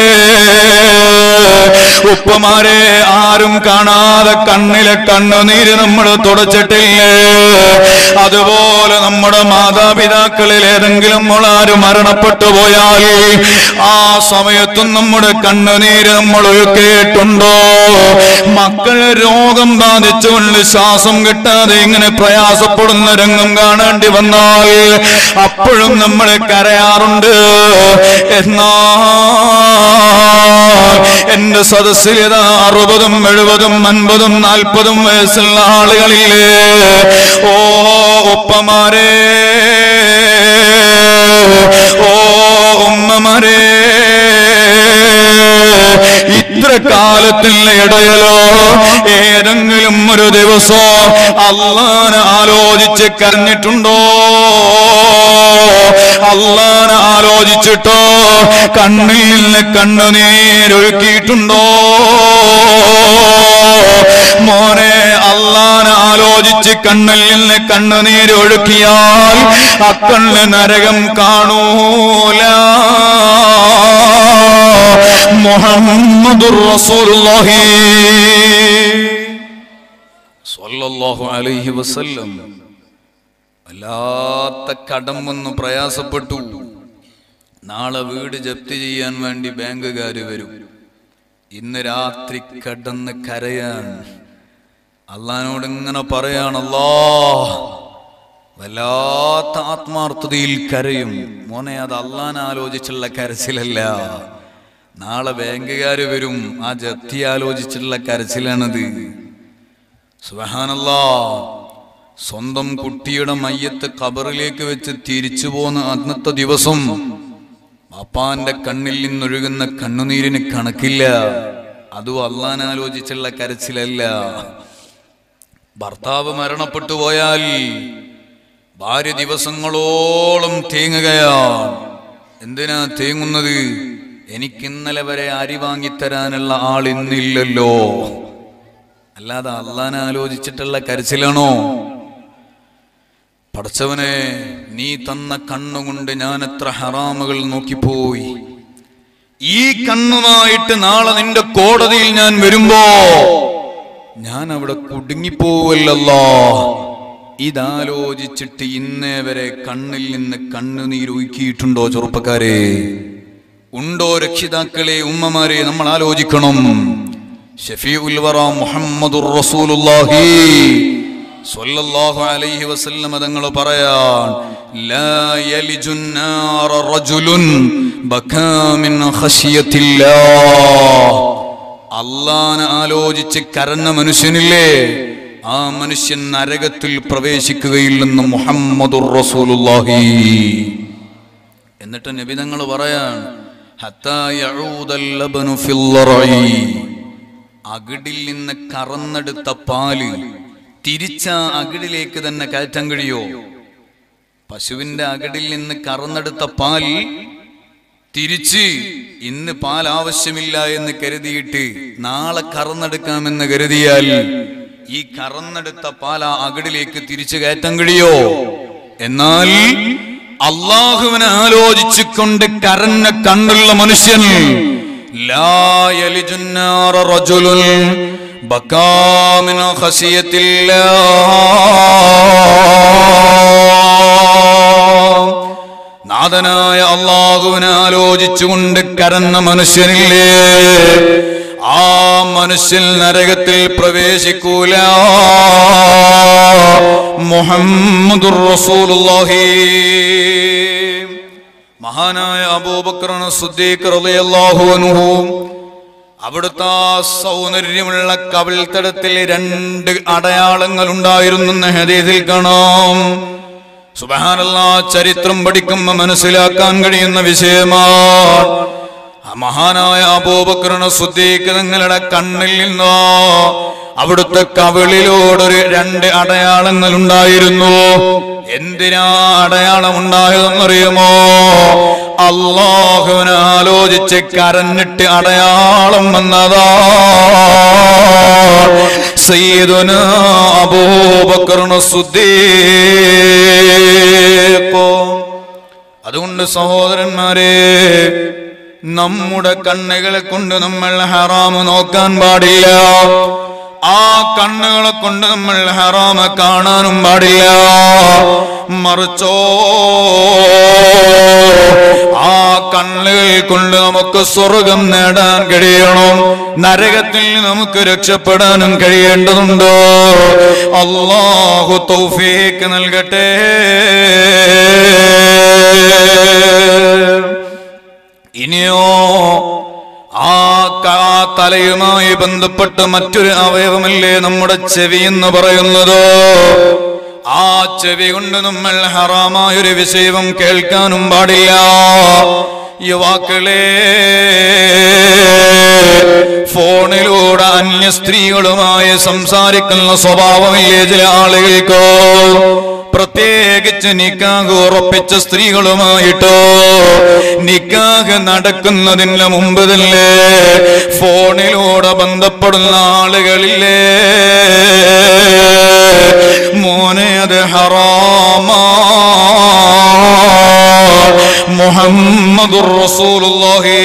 Speaker 2: ഉപ്പമാരെ ആരും കാണാതെ കണ്ണിലെ കണ്ണുനീര് നമ്മൾ തുടച്ചിട്ടില്ലേ അതുപോലെ നമ്മുടെ മാതാപിതാക്കളിൽ ഏതെങ്കിലും ആര് മരണപ്പെട്ടു പോയാൽ ആ സമയത്തും നമ്മുടെ കണ്ണുനീര് നമ്മൾ ഒഴുക്കിയിട്ടുണ്ടോ മക്കൾ രോഗം ബാധിച്ചുകൊണ്ട് ശ്വാസം കിട്ടാതെ ഇങ്ങനെ പ്രയാസപ്പെടുന്ന രംഗം കാണേണ്ടി വന്നാൽ അപ്പോഴും നമ്മൾ കരയാറുണ്ട് എന്നാ എന്റെ സദസ്സിൽ ഇതാ അറുപതും എഴുപതും അൻപതും നാൽപ്പതും വയസ്സുള്ള ആളുകളില്ലേ ഓ ഒപ്പമാരെ ഓ ഉമ്മമാരെ ഇത്ര കാലത്തിന്റെ ഇടയിലോ ഏതെങ്കിലും ഒരു ദിവസോ അള്ളാനെ ആലോചിച്ച് കരഞ്ഞിട്ടുണ്ടോ അള്ളാനെ ആലോചിച്ചിട്ടോ കണ്ണിൽ നിന്ന് കണ്ണുനീരൊഴുക്കിയിട്ടുണ്ടോ മോനെ അള്ളാനെ ആലോചിച്ച് കണ്ണിൽ നിന്ന് കണ്ണുനീര് ഒഴുക്കിയാൽ അക്കണ്ണ് നരകം കാണൂല മുഹമ്മദുർ റസൂലുള്ളാഹി സ്വല്ലല്ലാഹു അലൈഹി വസല്ലം വല്ലാത്ത കടം വന്ന് പ്രയാസപ്പെട്ടു നാളെ വീട് ജപ്തി ചെയ്യാൻ വേണ്ടി ബാങ്കുകാർ വരും ഇന്ന് രാത്രി കടന്ന് കരയാൻ അള്ളഹാനോട് ഇങ്ങനെ പറയാണല്ലോ വല്ലാത്ത ആത്മാർത്ഥതയിൽ കരയും മോനെ അത് അള്ളഹാൻ ആലോചിച്ചുള്ള കരച്ചിലല്ല നാളെ ബാങ്കുകാർ വരും ആ ജപ്തി ആലോചിച്ചുള്ള കരച്ചിലാണത് സുബഹാനല്ലാ സ്വന്തം കുട്ടിയുടെ മയ്യത്ത് ഖബറിലേക്ക് വെച്ച് തിരിച്ചു പോന്ന അന്നത്തെ ദിവസം അപ്പാന്റെ കണ്ണിൽ നിന്നൊഴുകുന്ന കണ്ണുനീരിന് കണക്കില്ല അതും അള്ളാൻ ആലോചിച്ചുള്ള കരച്ചിലല്ല ഭർത്താവ് മരണപ്പെട്ടു പോയാൽ ഭാര്യ ദിവസങ്ങളോളം തേങ്ങുകയാണ് എന്തിനാ തേങ്ങുന്നത് എനിക്ക് ഇന്നലെ വരെ അരി വാങ്ങിത്തരാനുള്ള ആൾ ഇന്നില്ലല്ലോ അല്ലാതെ അള്ളാനെ ആലോചിച്ചിട്ടുള്ള കരച്ചിലാണോ പടച്ചവനെ നീ തന്ന കണ്ണുകൊണ്ട് ഞാൻ എത്ര ഹറാമുകൾ നോക്കിപ്പോയി ഈ കണ്ണുമായിട്ട് നാളെ നിന്റെ കോടതിയിൽ ഞാൻ വരുമ്പോ ഞാൻ അവിടെ കുടുങ്ങിപ്പോവല്ലോ ഇതാലോചിച്ചിട്ട് ഇന്നേ വരെ കണ്ണിൽ നിന്ന് കണ്ണുനീരൊഴുക്കിയിട്ടുണ്ടോ ചെറുപ്പക്കാരെ ഉണ്ടോ രക്ഷിതാക്കളെ ഉമ്മമാരെ നമ്മൾ ആലോചിക്കണം ഷഫീഉൽ വറ മുഹമ്മദുർ റസൂലുള്ളാഹി സ്വല്ലല്ലാഹു അലൈഹി വസല്ലം തങ്ങൾ പറയാൻ ലാ യലിജുൻ നാറ റജുലുൻ ബകാ മിൻ ഖശിയത്തില്ലാഹ് അള്ളാനെ ആലോചിച്ച് കരഞ്ഞ മനുഷ്യനില്ലേ ആ മനുഷ്യൻ നരകത്തിൽ പ്രവേശിക്കുകയില്ലെന്ന് മുഹമ്മദുർ റസൂലുള്ളാഹി എന്നിട്ട് നബി തങ്ങൾ പറയാൻ ഹത്താ യഊദൽ ലബനു ഫിൽ ലറഇ. അകിടിൽ നിന്ന് കറന്നെടുത്ത പാല് തിരിച്ച അകിടിലേക്ക് തന്നെ കയറ്റാൻ കഴിയോ പശുവിന്റെ അകിടിൽ നിന്ന് കറന്നെടുത്ത പാൽ തിരിച്ച് ഇന്ന് പാൽ ആവശ്യമില്ല എന്ന് കരുതിയിട്ട് നാളെ കറന്നെടുക്കാമെന്ന് കരുതിയാൽ ഈ കറന്നെടുത്ത പാൽ ആ അകിടിലേക്ക് തിരിച്ചു കയറ്റാൻ കഴിയോ എന്നാൽ അള്ളാഹുവിനെ ആലോചിച്ചുകൊണ്ട് കരഞ്ഞ കണ്ണുള്ള മനുഷ്യൻ ലാ യലിജുന്നാറ റജുലുൻ ബക്കാ മിൻ ഖശിയത്തില്ലാ നാഥനായ അള്ളാഹുവിനെ ആലോചിച്ചുകൊണ്ട് കരന്ന മനുഷ്യനില്ലേ ആ മനുഷ്യൻ നരകത്തിൽ പ്രവേശിക്കൂല മുഹമ്മദുർ റസൂലുള്ളാഹി മഹാനായ അബൂബക്കർ സുദ്ദീഖ് റളിയല്ലാഹു അൻഹു അവിടുത്തെ ആ സൗന്ദര്യമുള്ള കവിൾത്തടത്തിൽ രണ്ട് അടയാളങ്ങൾ ഉണ്ടായിരുന്നു ഹദീസിൽ കാണാം സുബഹാനല്ലാ ചരിത്രം പഠിക്കുമ്പോ മനസ്സിലാക്കാൻ കഴിയുന്ന വിഷയമാണ് ആ മഹാനായ അബൂബക്കറിന സുദ്ദീഖ് നിങ്ങളുടെ കണ്ണിൽ നിന്നോ അവിടുത്തെ കവിളിലോടൊരു രണ്ട് അടയാളങ്ങൾ ഉണ്ടായിരുന്നു എന്തിനാ അടയാളം ഉണ്ടായതെന്നറിയുമോ അള്ളാഹുവിനെ ആലോചിച്ച് കരഞ്ഞിട്ട് അടയാളം വന്നതാ സയ്യിദുന അബൂബക്കറിന സുദ്ദീഖ് അതുകൊണ്ട് സഹോദരന്മാരെ നമ്മുടെ കണ്ണുകളെ കൊണ്ട് നമ്മൾ ഹറാമ് നോക്കാൻ പാടില്ല ആ കണ്ണുകളെ കൊണ്ട് നമ്മൾ ഹറാമ കാണാനും പാടില്ല മറിച്ചോ ആ കണ്ണുകൾ കൊണ്ട് നമുക്ക് സ്വർഗം നേടാൻ കഴിയണം നരകത്തിൽ നമുക്ക് രക്ഷപ്പെടാനും കഴിയേണ്ടതുണ്ടോ അള്ളാഹു തൗഫീക്ക് നൽകട്ടെ ഇനിയോ ആ ക- ആ തലയുമായി ബന്ധപ്പെട്ട് മറ്റൊരു അവയവമല്ലേ നമ്മുടെ ചെവി എന്ന് പറയുന്നത് ആ ചെവി കൊണ്ട് നമ്മൾ ഹറാമായൊരു വിഷയവും കേൾക്കാനും പാടില്ല യുവാക്കളെ ഫോണിലൂടെ അന്യ സ്ത്രീകളുമായി സംസാരിക്കുന്ന സ്വഭാവമില്ലേ ചില ആളുകൾക്ക് പ്രത്യേകിച്ച് നിക്കാഹ് ഉറപ്പിച്ച സ്ത്രീകളുമായിട്ടോ നിക്കാഹ് നടക്കുന്നതിന് മുമ്പ് തന്നെ ഫോണിലൂടെ ബന്ധപ്പെടുന്ന ആളുകളില്ലേ മോനെ അത് ഹറാമാ മുഹമ്മദുർ റസൂലുള്ളാഹി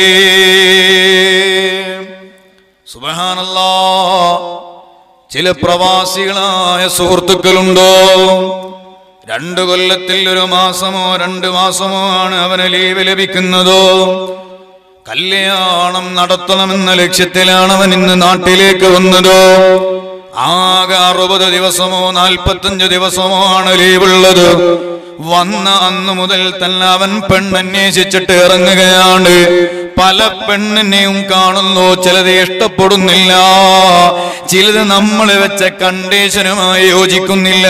Speaker 2: സുബ്ഹാനല്ലാ ചില പ്രവാസികളായ സുഹൃത്തുക്കളുണ്ടോ രണ്ടു കൊല്ലത്തിൽ ഒരു മാസമോ രണ്ട് മാസമോ ആണ് അവന് ലീവ് ലഭിക്കുന്നതോ കല്യാണം നടത്തണമെന്ന ലക്ഷ്യത്തിലാണ് അവൻ ഇന്ന് നാട്ടിലേക്ക് വന്നത് ആകെ അറുപത് ദിവസമോ നാൽപ്പത്തഞ്ച് ദിവസമോ ആണ് ലീവുള്ളത് വന്ന അന്ന് മുതൽ തന്നെ അവൻ പെണ്ണന്വേഷിച്ചിട്ട് ഇറങ്ങുകയാണ് പല പെണ്ണിനെയും കാണുന്നു ചിലത് ഇഷ്ടപ്പെടുന്നില്ല ചിലത് നമ്മൾ വെച്ച കണ്ടീഷനുമായി യോജിക്കുന്നില്ല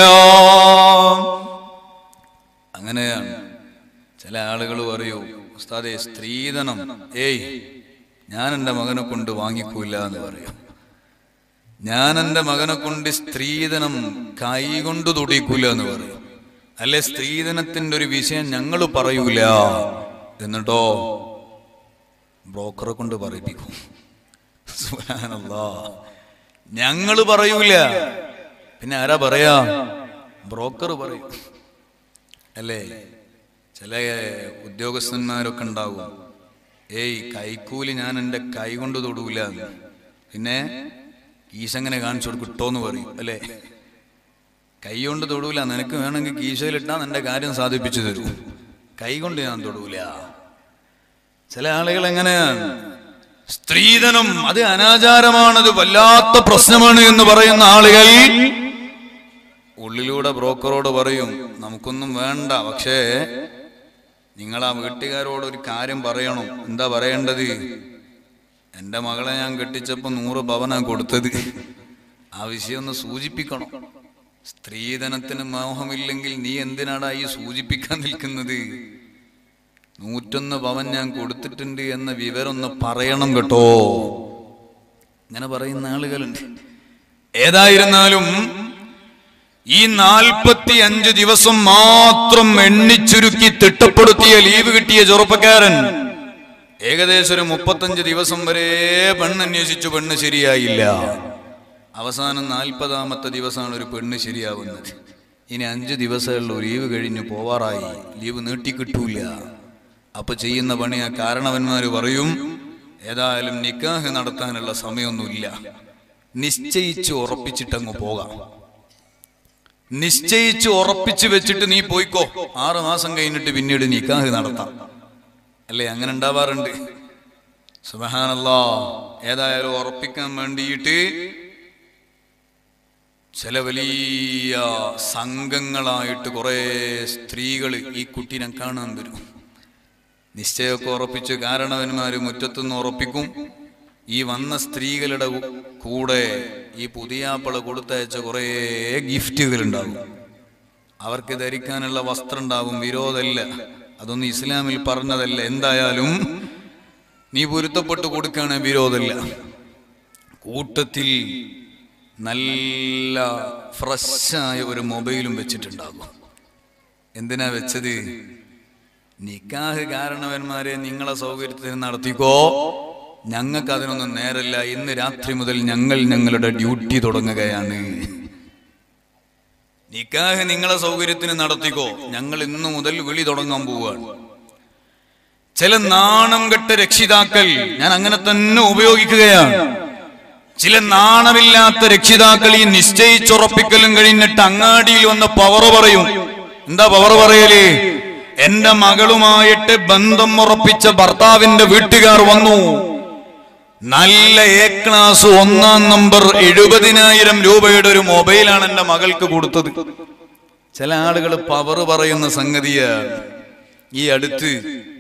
Speaker 2: അങ്ങനെയാണ് ചില ആളുകൾ പറയൂ ഉസ്താദെ സ്ത്രീധനം ഏയ് ഞാൻ എൻ്റെ മകനെ കൊണ്ട് വാങ്ങിക്കൂല എന്ന് പറയും ഞാൻ എൻ്റെ മകനെ കൊണ്ട് സ്ത്രീധനം കൈ കൊണ്ട് തുടിക്കൂല എന്ന് പറയും അല്ലെ സ്ത്രീധനത്തിന്റെ ഒരു വിഷയം ഞങ്ങൾ പറയൂല എന്നിട്ടോ ബ്രോക്കറെ കൊണ്ട് പറയിപ്പിക്കും സുബ്ഹാനല്ലാ. ഞങ്ങള് പറയൂല പിന്നെ ആരാ പറയാ ബ്രോക്കർ പറയും അല്ലേ ചില ഉദ്യോഗസ്ഥന്മാരൊക്കെ ഉണ്ടാവും ഏയ് കൈക്കൂലി ഞാൻ എൻ്റെ കൈ കൊണ്ട് തൊടൂല എന്ന്. പിന്നെ കീശങ്ങനെ കാണിച്ചു കൊടുക്കും ഇട്ടോന്ന് പറയും അല്ലേ കൈ കൊണ്ട് തൊടൂല നിനക്ക് വേണമെങ്കിൽ കീശയിലിട്ടാ നിന്റെ കാര്യം സാധിപ്പിച്ചു തരൂ കൈ കൊണ്ട് ഞാൻ തൊടൂല ചില ആളുകൾ എങ്ങനെയാണ് സ്ത്രീധനം അത് അനാചാരമാണത് വല്ലാത്ത പ്രശ്നമാണ് എന്ന് പറയുന്ന ആളുകൾ ഉള്ളിലൂടെ ബ്രോക്കറോട് പറയും നമുക്കൊന്നും വേണ്ട പക്ഷേ നിങ്ങൾ ആ വീട്ടുകാരോട് ഒരു കാര്യം പറയണം എന്താ പറയേണ്ടത് എൻ്റെ മകളെ ഞാൻ കെട്ടിച്ചപ്പോ നൂറ് പവനാ കൊടുത്തത് ആ വിഷയം ഒന്ന് സൂചിപ്പിക്കണം സ്ത്രീധനത്തിന് മോഹമില്ലെങ്കിൽ നീ എന്തിനാടാ ഈ സൂചിപ്പിക്കാൻ നിൽക്കുന്നത് നൂറ്റൊന്ന് പവൻ ഞാൻ കൊടുത്തിട്ടുണ്ട് എന്ന വിവരം ഒന്ന് പറയണം കേട്ടോ ഇങ്ങനെ പറയുന്ന ആളുകളുണ്ട് ഏതായിരുന്നാലും ഈ നാൽപ്പത്തി അഞ്ച് ദിവസം മാത്രം എണ്ണിച്ചുരുക്കി തിട്ടപ്പെടുത്തിയ ലീവ് കിട്ടിയ ചെറുപ്പക്കാരൻ ഏകദേശം ഒരു മുപ്പത്തഞ്ച് ദിവസം വരെ പെണ്ണന്വേഷിച്ചു പെണ്ണ് ശരിയായില്ല അവസാനം നാൽപ്പതാമത്തെ ദിവസമാണ് ഒരു പെണ്ണ് ശരിയാവുന്നത് ഇനി അഞ്ച് ദിവസമുള്ള ലീവ് കഴിഞ്ഞ് പോവാറായി ലീവ് നീട്ടിക്കിട്ടൂല അപ്പൊ ചെയ്യുന്ന പണി ആ കാരണവന്മാര് പറയും ഏതായാലും നിക്കാഹ് നടത്താനുള്ള സമയമൊന്നുമില്ല നിശ്ചയിച്ച് ഉറപ്പിച്ചിട്ടങ്ങ് പോകാം നിശ്ചയിച്ച് ഉറപ്പിച്ച് വെച്ചിട്ട് നീ പോയിക്കോ ആറ് മാസം കഴിഞ്ഞിട്ട് പിന്നീട് നിക്കാഹ് നടത്താം അല്ലേ അങ്ങനെ ഉണ്ടാവാറുണ്ട് സുബഹാനല്ലാ ഏതായാലും ഉറപ്പിക്കാൻ വേണ്ടിയിട്ട് ചില വലിയ സംഘങ്ങളായിട്ട് കുറെ സ്ത്രീകൾ ഈ കുട്ടീനെ കാണാൻ വരും നിശ്ചയമൊക്കെ ഉറപ്പിച്ച് കാരണവന്മാര് മുറ്റത്തുനിന്ന് ഉറപ്പിക്കും ഈ വന്ന സ്ത്രീകളുടെ കൂടെ ഈ പുതിയാപ്പിള കൊടുത്തയച്ച കുറേ ഗിഫ്റ്റുകൾ ഉണ്ടാകും അവർക്ക് ധരിക്കാനുള്ള വസ്ത്രം ഉണ്ടാവും വിരോധമല്ല അതൊന്നും ഇസ്ലാമിൽ പറഞ്ഞതല്ല എന്തായാലും നീ പൊരുത്തപ്പെട്ട് കൊടുക്കുകയാണ് വിരോധമില്ല കൂട്ടത്തിൽ നല്ല ഫ്രഷായ ഒരു മൊബൈലും വെച്ചിട്ടുണ്ടാകും എന്തിനാ വെച്ചത് നിക്കാഹ് കാരണവന്മാരെ നിങ്ങളെ സൗകര്യത്തിന് നടത്തിക്കോ ഞങ്ങൾക്ക് അതിനൊന്നും നേരല്ല ഇന്ന് രാത്രി മുതൽ ഞങ്ങൾ ഞങ്ങളുടെ ഡ്യൂട്ടി തുടങ്ങുകയാണ് നിക്കാഹ് നിങ്ങളെ സൗകര്യത്തിന് നടത്തിക്കോ ഞങ്ങൾ ഇന്നു മുതൽ വിളി തുടങ്ങാൻ പോവുകയാണ് ചില നാണം കെട്ട രക്ഷിതാക്കൾ ഞാൻ അങ്ങനെ തന്നെ ഉപയോഗിക്കുകയാണ് ചില നാണമില്ലാത്ത രക്ഷിതാക്കൾ ഈ നിശ്ചയിച്ചുറപ്പിക്കലും കഴിഞ്ഞിട്ട് അങ്ങാടിയിൽ വന്ന് പവർ പറയും എന്താ പവർ പറയല് എന്റെ മകളുമായിട്ട് ബന്ധം ഉറപ്പിച്ച ഭർത്താവിന്റെ വീട്ടുകാർ വന്നു നല്ല എ ക്ലാസ് ഒന്നാം നമ്പർ എഴുപതിനായിരം രൂപയുടെ ഒരു മൊബൈലാണ് എന്റെ മകൾക്ക് കൊടുത്തത് ചില ആളുകൾ പവർ പറയുന്ന സംഗതിയാണ് ഈ അടുത്ത്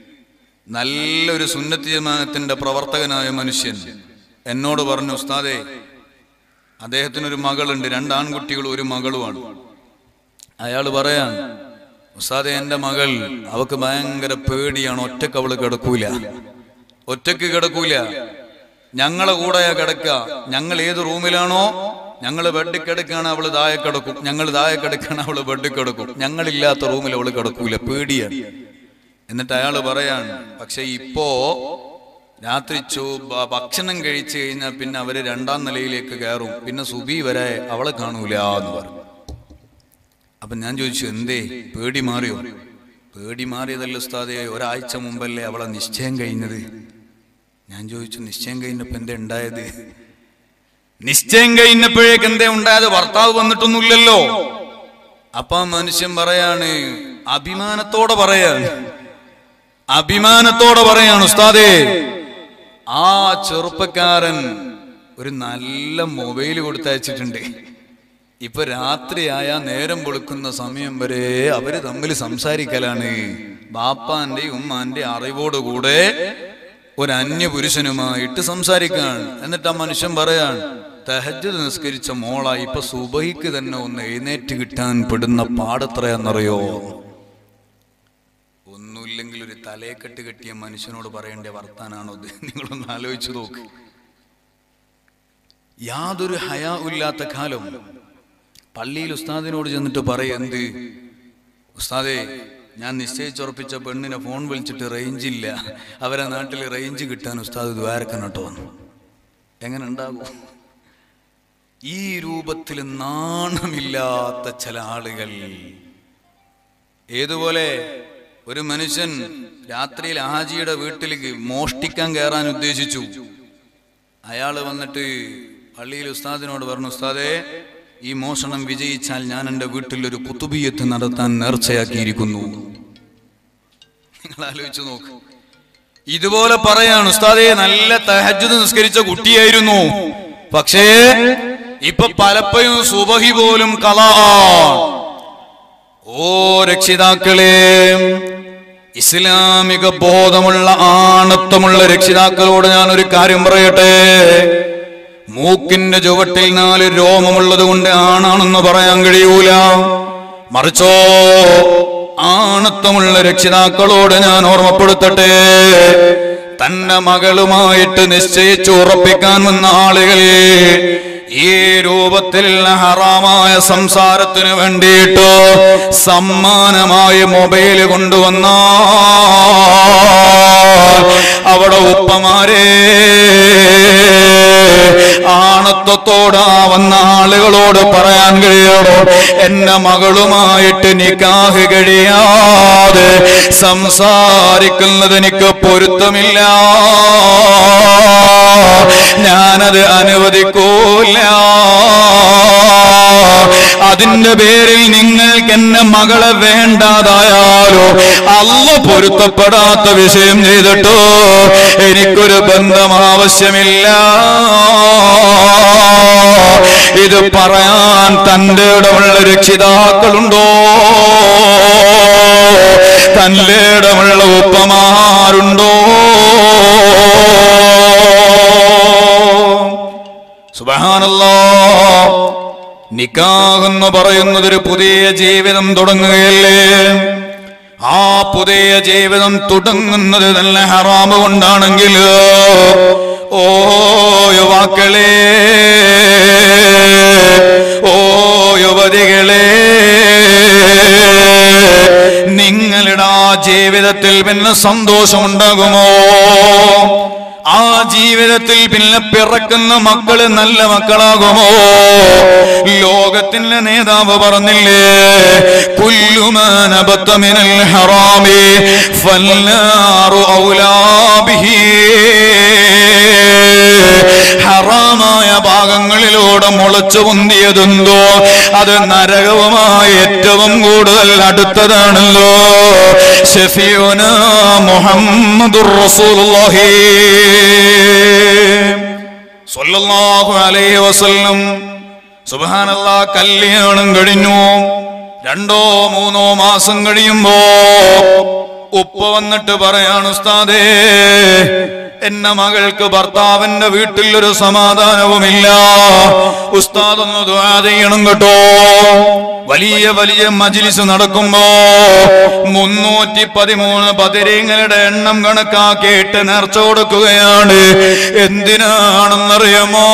Speaker 2: നല്ലൊരു സുന്നത്തി ജമാഅത്തിന്റെ പ്രവർത്തകനായ മനുഷ്യൻ എന്നോട് പറഞ്ഞു ഉസ്താദേ അദ്ദേഹത്തിനൊരു മകളുണ്ട് രണ്ട് ആൺകുട്ടികളും ഒരു മകളുമാണ് അയാൾ പറയാൻ ഉസ്താദെ എന്റെ മകൾ അവക്ക് ഭയങ്കര പേടിയാണ് ഒറ്റക്ക് അവള് കിടക്കൂല ഒറ്റക്ക് കിടക്കൂല ഞങ്ങളെ കൂടെയാ കിടക്കുക ഞങ്ങൾ ഏത് റൂമിലാണോ ഞങ്ങൾ ബെഡിൽ കിടക്കുകയാണ് അവള് താഴെ കിടക്കും ഞങ്ങൾ താഴെ കിടക്കുകയാണ് അവള് ബെഡിൽ കിടക്കും ഞങ്ങളില്ലാത്ത റൂമിൽ അവള് കിടക്കൂല പേടിയാണ് എന്നിട്ട് അയാൾ പറയാണ് പക്ഷെ ഇപ്പോ രാത്രി ചോ ഭ- ഭക്ഷണം കഴിച്ചു കഴിഞ്ഞാൽ പിന്നെ അവര് രണ്ടാം നിലയിലേക്ക് കയറും പിന്നെ സുബി വരെ അവളെ കാണൂല എന്ന് പറഞ്ഞു അപ്പൊ ഞാൻ ചോദിച്ചു എന്തേ പേടി മാറിയോ പേടി മാറിയതല്ല ഉസ്താദെ ഒരാഴ്ച മുമ്പല്ലേ അവളെ നിശ്ചയം കഴിഞ്ഞത് ഞാൻ ചോദിച്ചു നിശ്ചയം കഴിഞ്ഞപ്പോ എന്താ ഉണ്ടായത് നിശ്ചയം കഴിഞ്ഞപ്പോഴേക്ക് എന്തേ ഉണ്ടായത് ഭർത്താവ് വന്നിട്ടൊന്നുമില്ലല്ലോ അപ്പൊ ആ മനുഷ്യൻ പറയാണ് അഭിമാനത്തോടെ പറയാണ് അഭിമാനത്തോടെ പറയാണ് ഉസ്താദേ ആ ചെറുപ്പക്കാരൻ ഒരു നല്ല മൊബൈൽ കൊടുത്തയച്ചിട്ടുണ്ട് ഇപ്പൊ രാത്രിയായ നേരം പൊളുക്കുന്ന സമയം വരെ അവര് തമ്മിൽ സംസാരിക്കലാണ് ബാപ്പാന്റെ ഉമ്മാന്റെ അറിവോടുകൂടെ ഒരു അന്യ പുരുഷനുമായിട്ട് സംസാരിക്കാണ് എന്നിട്ട് ആ മനുഷ്യൻ പറയാൻ തഹജ്ജുദ് നിസ്കരിച്ച മോള ഇപ്പൊ സുബഹിക്ക് തന്നെ ഒന്ന് എഴുന്നേറ്റ് കിട്ടാൻ പെടുന്ന പാടത്രയാന്നറിയോ ഒന്നുമില്ലെങ്കിൽ ഒരു തലയെക്കെട്ട് കെട്ടിയ മനുഷ്യനോട് പറയേണ്ട വർത്താനാണോ ഇത് നിങ്ങളൊന്ന് ആലോചിച്ചു നോക്ക് യാതൊരു ഹയാ ഇല്ലാത്ത കാലം പള്ളിയിൽ ഉസ്താദിനോട് ചെന്നിട്ട് പറയും എന്ത് ഉസ്താദേ ഞാൻ നിശ്ചയിച്ചുറപ്പിച്ച പെണ്ണിനെ ഫോൺ വിളിച്ചിട്ട് റേഞ്ച് ഇല്ല അവരെ നാട്ടിൽ റേഞ്ച് കിട്ടാൻ ഉസ്താദ് ദ്വാരക്കണം കേട്ടോ എങ്ങനെ ഉണ്ടാകും ഈ രൂപത്തിൽ നാണമില്ലാത്ത ചില ആളുകൾ ഏതുപോലെ ഒരു മനുഷ്യൻ രാത്രിയിൽ ഹാജിയുടെ വീട്ടിലേക്ക് മോഷ്ടിക്കാൻ കയറാൻ ഉദ്ദേശിച്ചു അയാൾ വന്നിട്ട് പള്ളിയിൽ ഉസ്താദിനോട് പറഞ്ഞു ഉസ്താദേ ഈ മോഷണം വിജയിച്ചാൽ ഞാൻ എൻ്റെ വീട്ടിൽ ഒരു കുത്തുബിയത്ത് നടത്താൻ നേർച്ചയാക്കിയിരിക്കുന്നു നിങ്ങൾ ആലോചിച്ചു നോക്ക് ഇതുപോലെ പറയാണ് ഉസ്താദെ നല്ല തഹജ്ജുദ് നിസ്കരിച്ച കുട്ടിയായിരുന്നു പക്ഷേ ഇപ്പൊ പലപ്പോഴും സുബഹി പോലും കലാ ഓ രക്ഷിതാക്കളെ ഇസ്ലാമിക ബോധമുള്ള ആണത്വമുള്ള രക്ഷിതാക്കളോട് ഞാൻ ഒരു കാര്യം പറയട്ടെ മൂക്കിന്റെ ചുവട്ടിൽ നാല് രോമമുള്ളത് കൊണ്ട് ആണാണെന്ന് പറയാൻ കഴിയൂല മറിച്ചോ ആണത്വമുള്ള രക്ഷിതാക്കളോട് ഞാൻ ഓർമ്മപ്പെടുത്തട്ടെ തന്റെ മകളുമായിട്ട് നിശ്ചയിച്ച് ഉറപ്പിക്കാൻ വന്ന ആളുകൾ ഈ രൂപത്തിലുള്ള ഹറാമായ സംസാരത്തിന് വേണ്ടിയിട്ട് സമ്മാനമായി മൊബൈൽ കൊണ്ടുവന്ന അവിടെ ഉപ്പമാരെ ആണത്വത്തോടാ വന്ന ആളുകളോട് പറയാൻ കഴിയണോ എന്റെ മകളുമായിട്ട് നിക്കാഹ് കഴിയാതെ സംസാരിക്കുന്നത് എനിക്ക് പൊരുത്തമില്ല ഞാനത് അനുവദിക്കൂല അതിന്റെ പേരിൽ നിങ്ങൾക്ക് എന്നെ മകളെ വേണ്ടാതായാലോ അല്ല പൊരുത്തപ്പെടാത്ത വിഷയം ചെയ്തിട്ടോ എനിക്കൊരു ബന്ധം ആവശ്യമില്ല ഇത് പറയാൻ തന്റെ ഇടമുള്ള രക്ഷിതാക്കളുണ്ടോ തന്റെ ഇടമുള്ള ഉപ്പമാരുണ്ടോ സുബഹാനല്ലോ നിക്കാഹ് എന്ന് പറയുന്നത് ഒരു പുതിയ ജീവിതം തുടങ്ങുകയല്ലേ ആ പുതിയ ജീവിതം തുടങ്ങുന്നത് നല്ല ഹറാമ് കൊണ്ടാണെങ്കിൽ ഓ യുവാക്കളെ ഓ യുവതികളെ നിങ്ങളുടെ ആ ജീവിതത്തിൽ പിന്നെ സന്തോഷമുണ്ടാകുമോ ആ ജീവിതത്തിൽ പിന്നെ പിറക്കുന്ന മക്കള് നല്ല മക്കളാകുമോ ലോകത്തിന്റെ നേതാവ് പറഞ്ഞില്ലേ കുല്ലുമാനബത്തമിനൽ ഹറാമി ഫന്നാറു ഔലാബിഹി ഹറാമായ ഭാഗങ്ങളിലൂടെ മുളച്ചു പൊന്തിയതെന്തോ അത് നരകവുമായി ഏറ്റവും കൂടുതൽ അടുത്തതാണല്ലോ ഷഫിയുന മുഹമ്മദുർ റസൂലുള്ളാഹി സ്വല്ലല്ലാഹു അലൈഹി വസല്ലം സുബ്ഹാനല്ലാ കല്യാണം കഴിഞ്ഞു രണ്ടോ മൂന്നോ മാസം കഴിയുമ്പോ ഉപ്പ വന്നിട്ട് പറയാണ് ഉസ്താദേ എന്ന മകൾക്ക് ഭർത്താവിന്റെ വീട്ടിൽ ഒരു സമാധാനവുമില്ല ഉസ്താദ് ഒന്ന് ദുആ ചെയ്യണം കേട്ടോ വലിയ വലിയ മജിലിസ് നടക്കുമ്പോ മുന്നൂറ്റി പതിമൂന്ന് പതിരീങ്ങളുടെ എണ്ണം കണക്കാക്കിയിട്ട് നേർച്ച കൊടുക്കുകയാണ് എന്തിനാണെന്നറിയാമോ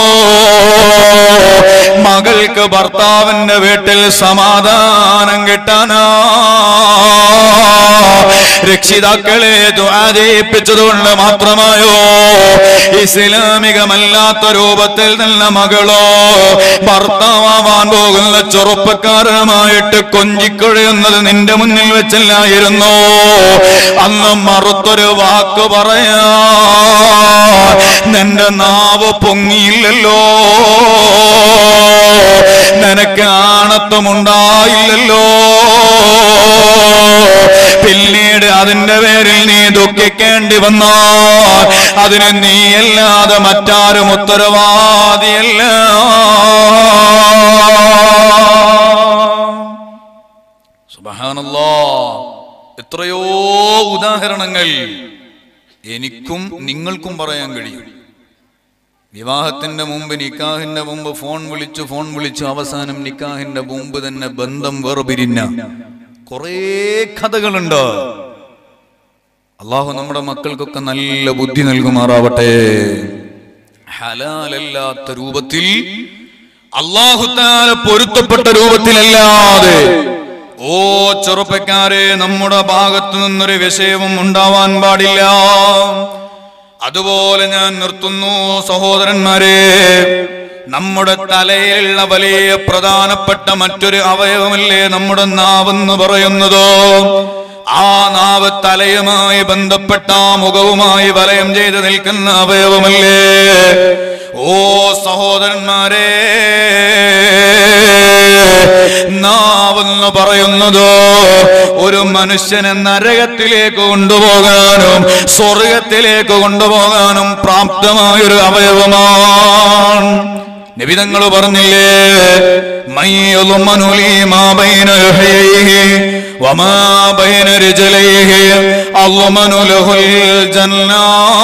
Speaker 2: മകൾക്ക് ഭർത്താവിന്റെ വീട്ടിൽ സമാധാനം കിട്ടാനാ രക്ഷിതാക്കളെ ദ്വാരയിപ്പിച്ചതുകൊണ്ട് മാത്രമായോ ഇസ്ലാമികമല്ലാത്ത രൂപത്തിൽ നിന്ന മകളോ ഭർത്താവാൻ പോകുന്ന ചെറുപ്പക്കാരനുമായിട്ട് കൊഞ്ചിക്കൊഴയുന്നത് നിന്റെ മുന്നിൽ വെച്ചല്ലായിരുന്നു അന്ന് മറുത്തൊരു വാക്ക് പറയാ നിന്റെ നാവ് പൊങ്ങിയില്ലല്ലോ നിനക്ക് ആണത്വമുണ്ടായില്ലല്ലോ പിന്നീട് അതിന്റെ പേരിൽ നീ ദുഃഖിക്കേണ്ടി വന്നാൽ അതിന് നീയല്ലാതെ മറ്റാരും ഉത്തരവാദിയല്ല സുബഹാനല്ലാ എത്രയോ ഉദാഹരണങ്ങൾ എനിക്കും നിങ്ങൾക്കും പറയാൻ കഴിയും വിവാഹത്തിന്റെ മുമ്പ് നിക്കാഹിന്റെ മുമ്പ് ഫോൺ വിളിച്ചു ഫോൺ വിളിച്ചു അവസാനം നിക്കാഹിന്റെ മുമ്പ് തന്നെ ബന്ധം വേർപിരിഞ്ഞ കുറേ കഥകളുണ്ട് അള്ളാഹു നമ്മുടെ മക്കൾക്കൊക്കെ നല്ല ബുദ്ധി നൽകുമാറാവട്ടെ ഹലാലല്ലാത്ത രൂപത്തിൽ അള്ളാഹുത്താല പൊരുത്തപ്പെട്ട രൂപത്തിലല്ലാതെ ഓ ചെറുപ്പക്കാരെ നമ്മുടെ ഭാഗത്തു നിന്നൊരു വിഷയവും ഉണ്ടാവാൻ പാടില്ല അതുപോലെ ഞാൻ നിർത്തുന്നു സഹോദരന്മാരെ നമ്മുടെ തലയിലുള്ള വലിയ പ്രധാനപ്പെട്ട മറ്റൊരു അവയവമല്ലേ നമ്മുടെ നാവെന്ന് പറയുന്നത് ആ നാവ് തലയുമായി ബന്ധപ്പെട്ട ആ മുഖവുമായി വലയം ചെയ്ത് നിൽക്കുന്ന അവയവമല്ലേ ഓ സഹോദരന്മാരെ നാവെന്ന് പറയുന്നത് ഒരു മനുഷ്യനെ നരകത്തിലേക്ക് കൊണ്ടുപോകാനും സ്വർഗത്തിലേക്ക് കൊണ്ടുപോകാനും പ്രാപ്തമായൊരു അവയവമാണ് നിബിതങ്ങൾ പറഞ്ഞില്ലേ മയ്യൊലുമനുലി മാബൈന യഹ്യൈഹി വമാ ബൈന റിജലൈഹി അള്ളുമനു ലഹുൽ ജന്നാ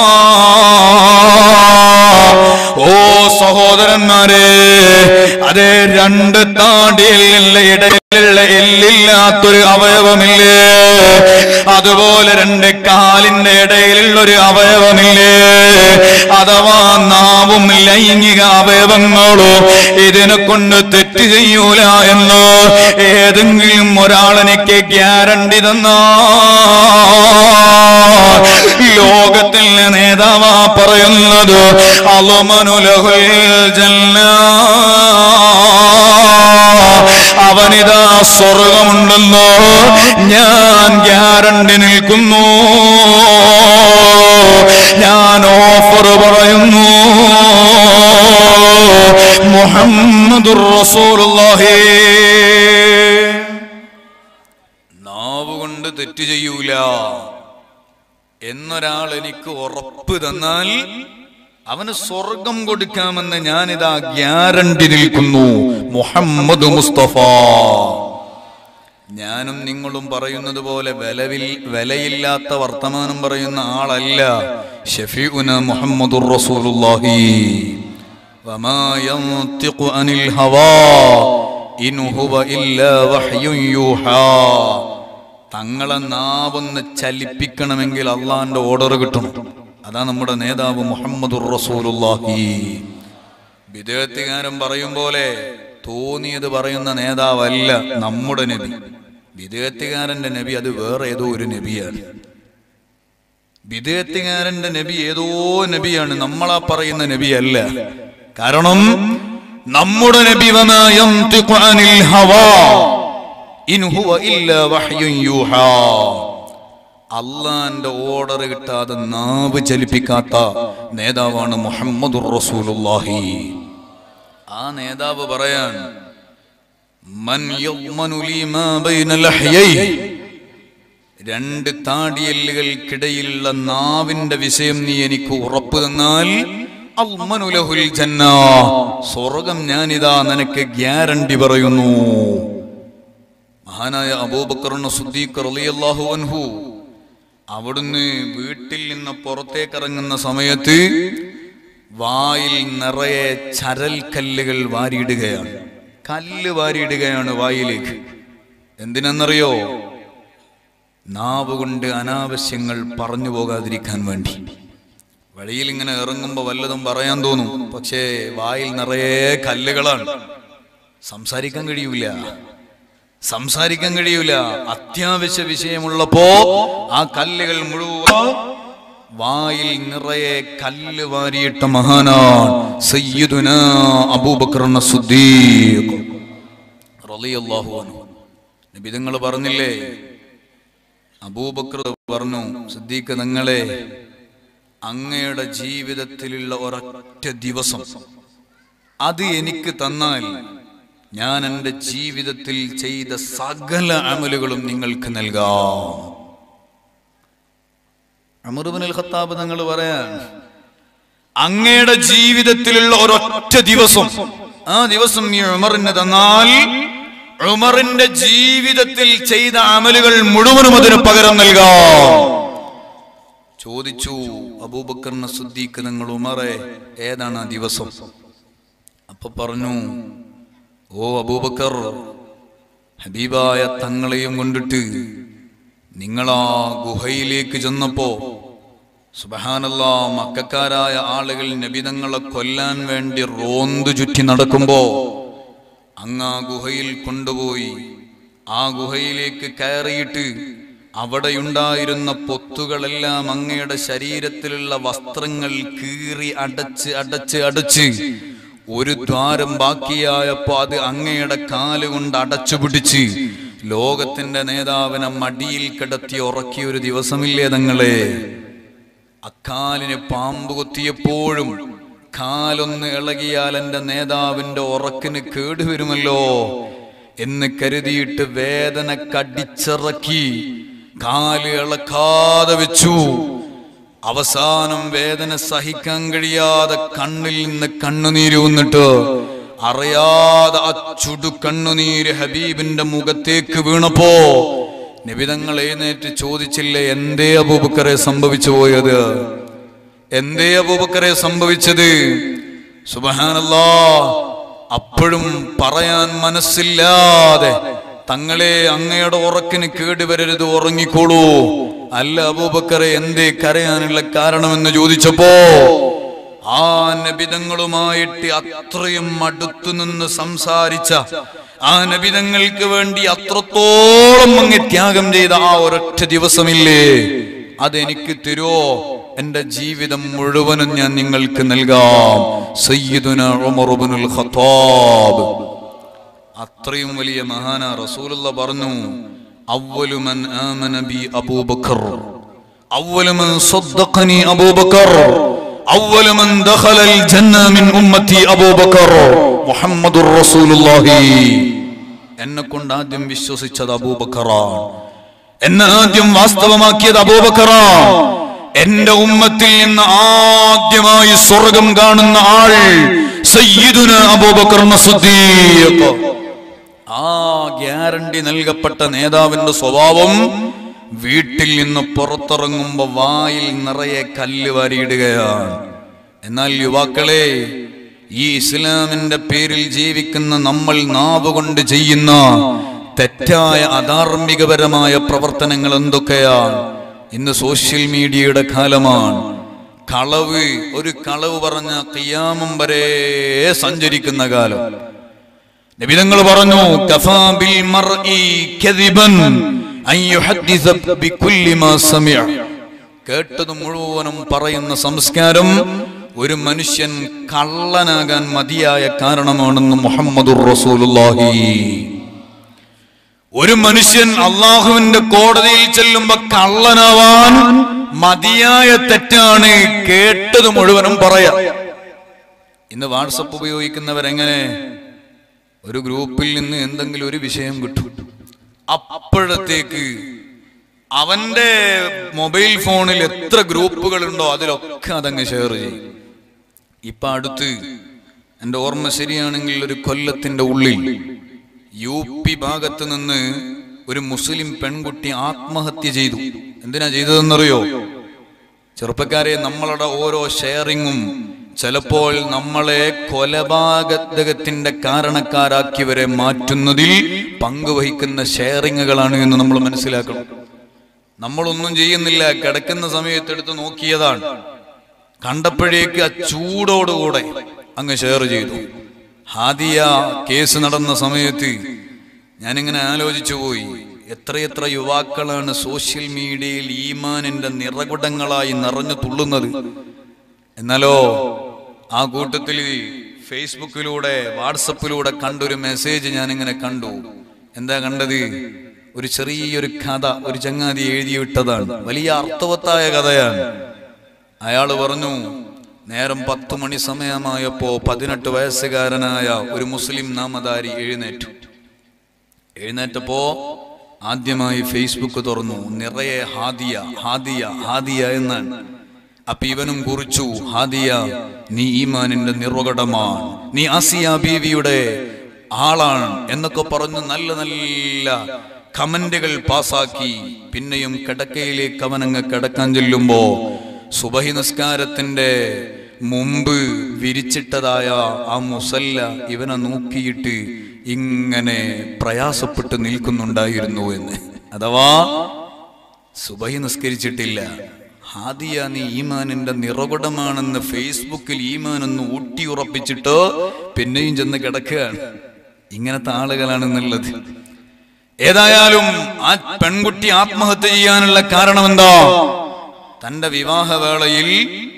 Speaker 2: ഓ സഹോദരന്മാരെ അതെ രണ്ട് താടിയിൽ ഇടയിലുള്ള എല്ലില്ലാത്തൊരു അവയവമില്ലേ അതുപോലെ രണ്ട് കാലിന്റെ ഇടയിലുള്ള ഒരു അവയവമില്ലേ അഥവാ നാവും ലൈംഗിക അവയവങ്ങളോ ഇതിനെ കൊണ്ട് തെറ്റ് ചെയ്യൂല എന്ന് ഏതെങ്കിലും ഒരാളെനിക്ക് ഗ്യാരണ്ടി തന്നാ ലോകത്തിൽ നേതാവാ പറയുന്നത് അലുമനുലഹുൽ ജന്ന അവനിതാ സ്വർഗമുണ്ടെന്നോ ഞാൻ ഗ്യാരണ്ടി നിൽക്കുന്നു ഞാൻ ഓഫർ പറയുന്നു മുഹമ്മദുർ റസൂലുള്ളാഹി നാവ് കൊണ്ട് തെറ്റ് ചെയ്യൂല എന്നൊരാൾ എനിക്ക് ഉറപ്പ് തന്നാൽ അവന് സ്വർഗം കൊടുക്കാമെന്ന് ഞാനിതാ ഗ്യാരണ്ടി നിൽക്കുന്നു മുഹമ്മദ് മുസ്തഫ ഞാനും നിങ്ങളും പറയുന്നത് പോലെ വിലവിൽ വിലയില്ലാത്ത വർത്തമാനം പറയുന്ന ആളല്ല ഷഫീഉന മുഹമ്മദുർ റസൂലുള്ളാഹി വമാ യൻതിഖു അനിൽ ഹവാ ഇൻ ഹുവ ഇല്ലാ വഹ്യുൻ യൂഹാ തങ്ങളെ നാവൊന്ന് ചലിപ്പിക്കണമെങ്കിൽ അള്ളാന്റെ ഓർഡർ കിട്ടണം അതാ നമ്മുടെ നേതാവ് മുഹമ്മദുർ റസൂലുള്ളാഹി വിദേഹത്തുകാരൻ പറയും പോലെ തോന്നിയത് പറയുന്ന നേതാവല്ല നമ്മുടെ നബി വിദേഹത്തുകാരന്റെ നബി അത് വേറെ ഏതോ ഒരു നബിയാണ് വിദേഹത്തുകാരന്റെ നബി ഏതോ നബിയാണ് നമ്മളാ പറയുന്ന നബിയല്ല കാരണം നമ്മുടെ നബി വമാ യൻതിഖു അനിൽ ഹവാ ഇൻ ഹുവ ഇല്ലാ വഹ്യുൻ യൂഹാ അള്ളാന്റെ ഓർഡർ കിട്ടാതെ നാവ് ചലിപ്പിക്കാത്ത നേതാവാണ് മുഹമ്മദുർ റസൂലുള്ളാഹി ആ നേതാവ് പറയാൻ മൻ യദ്മനു ലീ മാ ബൈന ലഹ്യൈഹി രണ്ട് താടിയല്ലുകൾക്കിടയിലുള്ള നാവിന്റെ വിഷയം നീ എനിക്ക് ഉറപ്പ് തന്നാൽ അൽമനു ലഹുൽ ജന്ന സ്വർഗം ഞാനിതാ നിനക്ക് ഗ്യാരണ്ടി പറയുന്നു മഹാനായ അബൂബക്കറിന് സുദ്ദീഖ് റളിയല്ലാഹു അൻഹു അവിടുന്ന് വീട്ടിൽ നിന്ന് പുറത്തേക്ക് ഇറങ്ങുന്ന സമയത്ത് വായിൽ നിറയെ ചരൽ കല്ലുകൾ വാരിയിടുകയാണ് കല്ല് വാരിയിടുകയാണ് വായിലേക്ക് എന്തിനെന്നറിയോ നാവ് കൊണ്ട് അനാവശ്യങ്ങൾ പറഞ്ഞു പോകാതിരിക്കാൻ വേണ്ടി വഴിയിൽ ഇങ്ങനെ ഇറങ്ങുമ്പോ വല്ലതും പറയാൻ തോന്നും പക്ഷേ വായിൽ നിറയെ കല്ലുകളാണ് സംസാരിക്കാൻ കഴിയൂല സംസാരിക്കാൻ കഴിയൂല അത്യാവശ്യ വിഷയമുള്ളപ്പോ ആ കല്ലുകൾ മുഴുവൻ വായിൽ നിറയെ കല്ല് വാരിയിട്ട മഹാനാണ് സയ്യിദുന അബൂബക്കർ സുദ്ദീഖ് റളിയല്ലാഹു അൻഹു നബി നിങ്ങൾ പറഞ്ഞില്ലേ അബൂബക്കർ പറഞ്ഞു സിദ്ദീഖ് നിങ്ങളെ അങ്ങയുടെ ജീവിതത്തിലുള്ള ഒരൊറ്റ ദിവസം അത് എനിക്ക് തന്നാൽ ഞാൻ എൻ്റെ ജീവിതത്തിൽ ചെയ്ത സകല അമലുകളും നിങ്ങൾക്ക് നൽകാം അമറുബിൻ ഖത്താബ് നിങ്ങൾ പറയാൻ അങ്ങയുടെ ജീവിതത്തിലുള്ള ഒരൊറ്റ ദിവസം ആ ദിവസം ഈ ഉമറിന് തന്നാൽ ഉമറിന്റെ ജീവിതത്തിൽ ചെയ്ത അമലുകൾ മുഴുവനും അതിന് പകരം നൽകാം ചോദിച്ചു അബൂബക്കറിന് സുദ്ദീഖ് നിങ്ങൾ ഉമറെ ഏതാണ് ആ ദിവസം അപ്പൊ പറഞ്ഞു ഓ അബൂബക്കർ ഹബീബായ തങ്ങളെയും കൊണ്ടിട്ട് നിങ്ങളാ ഗുഹയിലേക്ക് ചെന്നപ്പോ സുബഹാനല്ല മക്കാരായ ആളുകൾ നബിതങ്ങളെ കൊല്ലാൻ വേണ്ടി റോന്തു ചുറ്റി നടക്കുമ്പോ അങ്ങ് ആ ഗുഹയിൽ കൊണ്ടുപോയി ആ ഗുഹയിലേക്ക് കയറിയിട്ട് അവിടെയുണ്ടായിരുന്ന പൊത്തുകളെല്ലാം അങ്ങയുടെ ശരീരത്തിലുള്ള വസ്ത്രങ്ങൾ കീറി അടച്ച് അടച്ച് അടച്ച് ഒരു ദ്വാരം ബാക്കിയായപ്പോ അത് അങ്ങയുടെ കാലുകൊണ്ട് അടച്ചു പിടിച്ച് ലോകത്തിന്റെ നേതാവിനെ മടിയിൽ കിടത്തി ഉറക്കിയ ഒരു ദിവസമില്ലേ തങ്ങളെ അക്കാലിന് പാമ്പ് കുത്തിയപ്പോഴും കാലൊന്ന് ഇളകിയാൽ എന്റെ നേതാവിന്റെ ഉറക്കിന് കേടുവരുമല്ലോ എന്ന് കരുതിയിട്ട് വേദന കടിച്ചിറക്കി കാല് ഇളക്കാതെ വെച്ചു അവസാനം വേദന സഹിക്കാൻ കഴിയാതെ കണ്ണിൽ നിന്ന് കണ്ണുനീര് വന്നിട്ട് അറിയാതെ ആ ചുടു കണ്ണുനീര് ഹബീബിന്റെ മുഖത്തേക്ക് വീണപ്പോ നിബിതങ്ങൾ എഴുന്നേറ്റ് ചോദിച്ചില്ലേ എന്തേ അബൂബക്കറെ സംഭവിച്ചു പോയത് എന്തേ അബൂബക്കറെ സംഭവിച്ചത് സുബഹാനല്ലാ അപ്പോഴും പറയാൻ മനസ്സില്ലാതെ തങ്ങളെ അങ്ങയുടെ ഉറക്കിന് കേടുവരരുത് ഉറങ്ങിക്കോളൂ അല്ല അബൂബക്കറെ എന്തേ കരയാനുള്ള കാരണമെന്ന് ചോദിച്ചപ്പോ ആ നബിതങ്ങളുമായിട്ട് അത്രയും അടുത്തു നിന്ന് സംസാരിച്ച ആ നബിതങ്ങൾക്ക് വേണ്ടി അത്രത്തോളം അങ്ങ് ത്യാഗം ചെയ്ത ആ ഒരൊറ്റ ദിവസമില്ലേ അതെനിക്ക് തരുമോ എന്റെ ജീവിതം മുഴുവനും ഞാൻ നിങ്ങൾക്ക് നൽകാം സയ്യിദുന ഉമർ ഇബ്നുൽ ഖത്താബ് അത്രയും വലിയ മഹാന റസൂലുള്ള പറഞ്ഞു അവ്വലു മൻ ആമന ബി അബൂബക്കർ അവ്വലു മൻ സദ്ദഖനി അബൂബക്കർ അവ്വലു മൻ ദഖലൽ ജന്ന മിൻ ഉമ്മത്തി അബൂബക്കർ മുഹമ്മദുർ റസൂലുള്ളാഹി എന്നെ കൊണ്ട് ആദ്യം വിശ്വസിച്ചത് അബൂബക്കറാണ് എന്നെ ആദ്യം വാസ്തവമാക്കിയത് അബൂബക്കറാണ് എന്റെ ഉമ്മത്തിൽ നിന്ന് ആദ്യമായി സ്വർഗം കാണുന്ന ആൾ സയ്യിദുന അബൂബക്കർ സിദ്ദീഖ് ആ ഗ്യാരണ്ടി നൽകപ്പെട്ട നേതാവിന്റെ സ്വഭാവം വീട്ടിൽ നിന്ന് പുറത്തിറങ്ങുമ്പോ വായിൽ നിറയെ കല്ല് വാരിയിടുകയാണ് എന്നാൽ യുവാക്കളെ ഈ ഇസ്ലാമിന്റെ പേരിൽ ജീവിക്കുന്ന നമ്മൾ നാവുകൊണ്ട് ചെയ്യുന്ന തെറ്റായ അധാർമികപരമായ പ്രവർത്തനങ്ങൾ എന്തൊക്കെയാണ് ഇന്ന് സോഷ്യൽ മീഡിയയുടെ കാലമാണ് കളവ് ഒരു കളവ് പറഞ്ഞ കിയാമം വരെ സഞ്ചരിക്കുന്ന കാലം നബിതങ്ങൾ പറഞ്ഞു കഫാ ബിൽ മർഇ കദിബൻ അൻ യുഹദ്ദിസ ബികുല്ലി മാ സമിഅ കേട്ടത് മുഴുവനും പറയുന്ന സംസ്കാരം ഒരു മനുഷ്യൻ കള്ളനാകാൻ മതിയായ കാരണമാണെന്ന് മുഹമ്മദുർ റസൂലുള്ളാഹി ഒരു മനുഷ്യൻ അള്ളാഹുവിന്റെ കോടതിയിൽ ചെല്ലുമ്പോ കള്ളനാവാൻ മതിയായ തെറ്റാണ് കേട്ടത് മുഴുവനും പറയാ ഇന്ന് വാട്സപ്പ് ഉപയോഗിക്കുന്നവരെങ്ങനെ ഒരു ഗ്രൂപ്പിൽ നിന്ന് എന്തെങ്കിലും ഒരു വിഷയം കിട്ടും അപ്പോഴത്തേക്ക് അവന്റെ മൊബൈൽ ഫോണിൽ എത്ര ഗ്രൂപ്പുകളുണ്ടോ അതിലൊക്കെ അതങ്ങ് ഷെയർ ചെയ്യും ഇപ്പൊ അടുത്ത് എന്റെ ഓർമ്മ ശരിയാണെങ്കിൽ ഒരു കൊല്ലത്തിന്റെ ഉള്ളിൽ യു പി ഭാഗത്ത് നിന്ന് ഒരു മുസ്ലിം പെൺകുട്ടി ആത്മഹത്യ ചെയ്തു എന്തിനാ ചെയ്തതെന്നറിയോ ചെറുപ്പക്കാരെ നമ്മളുടെ ഓരോ ഷെയറിങ്ങും ചിലപ്പോൾ നമ്മളെ കൊലപാതകത്തിന്റെ കാരണക്കാരാക്കി വരെ മാറ്റുന്നതിൽ പങ്കുവഹിക്കുന്ന ഷെയറിങ്ങുകളാണ് എന്ന് നമ്മൾ മനസ്സിലാക്കണം നമ്മളൊന്നും ചെയ്യുന്നില്ല കിടക്കുന്ന സമയത്ത് എടുത്ത് നോക്കിയതാണ് കണ്ടപ്പോഴേക്ക് ആ ചൂടോടുകൂടെ അങ്ങ് ഷെയർ ചെയ്തു ഹാദിയ കേസ് നടന്ന സമയത്ത് ഞാനിങ്ങനെ ആലോചിച്ചു പോയി എത്രയെത്ര യുവാക്കളാണ് സോഷ്യൽ മീഡിയയിൽ ഈമാനിന്റെ നിറകുടങ്ങളായി നിറഞ്ഞു തുള്ളുന്നത് എന്നാലോ ആ കൂട്ടത്തിൽ ഫേസ്ബുക്കിലൂടെ വാട്സപ്പിലൂടെ കണ്ടൊരു മെസ്സേജ് ഞാനിങ്ങനെ കണ്ടു എന്താ കണ്ടത് ഒരു ചെറിയൊരു കഥ ഒരു ചങ്ങാതി എഴുതി വിട്ടതാണ് വലിയ അർത്ഥവത്തായ കഥയാണ് അയാൾ പറഞ്ഞു നേരം പത്ത് മണി സമയമായപ്പോ പതിനെട്ട് വയസ്സുകാരനായ ഒരു മുസ്ലിം നാമധാരി എഴുന്നേറ്റു എഴുന്നേറ്റപ്പോ ആദ്യമായി ഫേസ്ബുക്ക് തുറന്നു നിറയെ ഹാദിയ ഹാദിയ ഹാദിയ എന്നാണ് അപ്പൊ ഇവനും കുറിച്ചു ഹാദിയ നീ ഈമാനിന്റെ നിർവകടമാണ് നീ ആസിയ ബീവിയുടെ ആളാണ് എന്നൊക്കെ പറഞ്ഞു നല്ല നല്ല കമന്റുകൾ പാസാക്കി പിന്നെയും കിടക്കയിലേക്ക് അവനങ്ങ് കിടക്കാൻ ചെല്ലുമ്പോ സുബഹി നിസ്കാരത്തിന്റെ മുമ്പ് വിരിച്ചിട്ടതായ ആ മുസല്ല ഇവനെ നോക്കിയിട്ട് ഇങ്ങനെ പ്രയാസപ്പെട്ട് നിൽക്കുന്നുണ്ടായിരുന്നു എന്ന് അഥവാ സുബഹി നിസ്കരിച്ചിട്ടില്ല ഹാദിയ നീ ഈമാനിന്റെ നിറകുടമാണെന്ന് ഫേസ്ബുക്കിൽ ഈമാനൊന്ന് ഊട്ടി ഉറപ്പിച്ചിട്ട് പിന്നെയും ചെന്ന് കിടക്കുകയാണ് ഇങ്ങനത്തെ ആളുകളാണെന്നുള്ളത് ഏതായാലും ആ പെൺകുട്ടി ആത്മഹത്യ ചെയ്യാനുള്ള കാരണം എന്താ തന്റെ വിവാഹവേളയിൽ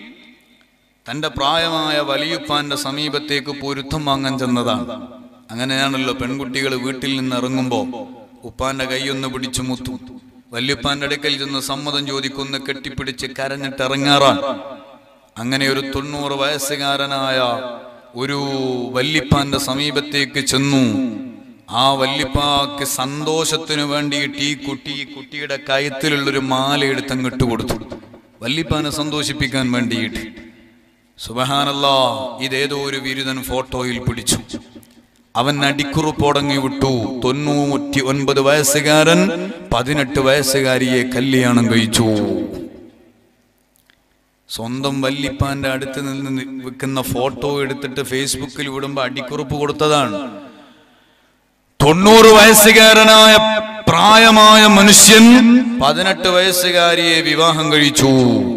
Speaker 2: തന്റെ പ്രായമായ വലിയുപ്പാന്റെ സമീപത്തേക്ക് പൊരുത്തം വാങ്ങാൻ ചെന്നതാണ് അങ്ങനെയാണല്ലോ പെൺകുട്ടികൾ വീട്ടിൽ നിന്ന് ഇറങ്ങുമ്പോ ഉപ്പാന്റെ കൈയൊന്ന് പിടിച്ചു മുത്തും വല്യുപ്പാന്റെ അടുക്കൽ ചെന്ന് സമ്മതം ചോദിക്കൊന്ന് കെട്ടിപ്പിടിച്ച് കരഞ്ഞിട്ട് ഇറങ്ങാറാണ് അങ്ങനെ ഒരു തൊണ്ണൂറ് വയസ്സുകാരനായ ഒരു വല്ലിപ്പാന്റെ സമീപത്തേക്ക് ചെന്നു ആ വല്ലിപ്പാക്ക് സന്തോഷത്തിനു വേണ്ടിയിട്ട് ഈ കുട്ടി ഈ കുട്ടിയുടെ കയത്തിലുള്ളൊരു മാല എടുത്ത് അങ്ങ് കൊടുത്തു വല്ലിപ്പാനെ സന്തോഷിപ്പിക്കാൻ വേണ്ടിയിട്ട് സുബഹാനല്ല ഇതേതോ ഒരു വിരുദൻ ഫോട്ടോയിൽ പിടിച്ചു അവൻ അടിക്കുറുപ്പോടങ്ങി വിട്ടു തൊണ്ണൂറ്റി ഒൻപത് വയസ്സുകാരൻ പതിനെട്ട് വയസ്സുകാരിയെ കല്യാണം കഴിച്ചു സ്വന്തം വല്ലിപ്പാന്റെ അടുത്ത് നിന്ന് നി- വെക്കുന്ന ഫോട്ടോ എടുത്തിട്ട് ഫേസ്ബുക്കിൽ വിടുമ്പോ അടിക്കുറിപ്പ് കൊടുത്തതാണ് തൊണ്ണൂറ് വയസ്സുകാരനായ പ്രായമായ മനുഷ്യൻ പതിനെട്ട് വയസ്സുകാരിയെ വിവാഹം കഴിച്ചു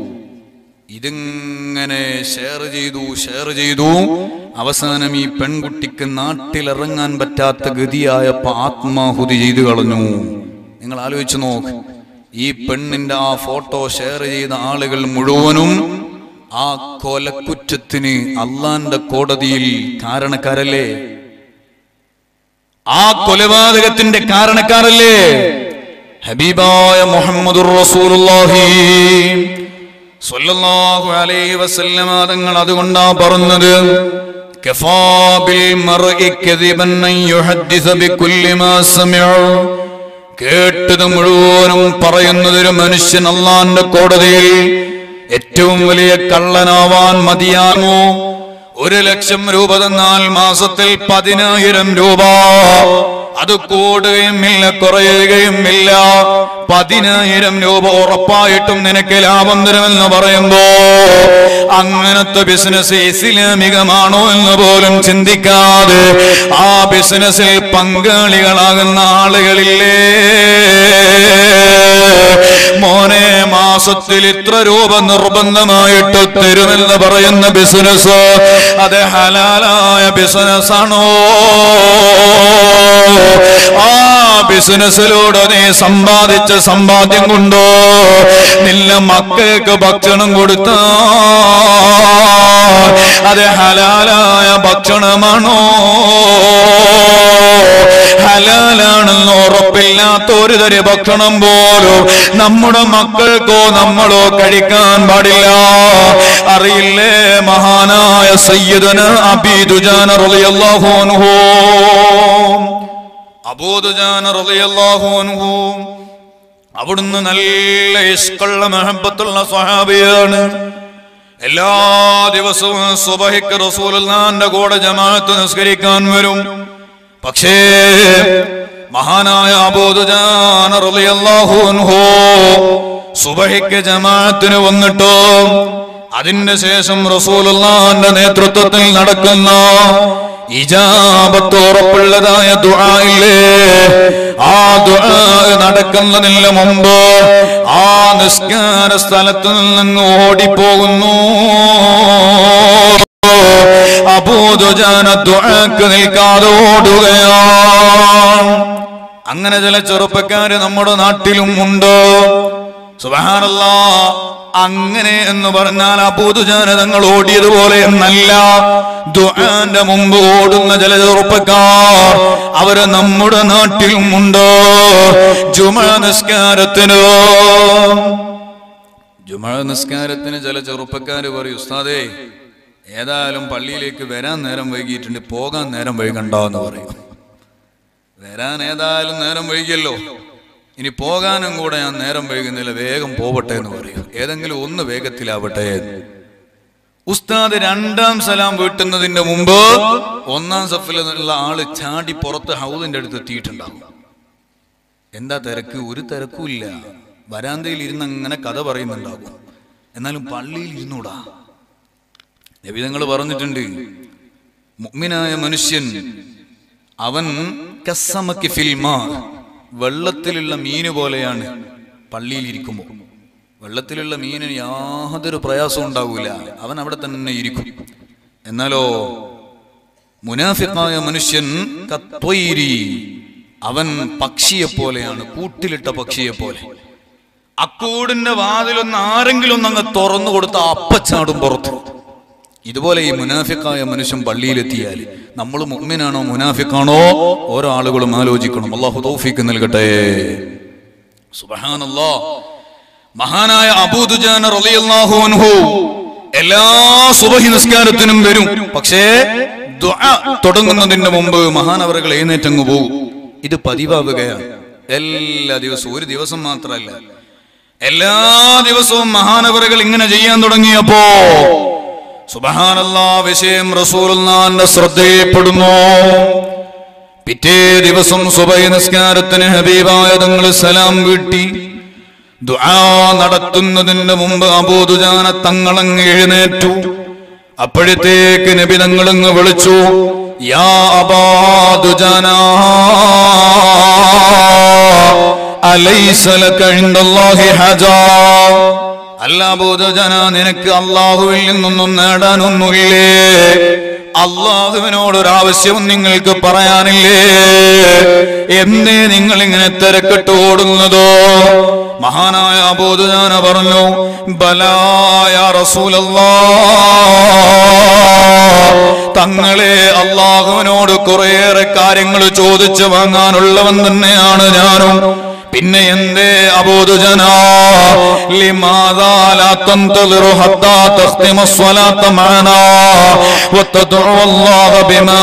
Speaker 2: ഇതിങ്ങനെ ഷെയർ ചെയ്തു ഷെയർ ചെയ്തു അവസാനം ഈ പെൺകുട്ടിക്ക് നാട്ടിലിറങ്ങാൻ പറ്റാത്ത ഗതിയായപ്പോ ആത്മാഹുതി ചെയ്തു കളഞ്ഞു നിങ്ങൾ ആലോചിച്ച് നോക്ക് ഈ പെണ്ണിന്റെ ആ ഫോട്ടോ ഷെയർ ചെയ്ത ആളുകൾ മുഴുവനും ആ കൊലക്കുറ്റത്തിന് അള്ളാന്റെ കോടതിയിൽ കാരണക്കാരല്ലേ ആ കൊലപാതകത്തിന്റെ കാരണക്കാരല്ലേ ഹബീബായ മുഹമ്മദുർ റസൂലുള്ളാഹി സ്വല്ലല്ലാഹു അലൈഹി വസല്ലമ തങ്ങൾ അതുകൊണ്ടാ പറഞ്ഞത് കഫാ ബിൽ മർഇ കദിബൻ അൻ യുഹദ്ദിസ ബികുല്ലി മാ സമിഅ കേട്ടത് മുഴുവനും പറയുന്നതൊരു മനുഷ്യൻ അള്ളാന്റെ കോടതിയിൽ ഏറ്റവും വലിയ കള്ളനാവാൻ മതിയാകുമോ ഒരു ലക്ഷം രൂപ തന്നാൽ മാസത്തിൽ പതിനായിരം രൂപ അത് കൂടുകയും ഇല്ല കുറയുകയും ഇല്ല പതിനായിരം രൂപ ഉറപ്പായിട്ടും നിനക്ക് ലാഭം തരുമെന്ന് പറയുമ്പോ അങ്ങനത്തെ ബിസിനസ് ഇസ്ലാമികമാണോ എന്ന് പോലും ചിന്തിക്കാതെ ആ ബിസിനസ്സിൽ പങ്കാളികളാകുന്ന ആളുകളില്ലേ മോനെ മാസത്തിൽ ഇത്ര രൂപ നിർബന്ധമായിട്ട് തരുമെന്ന് പറയുന്ന ബിസിനസ് അത് ഹലാലായ ബിസിനസ് ആണോ ആ ബിസിനസ്സിലൂടെ നീ സമ്പാദിച്ച സമ്പാദ്യം കൊണ്ടോ നില്ല മക്കൾക്ക് ഭക്ഷണം കൊടുത്ത അത് ഹലാലായ ഭക്ഷണമാണോ ഹലാലാണെന്ന് ഉറപ്പില്ലാത്ത ഒരു തരി ഭക്ഷണം പോലും നമ്മുടെ മക്കൾക്കോ നമ്മളോ കഴിക്കാൻ പാടില്ല അറിയില്ലേ മഹാനായ സയ്യിദന അബീദുജാന റളിയല്ലാഹു അൻഹു അബൂദുജാന റളിയല്ലാഹു അൻഹു അവിടുന്ന് നല്ല ഇഷ്കുള്ള മെഹബത്തുള്ള സ്വഹാബിയാണ് എല്ലാ ദിവസവും സുബഹിക്ക് റസൂലുള്ളാന്റെ കൂടെ ജമാഅത്ത് നിസ്കരിക്കാൻ വരും പക്ഷേ മഹാനായ അബൂദുജാന റളിയല്ലാഹു അൻഹു സുബഹിക്ക് ജമാഅത്തിന് വന്നിട്ടോ അതിന്റെ ശേഷം റസൂലുള്ളാന്റെ നേതൃത്വത്തിൽ നടക്കുന്ന ഇജാബത്ത് ഉറപ്പുള്ളതായ ദുആയില്ലേ ആ ദുആ നടക്കുന്നതിന് മുമ്പ് ആ നിസ്കാര സ്ഥലത്ത് നിന്ന് ഓടിപ്പോകുന്നു അബൂദുജാന ദുആക്ക് നിൽക്കാതെ ഓടുകയാണ് അങ്ങനെ ചില ചെറുപ്പക്കാര് നമ്മുടെ നാട്ടിലും ഉണ്ട് സുബഹാനല്ല അങ്ങനെ എന്ന് പറഞ്ഞാൽ അബൂദുജാന തങ്ങൾ ഓടിയതുപോലെ എന്നല്ല ദുആന്റെ മുമ്പ് ഓടുന്ന ചില ചെറുപ്പക്കാർ അവര് നമ്മുടെ നാട്ടിലും ഉണ്ട് ജുമ നിസ്കാരത്തിനോ ജുമ നിസ്കാരത്തിന് ചില ചെറുപ്പക്കാര് പറയും ഉസ്താദേ ഏതായാലും പള്ളിയിലേക്ക് വരാൻ നേരം വൈകിയിട്ടുണ്ട് പോകാൻ നേരം വൈകണ്ടോ എന്ന് പറയും വരാൻ ഏതായാലും നേരം വൈകിയല്ലോ ഇനി പോകാനും കൂടെ ഞാൻ നേരം വൈകുന്നില്ല വേഗം പോവട്ടെ എന്ന് പറയും ഏതെങ്കിലും ഒന്ന് വേഗത്തിലാവട്ടെ ഉസ്താദ് രണ്ടാം സലാം വീട്ടുന്നതിന്റെ മുമ്പ് ഒന്നാം സഫിൽ നിന്നുള്ള ആള് ചാടി പുറത്ത് ഹൗദിന്റെ അടുത്ത് എത്തിയിട്ടുണ്ടാവും എന്താ തിരക്ക് ഒരു തിരക്കുമില്ല വരാന്തയിൽ ഇരുന്ന് അങ്ങനെ കഥ പറയുന്നുണ്ടാകും എന്നാലും പള്ളിയിൽ ഇരുന്നൂടാ നബിതങ്ങൾ പറഞ്ഞിട്ടുണ്ട് മുഗ്മിനായ മനുഷ്യൻ അവൻ കസ്സമക്ക് ഫിൽമാ വെള്ളത്തിലുള്ള മീന് പോലെയാണ് പള്ളിയിൽ ഇരിക്കുമ്പോൾ വെള്ളത്തിലുള്ള മീനിന് യാതൊരു പ്രയാസവും ഉണ്ടാവില്ല അവൻ അവിടെ തന്നെ ഇരിക്കും എന്നാലോ മുനാഫിക്കായ മനുഷ്യൻ കത്വയിരി അവൻ പക്ഷിയെ പോലെയാണ് കൂട്ടിലിട്ട പക്ഷിയെ പോലെ അക്കൂടിന്റെ വാതിലൊന്ന് ആരെങ്കിലും ഒന്ന് അങ്ങ് തുറന്നു കൊടുത്ത അപ്പച്ചാടും പുറത്തു ഇതുപോലെ ഈ മുനാഫിക്കായ മനുഷ്യൻ പള്ളിയിലെത്തിയാൽ നമ്മൾ മുഗ്മിനാണോ മുനാഫിക്കാണോ ഓരോ ആളുകളും ആലോചിക്കണം അള്ളാഹു തൗഫീക്ക് നൽകട്ടെ സുബ്ഹാനല്ലാ മഹാനായ അബൂദുജാന റളിയല്ലാഹു അൻഹു എല്ലാ സുബഹി നിസ്കാരത്തിനും വരും പക്ഷേ ദുആ തുടങ്ങുന്നതിന് മുമ്പ് മഹാനവറുകൾ എഴുന്നേറ്റങ്ങ് പോകും ഇത് പതിവാവുകയാണ് എല്ലാ ദിവസവും ഒരു ദിവസം മാത്രമല്ല എല്ലാ ദിവസവും മഹാനവറുകൾ ഇങ്ങനെ ചെയ്യാൻ തുടങ്ങിയപ്പോ സുബഹാനല്ലാ വിഷയം റസൂലുള്ളാന്റെ ശ്രദ്ധയിൽപ്പെടുന്നു പിറ്റേ ദിവസം സുബൈ നിസ്കാരത്തിന് ഹബീബായ തങ്ങൾ സലാം വീട്ടി ദുആ നടത്തുന്നതിന് മുമ്പ് അബൂദുജാന തങ്ങളങ്ങ് എഴുന്നേറ്റു അപ്പോഴത്തേക്ക് നബി തങ്ങളങ്ങ് വിളിച്ചു യാ അബാദുജനാ അലൈസ ലക ഇൻദല്ലാഹി ഹജാ അല്ല ബോധജന നിനക്ക് അള്ളാഹുവിൽ നിന്നൊന്നും നേടാനൊന്നുമില്ലേ അള്ളാഹുവിനോട് ഒരാവശ്യവും നിങ്ങൾക്ക് പറയാനില്ലേ എന്തേ നിങ്ങൾ ഇങ്ങനെ തിരക്കിട്ട് ഓടുന്നതോ മഹാനായ അബോധജാന പറഞ്ഞു ബലായ റസൂലല്ലാ തങ്ങളെ അള്ളാഹുവിനോട് കുറേയേറെ കാര്യങ്ങൾ ചോദിച്ചു വാങ്ങാനുള്ളവൻ തന്നെയാണ് ഞാനും പിന്നെ എന്തേ അബോധജന لماذا لا تنتظر حتى تختم الصلاة معنا وتدعو الله بما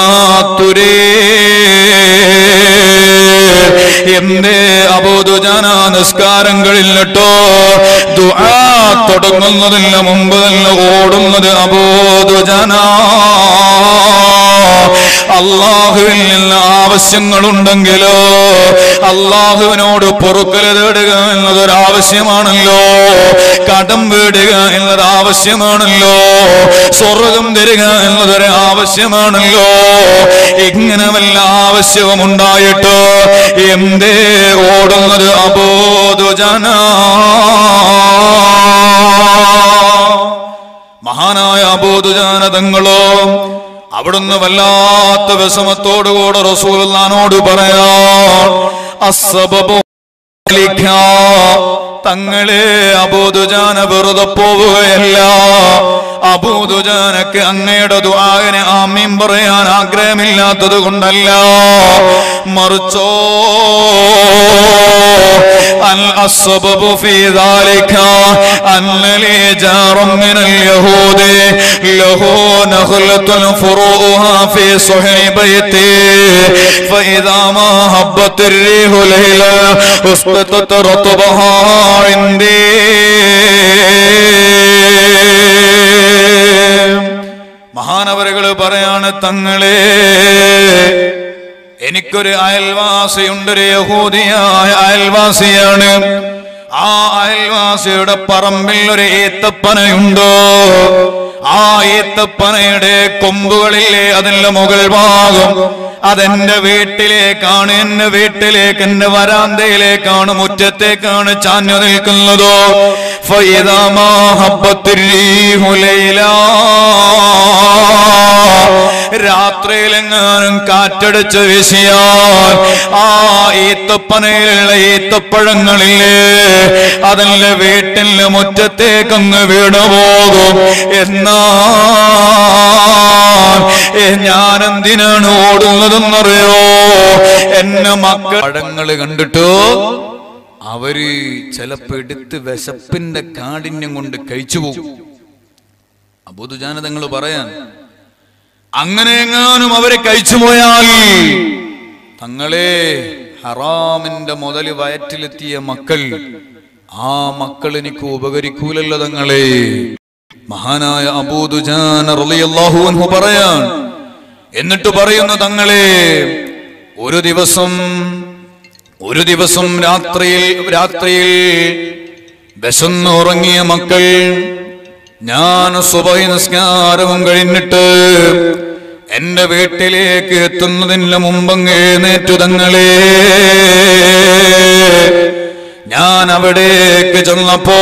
Speaker 2: تريد എന്തേ അബോധജന നിസ്കാരങ്ങളിൽ കേട്ടോ ദുആ തുടങ്ങുന്നതിന് മുമ്പ് തന്നെ ഓടുന്നത് അബോധജന അള്ളാഹുവിൽ നിന്ന് ആവശ്യങ്ങളുണ്ടെങ്കിലോ അള്ളാഹുവിനോട് പൊറുക്കല് തേടുക എന്നതൊരു ആവശ്യമാണല്ലോ കടം വീടുക എന്നതൊരു ആവശ്യമാണല്ലോ സ്വർഗം തരിക എന്നതൊരു ആവശ്യമാണല്ലോ ഇങ്ങനെ വല്ല ആവശ്യവും ഉണ്ടായിട്ട് എന്തേ ഓടുന്നത് അബോധജന മഹാനായ അബോധജാനതങ്ങളോ അവിടുന്ന് വല്ലാത്ത വിഷമത്തോടുകൂടെ റസൂലുള്ളാനോട് പറയാ അസബബു ലിഖ. തങ്ങളെ അബൂദുജാന വെറുതെ പോവുകയല്ല അബൂദുജാനക്ക് അങ്ങയുടെ ദുആനെ ആമീൻ പറയാൻ ആഗ്രഹമില്ലാത്തത് കൊണ്ടല്ല മറിച്ചോ അൽ അസ്ബബു ഫീ ذلك أن لي جار من اليهود له نخلة فروعها في صحن بيتي فإذا ما هبت الريح ليلا أسقطت رطبها عندي മഹാനവരുകൾ പറയാണ് തങ്ങളെ എനിക്കൊരു അയൽവാസിയുണ്ട് ഒരു യഹൂദിയായ അയൽവാസിയാണ് ആ അയൽവാസിയുടെ പറമ്പിൽ ഒരു ഏത്തപ്പനയുണ്ടോ ആ ഏത്തപ്പനയുടെ കൊമ്പുകളിലെ അതിന്റെ മുകൾ ഭാഗം അതെന്റെ വീട്ടിലേക്കാണ് എന്റെ വീട്ടിലേക്ക് എന്റെ വരാന്തയിലേക്കാണ് മുറ്റത്തേക്കാണ് ചാഞ്ഞു നിൽക്കുന്നതോ ഫൈദാ മാ ഹബ്ബത്തുർ റീഹു ലൈലാ. രാത്രിയിലെങ്ങാനും കാറ്റടിച്ച് വീശിയാൽ ആ ഈത്തപ്പനയിലുള്ള ഈത്തപ്പഴങ്ങളില്ലേ അതിന്റെ വീട്ടിന്റെ മുറ്റത്തേക്കങ്ങ് വീണു പോകും എന്നാ ഞാൻ എന്തിനാണ് ഓടുന്നതെന്നറിയോ എന്നെ മക്കൾ പഴങ്ങൾ കണ്ടിട്ടോ അവര് ചിലപ്പോ എടുത്ത് വിശപ്പിന്റെ കാഠിന്യം കൊണ്ട് കഴിച്ചു പോകും അബുദുജാനതങ്ങൾ പറയാൻ അങ്ങനെ എങ്ങാനും അവരെ കഴിച്ചു പോയാൽ തങ്ങളെ ഹറാമിന്റെ മുതല് വയറ്റിലെത്തിയ മക്കൾ ആ മക്കൾ എനിക്ക് ഉപകരിക്കൂലല്ലോ തങ്ങളെ മഹാനായ അബൂദുജാൻ റളിയല്ലാഹു അൻഹു പറയാൻ എന്നിട്ട് പറയുന്നു തങ്ങളെ ഒരു ദിവസം ഒരു ദിവസം രാത്രിയിൽ രാത്രിയിൽ വിശന്നുറങ്ങിയ മക്കൾ ഞാൻ സുബഹി നിസ്കാരവും കഴിഞ്ഞിട്ട് എന്റെ വീട്ടിലേക്ക് എത്തുന്നതിന് മുമ്പങ്ങ് എഴുന്നേറ്റു തങ്ങളെ ഞാൻ അവിടേക്ക് ചെന്നപ്പോ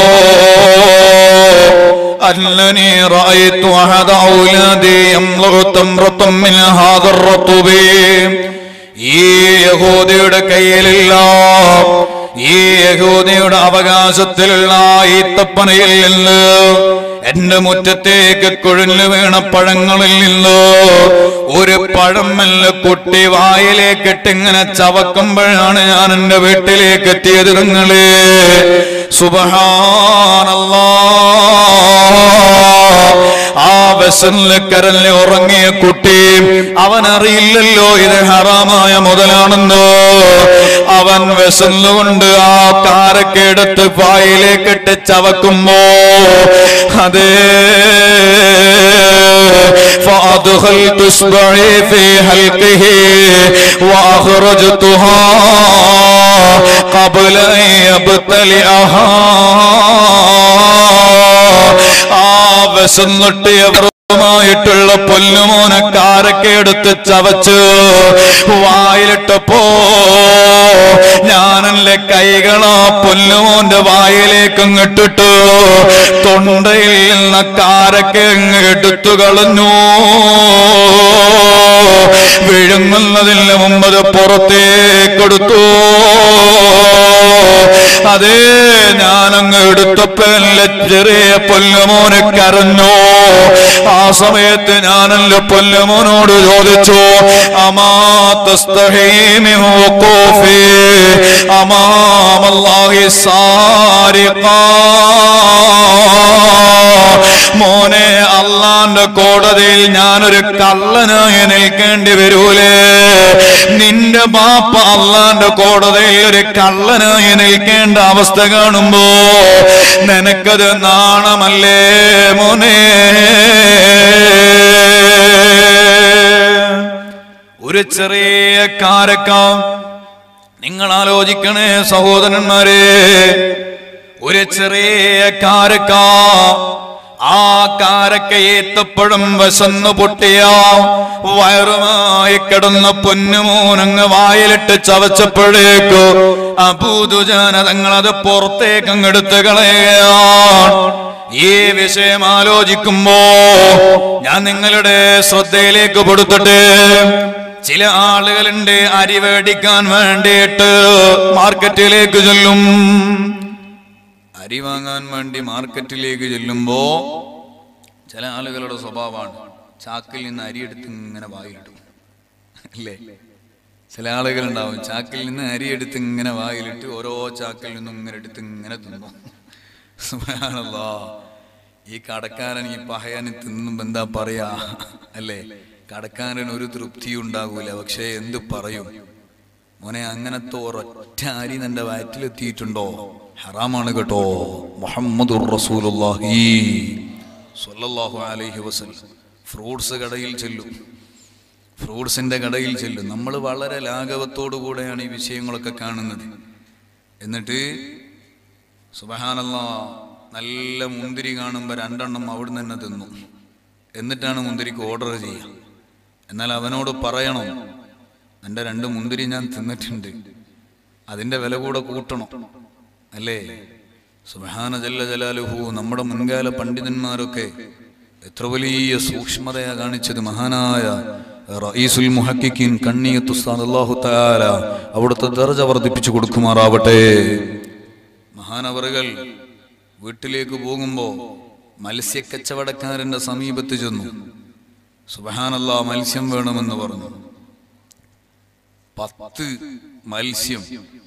Speaker 2: أنني رأيت أحد أولادي يملغ تمرة من هذا الرطب ഈ യഹൂദിയുടെ കയ്യിലില്ല ഈ യഹൂദിയുടെ അവകാശത്തിലുള്ള ഈത്തപ്പനയിൽ നിന്ന് എന്റെ മുറ്റത്തേക്ക് കുഴഞ്ഞു വീണ പഴങ്ങളിൽ നിന്ന് ഒരു പഴം മെല്ല കുട്ടി വായിലേക്കിട്ട് ഇങ്ങനെ ചവക്കുമ്പോഴാണ് ഞാൻ എന്റെ വീട്ടിലേക്ക് എത്തിയത് നിങ്ങളെ സുബഹാനല്ലാ ആ വിശന്ന് കരഞ്ഞ് ഉറങ്ങിയ കുട്ടി അവൻ അറിയില്ലല്ലോ ഇത് ഹറാമായ മുതലാണെന്ന് അവൻ വിശന്നുകൊണ്ട് ആ കാരക്കെടുത്ത് പായിലേക്കിട്ട് ചവക്കുമ്പോ അതേ فأدخلت إصبعي في حلقه وأخرجتها قبل أن يبتلعها ആ വിശന്നിട്ടിയവർ ായിട്ടുള്ള പൊല്ലുമോനക്കാരൊക്കെ എടുത്ത് ചവച്ച് വായിലിട്ടപ്പോ ഞാനെന്റെ കൈകളാ പൊല്ലുമോന്റെ വായിലേക്ക് ഇട്ടിട്ട് തൊണ്ടയിൽ നിന്ന് കാരൊക്കെ അങ്ങ് എടുത്തു കളഞ്ഞു വിഴുങ്ങുന്നതിന് മുമ്പ് അത് പുറത്തേക്കെടുത്തു അതേ ഞാനങ്ങ് എടുത്തപ്പോ എന്റെ ചെറിയ പൊല്ലുമോനെ കരഞ്ഞു ആ സമയത്ത് ഞാനല്ല പൊല്ലുമോനോട് ചോദിച്ചു അമാത്തസ്തഹീമിഹൂഖൂഫി അമാമല്ലാഹി സാരിഖാ മോനെ അള്ളാന്റെ കോടതിയിൽ ഞാനൊരു കള്ളനായി നിൽക്കേണ്ടി വരൂലേ നിന്റെ ബാപ്പ അള്ളാന്റെ കോടതിയിൽ ഒരു കള്ളനായി നിൽക്കേണ്ട അവസ്ഥ കാണുമ്പോ നിനക്കത് നാണമല്ലേ മോനെ ഒരു ചെറിയ കാരക്ക നിങ്ങൾ ആലോചിക്കണേ സഹോദരന്മാരെ ഒരു ചെറിയ കാരക്ക ആ കാരക്ക ഏത്തപ്പഴം വശന്നു പൊട്ടിയ വയറുമായി കിടന്ന പൊന്നുമോനങ്ങ് വായിലിട്ട് ചവച്ചപ്പോഴേക്ക് അഭൂതുജാന തങ്ങളത് പുറത്തേക്ക് അങ്ങ് എടുത്ത് കളയുകയാണ് ഈ വിഷയം ആലോചിക്കുമ്പോ ഞാൻ നിങ്ങളുടെ ശ്രദ്ധയിലേക്ക് കൊടുത്തിട്ട് ചില ആളുകളുണ്ട് അരി മേടിക്കാൻ വേണ്ടിയിട്ട് മാർക്കറ്റിലേക്ക് ചെല്ലും അരി വാങ്ങാൻ വേണ്ടി മാർക്കറ്റിലേക്ക് ചെല്ലുമ്പോ ചില ആളുകളുടെ സ്വഭാവമാണ് ചാക്കിൽ നിന്ന് അരി എടുത്ത് ഇങ്ങനെ വായിലിടും അല്ലേ ചില ആളുകളുണ്ടാവും ചാക്കിൽ നിന്ന് അരി എടുത്ത് ഇങ്ങനെ വായിലിട്ട് ഓരോ ചാക്കിൽ നിന്നും ഇങ്ങനെ എടുത്ത് ഇങ്ങനെ തിന്നു സുബ്ഹാനല്ലാ. ഈ കടക്കാരൻ ഈ പഹയന് തിന്നുമ്പോ എന്താ പറയാ അല്ലേ കടക്കാരൻ ഒരു തൃപ്തി ഉണ്ടാകൂല പക്ഷേ എന്ത് പറയും മോനെ അങ്ങനത്തെ ഒരൊറ്റ അരി നിന്റെ വയറ്റിലെത്തിയിട്ടുണ്ടോ ഹറാമാണ് കേട്ടോ മുഹമ്മദുർ റസൂലുള്ളാഹി സ്വല്ലല്ലാഹു അലൈഹി വസല്ലം ഫ്രൂട്ട്സ് കടയിൽ ചെല്ലും ഫ്രൂട്ട്സിന്റെ കടയിൽ ചെല്ലും നമ്മൾ വളരെ ലാഘവത്തോടു കൂടെയാണ് ഈ വിഷയങ്ങളൊക്കെ കാണുന്നത് എന്നിട്ട് സുബഹാനല്ലാ നല്ല മുന്തിരി കാണുമ്പോൾ രണ്ടെണ്ണം അവിടുന്ന് തന്നെ തിന്നു എന്നിട്ടാണ് മുന്തിരിക്ക് ഓർഡർ ചെയ്യുക എന്നാൽ അവനോട് പറയണം എൻ്റെ രണ്ട് മുന്തിരി ഞാൻ തിന്നിട്ടുണ്ട് അതിൻ്റെ വില കൂടെ കൂട്ടണം അല്ലേ സുബഹാന ജല്ല ജലാലുഹു നമ്മുടെ മുൻകാല പണ്ഡിതന്മാരൊക്കെ എത്ര വലിയ സൂക്ഷ്മതയാ കാണിച്ചത് മഹാനായ റഈസുൽ മുഹക്കിൻ കണ്ണിയത്ത് ഉസ്താദ് അല്ലാഹു തആല അവിടുത്തെ ദർജ വർദ്ധിപ്പിച്ചു കൊടുക്കുമാറാവട്ടെ മഹാനവറുകൾ വീട്ടിലേക്ക് പോകുമ്പോ മത്സ്യക്കച്ചവടക്കാരന്റെ സമീപത്ത് ചെന്നു സുബഹാനല്ല മത്സ്യം വേണമെന്ന് പറഞ്ഞു പത്ത് മത്സ്യം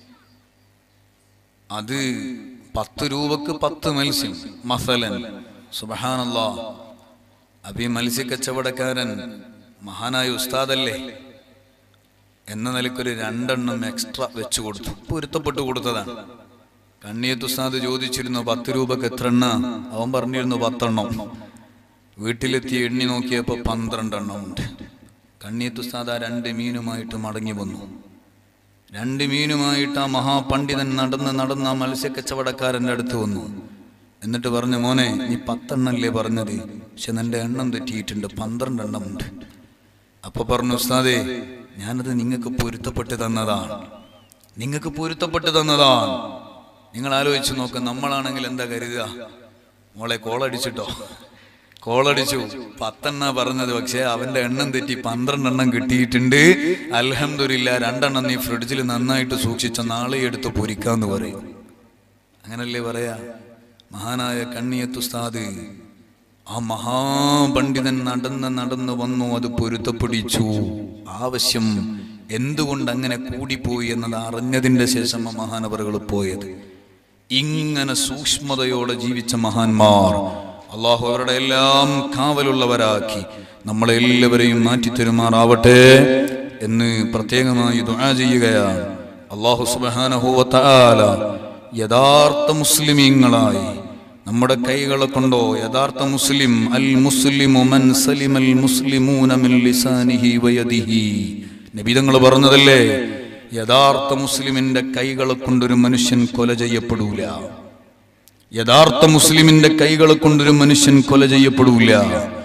Speaker 2: അത് പത്ത് രൂപക്ക് പത്ത് മത്സ്യം മസലൻ സുബഹാനല്ല അപ്പൊ ഈ മത്സ്യക്കച്ചവടക്കാരൻ മഹാനായ ഉസ്താദല്ലേ എന്ന നിലയ്ക്കൊരു രണ്ടെണ്ണം എക്സ്ട്രാ വെച്ചു കൊടുത്തു പൊരുത്തപ്പെട്ട് കൊടുത്തതാണ് കണ്ണിയത്ത് ഉസ്താദ് ചോദിച്ചിരുന്നു പത്ത് രൂപക്ക് എത്ര എണ്ണ അവൻ പറഞ്ഞിരുന്നു പത്തെണ്ണം വീട്ടിലെത്തി എണ്ണി നോക്കിയപ്പോ പന്ത്രണ്ടെണ്ണം ഉണ്ട് കണ്ണിയത്ത് ഉസ്താദ് ആ രണ്ട് മീനുമായിട്ട് മടങ്ങി വന്നു രണ്ട് മീനുമായിട്ട് ആ മഹാപണ്ഡിതൻ നടന്ന് നടന്ന് ആ മത്സ്യക്കച്ചവടക്കാരൻ്റെ അടുത്ത് വന്നു എന്നിട്ട് പറഞ്ഞു മോനെ നീ പത്തെണ്ണല്ലേ പറഞ്ഞത് പക്ഷെ നിന്റെ എണ്ണം തെറ്റിയിട്ടുണ്ട് പന്ത്രണ്ടെണ്ണം ഉണ്ട് അപ്പൊ പറഞ്ഞു ഉസ്താദേ ഞാനത് നിങ്ങൾക്ക് പൊരുത്തപ്പെട്ട് തന്നതാണ് നിങ്ങൾക്ക് പൊരുത്തപ്പെട്ട് തന്നതാണ് നിങ്ങൾ ആലോചിച്ച് നോക്ക് നമ്മളാണെങ്കിൽ എന്താ കരുതുക മോളെ കോളടിച്ചിട്ടോ കോളടിച്ചു പത്തെണ്ണ പറഞ്ഞത് പക്ഷേ അവന്റെ എണ്ണം തെറ്റി പന്ത്രണ്ടെണ്ണം കിട്ടിയിട്ടുണ്ട് അൽഹംദുലില്ല രണ്ടെണ്ണം നീ ഫ്രിഡ്ജിൽ നന്നായിട്ട് സൂക്ഷിച്ച നാളെ എടുത്ത് പൊരിക്കാന്ന് പറയും അങ്ങനല്ലേ പറയാ മഹാനായ കണ്ണിയത്തുസ്താദ് ആ മഹാപണ്ഡിതൻ നടന്ന് നടന്ന് വന്നു അത് പൊരുത്തപ്പിടിച്ചു ആവശ്യം എന്തുകൊണ്ട് അങ്ങനെ കൂടിപ്പോയി എന്നത് അറിഞ്ഞതിന്റെ ശേഷം ആ മഹാനവറുകൾ പോയത് ഇങ്ങനെ സൂക്ഷ്മതയോടെ ജീവിച്ച മഹാന്മാർ അള്ളാഹു അവരുടെ എല്ലാം കാവലുള്ളവരാക്കി നമ്മളെ എല്ലാവരെയും മാറ്റിത്തരുമാറാവട്ടെ എന്ന് പ്രത്യേകമായി ദുആ ചെയ്യുകയാണ് അള്ളാഹു സുബാനഹുവല യഥാർത്ഥ മുസ്ലിമീങ്ങളായി നമ്മുടെ കൈകളെ കൊണ്ടോ യഥാർത്ഥ മുസ്ലിം അൽ മുസ്ലിമു മൻ സലിമൽ മുസ്ലിമൂന മിൻ ലിസാനിഹി വയദിഹി നബിതങ്ങൾ പറഞ്ഞതല്ലേ യഥാർത്ഥ മുസ്ലിമിന്റെ കൈകളെ കൊണ്ടൊരു മനുഷ്യൻ കൊല ചെയ്യപ്പെടൂല യഥാർത്ഥ മുസ്ലിമിന്റെ കൈകളെ കൊണ്ടൊരു മനുഷ്യൻ കൊല ചെയ്യപ്പെടൂല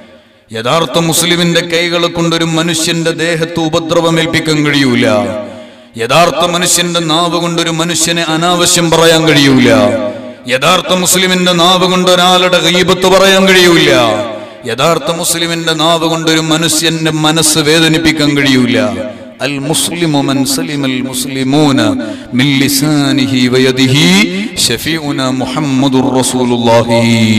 Speaker 2: യഥാർത്ഥ മുസ്ലിമിന്റെ കൈകളെ കൊണ്ടൊരു മനുഷ്യന്റെ ദേഹത്ത് ഉപദ്രവമേൽപ്പിക്കാൻ കഴിയൂല യഥാർത്ഥ മനുഷ്യന്റെ നാവ് കൊണ്ടൊരു മനുഷ്യനെ അനാവശ്യം പറയാൻ കഴിയൂല യഥാർത്ഥ മുസ്ലിമിന്റെ നാവ് കൊണ്ട് ഒരാളുടെ ഗീബത്ത് പറയാൻ കഴിയൂല യഥാർത്ഥ മുസ്ലിമിന്റെ നാവ് കൊണ്ടൊരു മനുഷ്യന്റെ മനസ്സ് വേദനിപ്പിക്കാൻ കഴിയൂല അൽ മുസ്ലിമു മൻ സലിമൽ മുസ്ലിമൂന മിൻ ലിസാനിഹി വയദിഹി ഷഫീഉന മുഹമ്മദുർ റസൂലുള്ളാഹി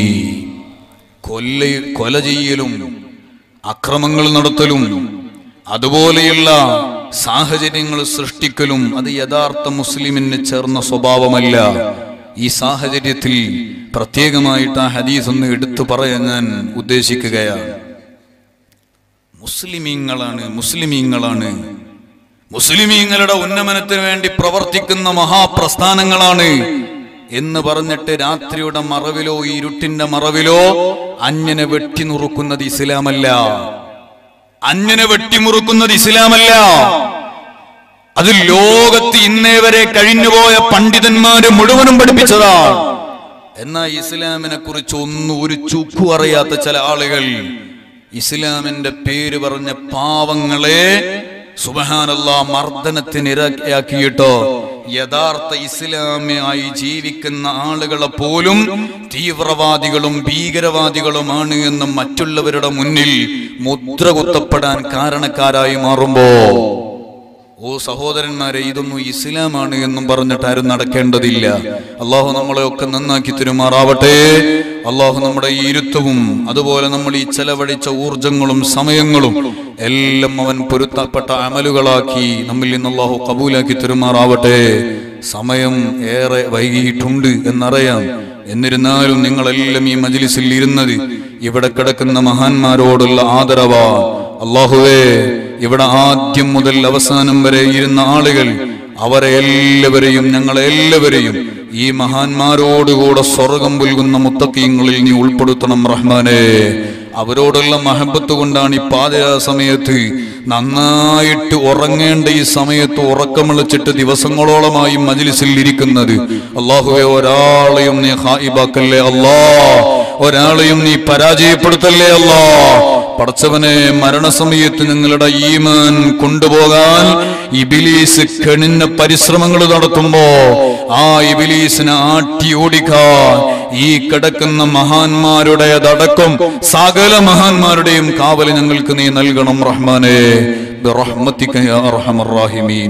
Speaker 2: കൊല്ല കൊല ചെയ്യലും അക്രമങ്ങൾ നടത്തലും അതുപോലെയുള്ള സാഹചര്യങ്ങൾ സൃഷ്ടിക്കലും അത് യഥാർത്ഥ മുസ്ലിമിന് ചേർന്ന സ്വഭാവമല്ല ഈ സാഹചര്യത്തിൽ പ്രത്യേകമായിട്ട് ആ ഹദീസ് ഒന്ന് എടുത്തു പറയാൻ ഞാൻ ഉദ്ദേശിക്കുകയാണ് മുസ്ലിമീങ്ങളാണ് മുസ്ലിമീങ്ങളാണ് മുസ്ലിമീങ്ങളുടെ ഉന്നമനത്തിന് വേണ്ടി പ്രവർത്തിക്കുന്ന മഹാപ്രസ്ഥാനങ്ങളാണ് എന്ന് പറഞ്ഞിട്ട് രാത്രിയുടെ മറവിലോ ഇരുട്ടിന്റെ മറവിലോ അന്യനെ വെട്ടിനുറുക്കുന്നത് ഇസ്ലാമല്ല അന്യനെ വെട്ടിമുറുക്കുന്നത് ഇസ്ലാമല്ല അത് ലോകത്ത് ഇന്നേ വരെ കഴിഞ്ഞുപോയ പണ്ഡിതന്മാര് മുഴുവനും പഠിപ്പിച്ചതാണ് എന്നാൽ ഇസ്ലാമിനെ കുറിച്ച് ഒന്നും ഒരു ചുക്കു അറിയാത്ത ചില ആളുകൾ ഇസ്ലാമിന്റെ പേര് പറഞ്ഞ പാവങ്ങളെ സുബഹാനല്ല മർദ്ദനത്തിന് ഇരയാക്കിയിട്ടോ യഥാർത്ഥ ഇസ്ലാമിയായി ജീവിക്കുന്ന ആളുകളെ പോലും തീവ്രവാദികളും ഭീകരവാദികളുമാണ് എന്ന് മറ്റുള്ളവരുടെ മുന്നിൽ മുദ്ര കുത്തപ്പെടാൻ കാരണക്കാരായി മാറുമ്പോ ഓ സഹോദരന്മാരെ ഇതൊന്നും ഇസ്ലാമാണ് എന്നും പറഞ്ഞിട്ട് ആരും നടക്കേണ്ടതില്ല അള്ളാഹു നമ്മളെ ഒക്കെ നന്നാക്കി തരുമാറാവട്ടെ അള്ളാഹു നമ്മുടെ ഈ ഇരുത്തവും അതുപോലെ നമ്മൾ ഈ ചെലവഴിച്ച ഊർജങ്ങളും സമയങ്ങളും എല്ലാം അവൻ പൊരുത്തപ്പെട്ട അമലുകളാക്കി നമ്മിൽ നിന്ന് അള്ളാഹു കബൂലാക്കി തരുമാറാവട്ടെ സമയം ഏറെ വൈകിയിട്ടുണ്ട് എന്നറിയാം എന്നിരുന്നാലും നിങ്ങളെല്ലാം ഈ മജ്ലിസിൽ ഇരുന്നത് ഇവിടെ കിടക്കുന്ന മഹാന്മാരോടുള്ള ആദരവാ അള്ളാഹുവേ ഇവിടെ ആദ്യം മുതൽ അവസാനം വരെ ഇരുന്ന ആളുകൾ അവരെ എല്ലാവരെയും ഞങ്ങളെ എല്ലാവരെയും ഈ മഹാന്മാരോടുകൂടെ സ്വർഗം പുൽകുന്ന മുത്തക്കീങ്ങളിൽ നീ ഉൾപ്പെടുത്തണം റഹ്മാനെ അവരോടുള്ള മഹബത്ത് കൊണ്ടാണ് ഈ പാതിരാ സമയത്ത് നന്നായിട്ട് ഉറങ്ങേണ്ട ഈ സമയത്ത് ഉറക്കം വിളിച്ചിട്ട് ദിവസങ്ങളോളമായി മജിലിസിൽ ഇരിക്കുന്നത് അള്ളാഹുവെ ഒരാളെയും നീ ഹായിബാക്കല്ലേ അല്ലാ ഒരാളെയും നീ പരാജയപ്പെടുത്തല്ലേ അല്ലാ പടച്ചവനെ മരണസമയത്ത് നിങ്ങളുടെ ഈമാൻ കൊണ്ടുപോകാൻ ഇബിലീസ് കെണിഞ്ഞ പരിശ്രമങ്ങൾ നടത്തുമ്പോ ആ ഇബിലീസിനെ ആട്ടി ഓടിക്കാൻ ഈ കിടക്കുന്ന മഹാന്മാരുടേതടക്കം സകല മഹാന്മാരുടെയും കാവല് ഞങ്ങൾക്ക് നീ നൽകണം റഹ്മാനെ ബിറഹ്മതിക യാ അർഹമർ റാഹിമീൻ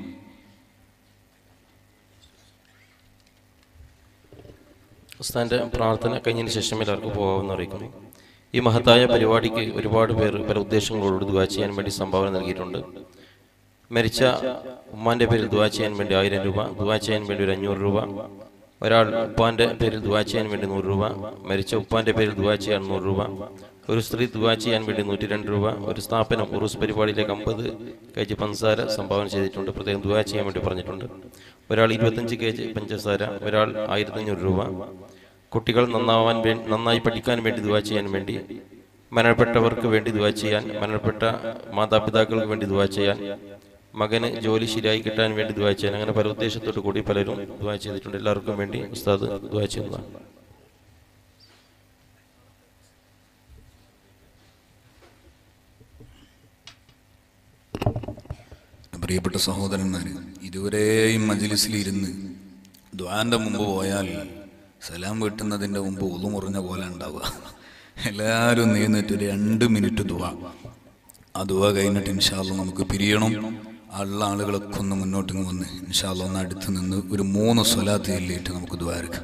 Speaker 3: ഉസ്താന്റെ പ്രാർത്ഥന കഴിഞ്ഞതിന് ശേഷം എല്ലാവർക്കും പോകാമെന്ന് അറിയിക്കുന്നു ഈ മഹത്തായ പരിപാടിക്ക് ഒരുപാട് പേർ പല ഉദ്ദേശങ്ങളോട് ദുവാ ചെയ്യാൻ വേണ്ടി സംഭാവന നൽകിയിട്ടുണ്ട് മരിച്ച ഉമ്മാന്റെ പേരിൽ ദുവാ ചെയ്യാൻ വേണ്ടി ആയിരം രൂപ ദുവാ ചെയ്യാൻ വേണ്ടി ഒരു അഞ്ഞൂറ് രൂപ ഒരാൾ ഉപ്പാന്റെ പേരിൽ ദുവാ ചെയ്യാൻ വേണ്ടി നൂറ് രൂപ മരിച്ച ഉപ്പാന്റെ പേരിൽ ദുവാ ചെയ്യാൻ നൂറ് രൂപ ഒരു സ്ത്രീ ദുവാ ചെയ്യാൻ വേണ്ടി നൂറ്റി രണ്ട് രൂപ ഒരു സ്ഥാപനം ഉറുസ് പരിപാടിയിലേക്ക് അമ്പത് കെ ജി പഞ്ചസാര സംഭാവന ചെയ്തിട്ടുണ്ട് പ്രത്യേകം ദുവാ ചെയ്യാൻ വേണ്ടി പറഞ്ഞിട്ടുണ്ട് ഒരാൾ ഇരുപത്തഞ്ച് കെ ജി പഞ്ചസാര ഒരാൾ ആയിരത്തഞ്ഞൂറ് രൂപ കുട്ടികൾ നന്നാവാൻ വേണ്ടി നന്നായി പഠിക്കാൻ വേണ്ടി ദുവാ ചെയ്യാൻ വേണ്ടി മരണപ്പെട്ടവർക്ക് വേണ്ടി ദുവാ ചെയ്യാൻ മരണപ്പെട്ട മാതാപിതാക്കൾക്ക് വേണ്ടി ദുവാ ചെയ്യാൻ മകന് ജോലി ശരിയായി കിട്ടാൻ വേണ്ടി ദുവാ ചെയ്യാൻ അങ്ങനെ പല ഉദ്ദേശത്തോടു കൂടി പലരും ദുവാ ചെയ്തിട്ടുണ്ട് എല്ലാവർക്കും വേണ്ടി ഉസ്താദ് ദുവാ ചെയ്യുന്നതാണ്
Speaker 2: പ്രിയപ്പെട്ട സഹോദരന്മാര് ഇതുവരെയും മജ്ലിസിൽ ഇരുന്ന് ദ്വാന്റെ മുമ്പ് പോയാൽ സലാം വെട്ടുന്നതിന്റെ മുമ്പ് ഉളു മുറിഞ്ഞ പോലെ ഉണ്ടാവുക എല്ലാവരും നീന്നിട്ട് ഒരു രണ്ട് മിനിറ്റ് ദുവ ആ ദുവ കഴിഞ്ഞിട്ട് ഇൻഷാല്ല നമുക്ക് പിരിയണം ഉള്ള ആളുകളൊക്കെ ഒന്ന് മുന്നോട്ട് ഇങ്ങ് വന്ന് ഇൻഷാല്ല ഒന്ന് അടുത്ത് നിന്ന് ഒരു മൂന്ന് സ്വലാത്ത് ചൊല്ലിയിട്ട് നമുക്ക് ദുവ എടുക്കാം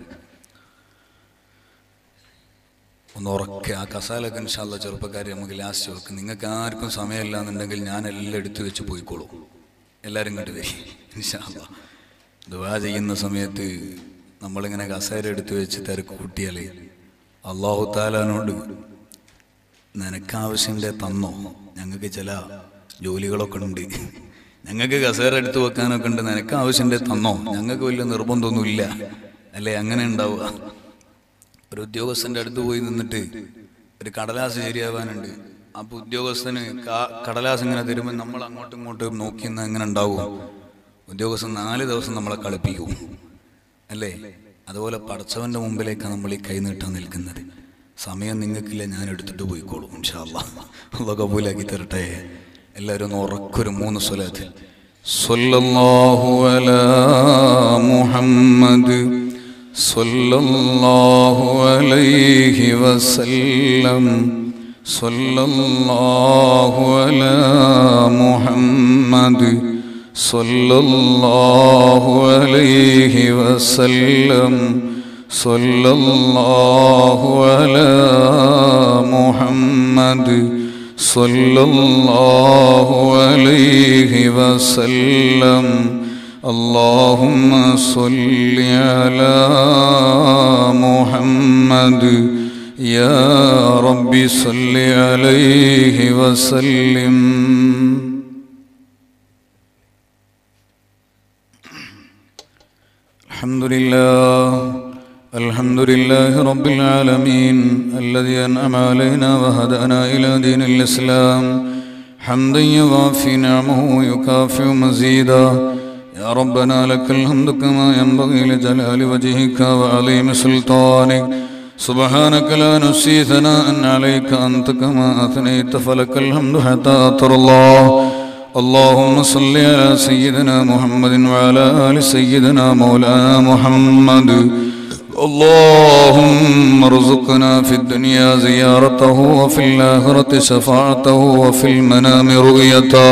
Speaker 2: ഒന്ന് ഉറക്കെ ആ കസാലൊക്കെ ഇൻഷാല്ല ചെറുപ്പക്കാർ നമുക്ക് ലാസ്റ്റ് വെക്കും നിങ്ങൾക്ക് ആർക്കും സമയമില്ല എന്നുണ്ടെങ്കിൽ ഞാൻ എല്ലാം എടുത്തു വെച്ച് പോയിക്കോളൂ എല്ലാവരും ഇങ്ങോട്ട് വരി ഇൻഷാല്ല ദുവാ ചെയ്യുന്ന സമയത്ത് നമ്മളിങ്ങനെ കസേര എടുത്തു വെച്ച് തിരക്ക് കൂട്ടിയാൽ അള്ളാഹു താലാനോട് നിനക്കാവശ്യൻ്റെ തന്നോ ഞങ്ങൾക്ക് ചില ജോലികളൊക്കെ ഉണ്ട് ഞങ്ങൾക്ക് കസേര എടുത്തു വെക്കാനൊക്കെ ഉണ്ട് നിനക്ക് ആവശ്യൻ്റെ തന്നോ ഞങ്ങൾക്ക് വലിയ നിർബന്ധമൊന്നുമില്ല അല്ലേ അങ്ങനെ ഉണ്ടാവുക ഒരു ഉദ്യോഗസ്ഥന്റെ അടുത്ത് പോയി നിന്നിട്ട് ഒരു കടലാസ് ശരിയാവാനുണ്ട് അപ്പൊ ഉദ്യോഗസ്ഥന് കാ- കടലാസ് ഇങ്ങനെ തരുമ്പോൾ നമ്മൾ അങ്ങോട്ടും ഇങ്ങോട്ടും നോക്കി നിന്ന് എങ്ങനെ ഉണ്ടാവും ഉദ്യോഗസ്ഥൻ നാല് ദിവസം നമ്മളെ കളിപ്പിക്കും അല്ലേ അതുപോലെ പടച്ചവന്റെ മുമ്പിലേക്കാണ് നമ്മൾ ഈ കൈ നീട്ടാൻ നിൽക്കുന്നത് സമയം നിങ്ങൾക്കില്ല ഞാൻ എടുത്തിട്ട് പോയിക്കോളും ഇൻഷാല്ല അള്ള കബൂലാക്കി തരട്ടെ എല്ലാവരും ഒന്ന് ഉറക്കൊരു മൂന്ന് സ്വലാത്തിൽ സ്വല്ലല്ലാഹു അലാ മുഹമ്മദ് സ്വല്ലല്ലാഹു അലൈഹി വസല്ലം സ്വല്ലല്ലാഹു അലാ മുഹമ്മദ് സ്വല്ലല്ലാഹു അലൈഹി വസല്ലം സ്വല്ലല്ലാഹു അലാ മുഹമ്മദ് സ്വല്ലല്ലാഹു അലൈഹി വസല്ലം اللهم صل على محمد يا رب صل عليه وسلم الحمد لله الحمد لله رب العالمين الذي أنعم علينا وهدانا إلى دين الإسلام حمدا يوافي نعمه ويكافئ مزيدا يا ربنا لك الحمد كما ينبغي لجلال وجهك وعظيم سلطانك سبحانك لا نحصي ثناء عليك أنت كما أثنيت فلك الحمد حتى ترى الله اللهم صل على سيدنا محمد وعلى آل سيدنا مولانا محمد اللهم ارزقنا في الدنيا زيارته وفي الآخرة شفاعته وفي المنام رؤيته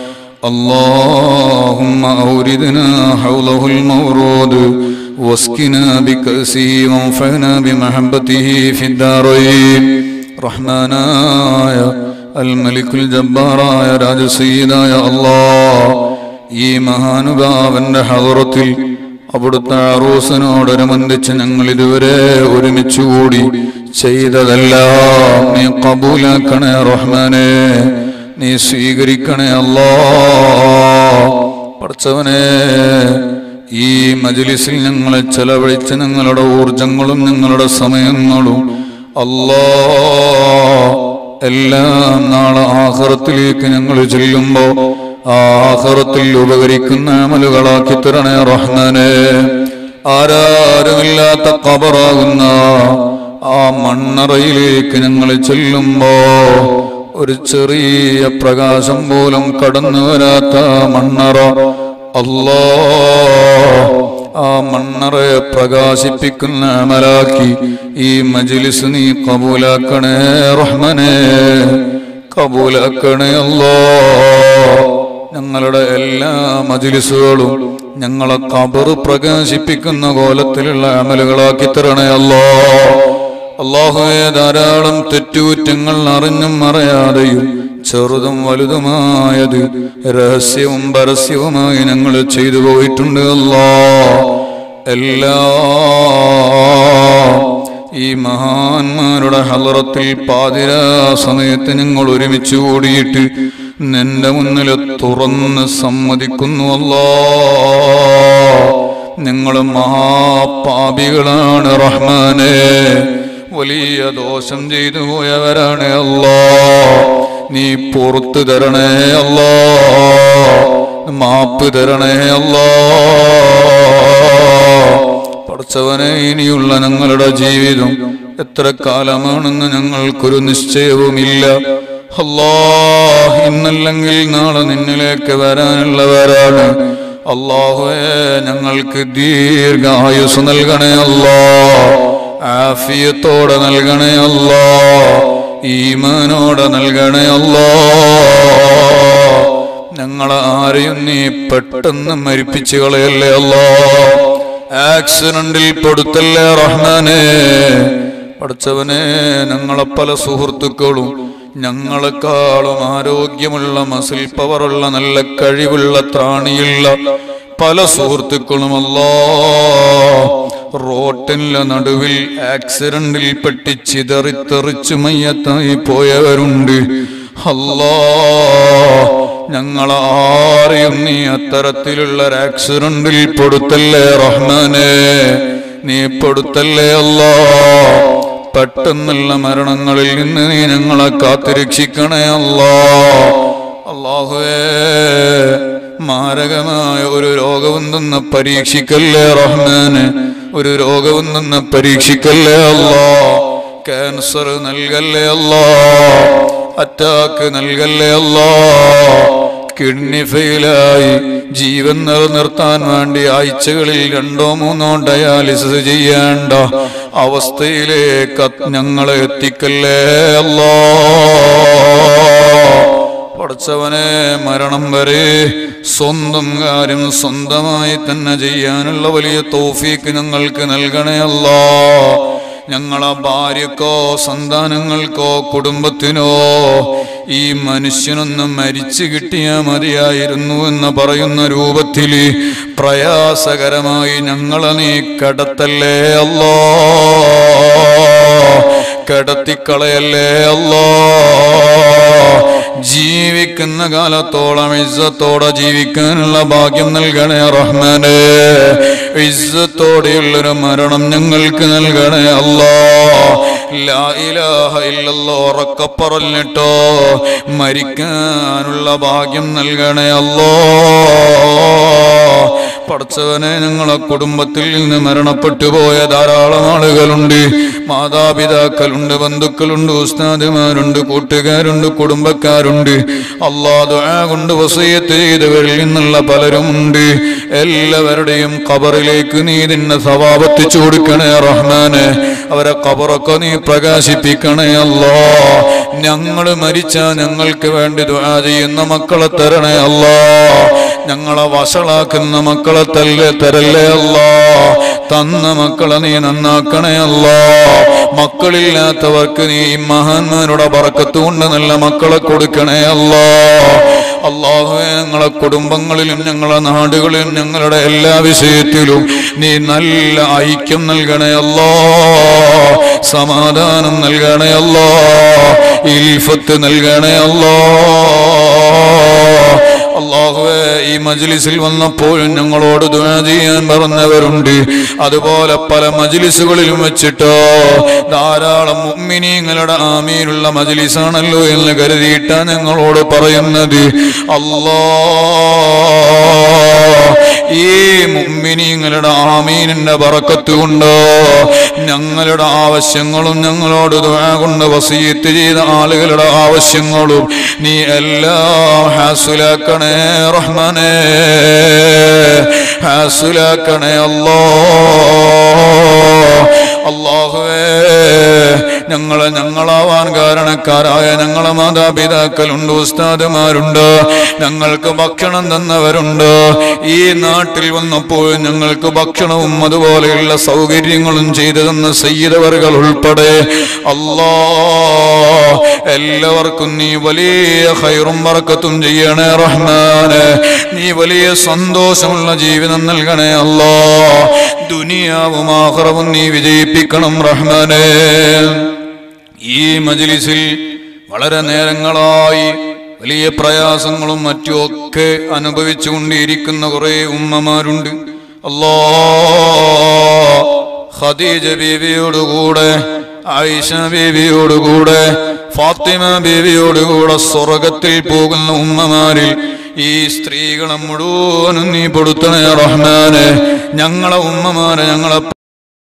Speaker 2: اللهم أوردنا حوله المورود واسقنا بكأسه وانفعنا بمحبته في الدارين റഹ്മാനായ അൽ മലിക്കുൽ ജബ്ബാറായ രാജസീതായ അല്ലാ ഈ മഹാനുഭാവന്റെ ഹദറത്തിൽ അവിടുത്തെ അറൂസിനോടനുബന്ധിച്ച് ഞങ്ങൾ ഇതുവരെ ഒരുമിച്ചുകൂടി ചെയ്തതെല്ലാം നീ കബൂലാക്കണേ റഹ്മാനെ നീ സ്വീകരിക്കണേ അല്ലാ പഠിച്ചവനെ ഈ മജ്ലിസിൽ ഞങ്ങളെ ചെലവഴിച്ച ഞങ്ങളുടെ ഊർജങ്ങളും ഞങ്ങളുടെ സമയങ്ങളും അല്ലാ എല്ലാം നാളെ ആഹ്റത്തിലേക്ക് ഞങ്ങൾ ചെല്ലുമ്പോ ആ ആഹ്റത്തിൽ ഉപകരിക്കുന്ന അമലുകളാക്കി തരണേ റഹ്മാനെ ആരാരുമില്ലാത്ത കബറാകുന്ന ആ മണ്ണറയിലേക്ക് ഞങ്ങൾ ചെല്ലുമ്പോ ഒരു ചെറിയ പ്രകാശം പോലും കടന്നു വരാത്ത മണ്ണറ അല്ലാ ആ മണ്ണറയെ പ്രകാശിപ്പിക്കുന്ന അമലാക്കി ഈ മജിലിസ് നീ കബൂലാക്കണേ റഹ്മനെ കബൂലാക്കണേ അല്ലോ ഞങ്ങളുടെ എല്ലാ മജിലിസുകളും ഞങ്ങളെ കബറ് പ്രകാശിപ്പിക്കുന്ന കോലത്തിലുള്ള അമലുകളാക്കി തരണേ അല്ലോ അള്ളാഹുവെ ധാരാളം തെറ്റുകുറ്റങ്ങൾ അറിഞ്ഞും അറിയാതെയും ചെറുതും വലുതുമായത് രഹസ്യവും പരസ്യവുമായി ഞങ്ങൾ ചെയ്തു പോയിട്ടുണ്ട് അല്ലാ എല്ലാ ഈ മഹാന്മാരുടെ ഹലറത്തിൽ പാതിരാ സമയത്ത് ഞങ്ങൾ ഒരുമിച്ച് കൂടിയിട്ട് നിന്റെ മുന്നിൽ തുറന്ന് സമ്മതിക്കുന്നു അല്ലാ ഞങ്ങൾ മഹാപാപികളാണ് റഹ്മാനെ വലിയ ദോഷം ചെയ്തു പോയവരാണ് അല്ലാ നീ പുറത്തു തരണേ അല്ലാ മാപ്പ് തരണേ അല്ലാ പഠിച്ചവനെ ഇനിയുള്ള ഞങ്ങളുടെ ജീവിതം എത്ര കാലമാണെന്ന് ഞങ്ങൾക്കൊരു നിശ്ചയവുമില്ല അല്ലാ ഇന്നല്ലെങ്കിൽ നാളെ നിന്നിലേക്ക് വരാനുള്ളവരാണ് അള്ളാഹുവേ ഞങ്ങൾക്ക് ദീർഘായുസ് നൽകണേ അല്ലാ ആഫിയത്തോടെ നൽകണേ അല്ലാ ഈമാനോടെ നൽകണേ അല്ലാ ഞങ്ങളെ ആരെയും നീ പെട്ടെന്ന് മരിപ്പിച്ചു കളയല്ലേ അല്ലാ ആക്സിഡന്റിൽ പെടുത്തല്ലേ റഹ്മാനെ പഠിച്ചവനെ ഞങ്ങളെ പല സുഹൃത്തുക്കളും ഞങ്ങളെക്കാളും ആരോഗ്യമുള്ള മസിൽ പവറുള്ള നല്ല കഴിവുള്ള ത്രാണിയുള്ള പല സുഹൃത്തുക്കളുമല്ലോ റോട്ടിന്റെ നടുവിൽ ആക്സിഡന്റിൽ പെട്ടി ചിതറിത്തെറിച്ച് മയ്യത്തായി പോയവരുണ്ട് അല്ലാ ഞങ്ങളാരെയും നീ അത്തരത്തിലുള്ള ഒരു ആക്സിഡന്റിൽ പെടുത്തല്ലേ റഹ്മാനെ നീ പെടുത്തല്ലേ അല്ലാ പെട്ടെന്നുള്ള മരണങ്ങളിൽ നിന്ന് നീ ഞങ്ങളെ കാത്തുരക്ഷിക്കണേ അല്ലാ അള്ളാഹുവേ മാരകമായ ഒരു രോഗവും നിന്ന് പരീക്ഷിക്കല്ലേ റഹ്മാന് ഒരു രോഗവും നിന്ന് പരീക്ഷിക്കല്ലേ അല്ലാ ക്യാൻസർ നൽകല്ലേ അല്ലോ അറ്റാക്ക് നൽകല്ലേ അല്ലോ കിഡ്നി ഫെയിലായി ജീവൻ നിലനിർത്താൻ വേണ്ടി ആഴ്ചകളിൽ രണ്ടോ മൂന്നോ ഡയാലിസിസ് ചെയ്യേണ്ട അവസ്ഥയിലേക്ക് ഞങ്ങളെ എത്തിക്കല്ലേ അല്ലോ പഠിച്ചവനെ മരണം വരെ സ്വന്തം കാര്യം സ്വന്തമായി തന്നെ ചെയ്യാനുള്ള വലിയ തോഫീക്ക് ഞങ്ങൾക്ക് നൽകണേ അല്ലോ ഞങ്ങളെ ഭാര്യക്കോ സന്താനങ്ങൾക്കോ കുടുംബത്തിനോ ഈ മനുഷ്യനൊന്ന് മരിച്ചു കിട്ടിയാൽ മതിയായിരുന്നു എന്ന് പറയുന്ന രൂപത്തിൽ പ്രയാസകരമായി ഞങ്ങളെ നീ കടത്തല്ലേ അല്ലോ കിടത്തിക്കളയല്ലേ അല്ലോ ജീവിക്കുന്ന കാലത്തോളം ഇസ്സത്തോടെ ജീവിക്കാനുള്ള ഭാഗ്യം നൽകണേ റഹ്മാനെ ഇസ്സത്തോടെയുള്ളൊരു മരണം ഞങ്ങൾക്ക് നൽകണേ അല്ലോ ലാ ഇലാഹ ഇല്ലല്ലോ ഉറക്കെ പറഞ്ഞിട്ടോ മരിക്കാനുള്ള ഭാഗ്യം നൽകണേ അല്ലോ പഠിച്ചവനെ ഞങ്ങളെ കുടുംബത്തിൽ നിന്ന് മരണപ്പെട്ടു പോയ ധാരാളം ആളുകളുണ്ട് മാതാപിതാക്കളുണ്ട് ബന്ധുക്കളുണ്ട് ഉസ്താദുമാരുണ്ട് കൂട്ടുകാരുണ്ട് കുടുംബക്കാരുണ്ട് അള്ളാഹു കൊണ്ട് വസീയത്ത് ചെയ്തവരിൽ നിന്നുള്ള പലരുമുണ്ട് എല്ലാവരുടെയും ഖബറിലേക്ക് നീ നിന്നെ സവാപത്തിച്ചു കൊടുക്കണേ റഹ്മാനെ അവരെ ഖബറൊക്കെ നീ പ്രകാശിപ്പിക്കണേ അല്ലോ ഞങ്ങൾ മരിച്ച ഞങ്ങൾക്ക് വേണ്ടി ദുആ ചെയ്യുന്ന മക്കളെ തരണേ അല്ലോ ഞങ്ങളെ വഷളാക്കുന്ന മക്കളെ തല്ലേ തരല്ലേ അല്ലോ തന്ന മക്കളെ നീ നന്നാക്കണേ അല്ലോ മക്കളില്ലാത്തവർക്ക് നീ ഈ മഹാന്മാരുടെ പറക്കത്ത് കൊണ്ട് നല്ല മക്കളെ കൊടുക്കണേ അല്ലോ അള്ളാഹുവെ ഞങ്ങളെ കുടുംബങ്ങളിലും ഞങ്ങളെ നാടുകളിലും ഞങ്ങളുടെ എല്ലാ വിഷയത്തിലും നീ നല്ല ഐക്യം നൽകണേ അല്ലോ സമാധാനം നൽകണേ അല്ലോ ഇൽഫത്ത് നൽകണേ അല്ലോ അള്ളാഹുവെ ഈ മജ്ലിസിൽ വന്നപ്പോഴും ഞങ്ങളോട് ദുആ ചെയ്യാൻ പറഞ്ഞവരുണ്ട് അതുപോലെ പല മജ്ലിസുകളിലും വെച്ചിട്ടോ ധാരാളം മുഅ്മിനീങ്ങളുടെ ആമീനുള്ള മജ്ലിസാണല്ലോ എന്ന് കരുതിയിട്ടാ ഞങ്ങളോട് പറയുന്നത് അല്ലാ ഈ മുഅ്മിനീങ്ങളുടെ ആമീനിന്റെ ബറക്കത്ത് കൊണ്ട് ഞങ്ങളുടെ ആവശ്യങ്ങളും ഞങ്ങളോട് ദുആ കൊണ്ട് വസീയത്ത് ചെയ്ത ആളുകളുടെ ആവശ്യങ്ങളും നീ എല്ലാം ഹാസുലാക്കണേ റഹ്മാനേ ഹാസുലാക്കണേ അല്ലോ അള്ളാഹുവേ ഞങ്ങളെ ഞങ്ങളാവാൻ കാരണക്കാരായ ഞങ്ങളെ മാതാപിതാക്കളുണ്ട് ഉസ്താദുമാരുണ്ട് ഞങ്ങൾക്ക് ഭക്ഷണം തന്നവരുണ്ട് ഈ നാട്ടിൽ വന്നപ്പോൾ ഞങ്ങൾക്ക് ഭക്ഷണവും അതുപോലെയുള്ള സൗകര്യങ്ങളും ചെയ്തു തന്ന സയ്യിദവറുകൾ ഉൾപ്പെടെ അല്ലാ എല്ലാവർക്കും നീ വലിയ ഹൈറും ബറക്കത്തും ചെയ്യണേ റഹ്മാന് നീ വലിയ സന്തോഷമുള്ള ജീവിതം നൽകണേ അല്ലാ ദുനിയാവും ആഹ്റവും നീ വിജയിപ്പിക്കണം റഹ്മാനേ ഈ മജ്ലിസിൽ വളരെ നേരങ്ങളായി വലിയ പ്രയാസങ്ങളും മറ്റുമൊക്കെ അനുഭവിച്ചുകൊണ്ടിരിക്കുന്ന കുറെ ഉമ്മമാരുണ്ട് അല്ലോ ഖദീജ ബീവിയോടുകൂടെ ആയിഷ ബീവിയോടുകൂടെ ഫാത്തിമ ബീവിയോടുകൂടെ സ്വർഗത്തിൽ പോകുന്ന ഉമ്മമാരിൽ ഈ സ്ത്രീകളെ മുഴുവനും നീ പൊടുത്തണേ റഹ്മാനെ ഞങ്ങളെ ഉമ്മമാരെ ഞങ്ങളെ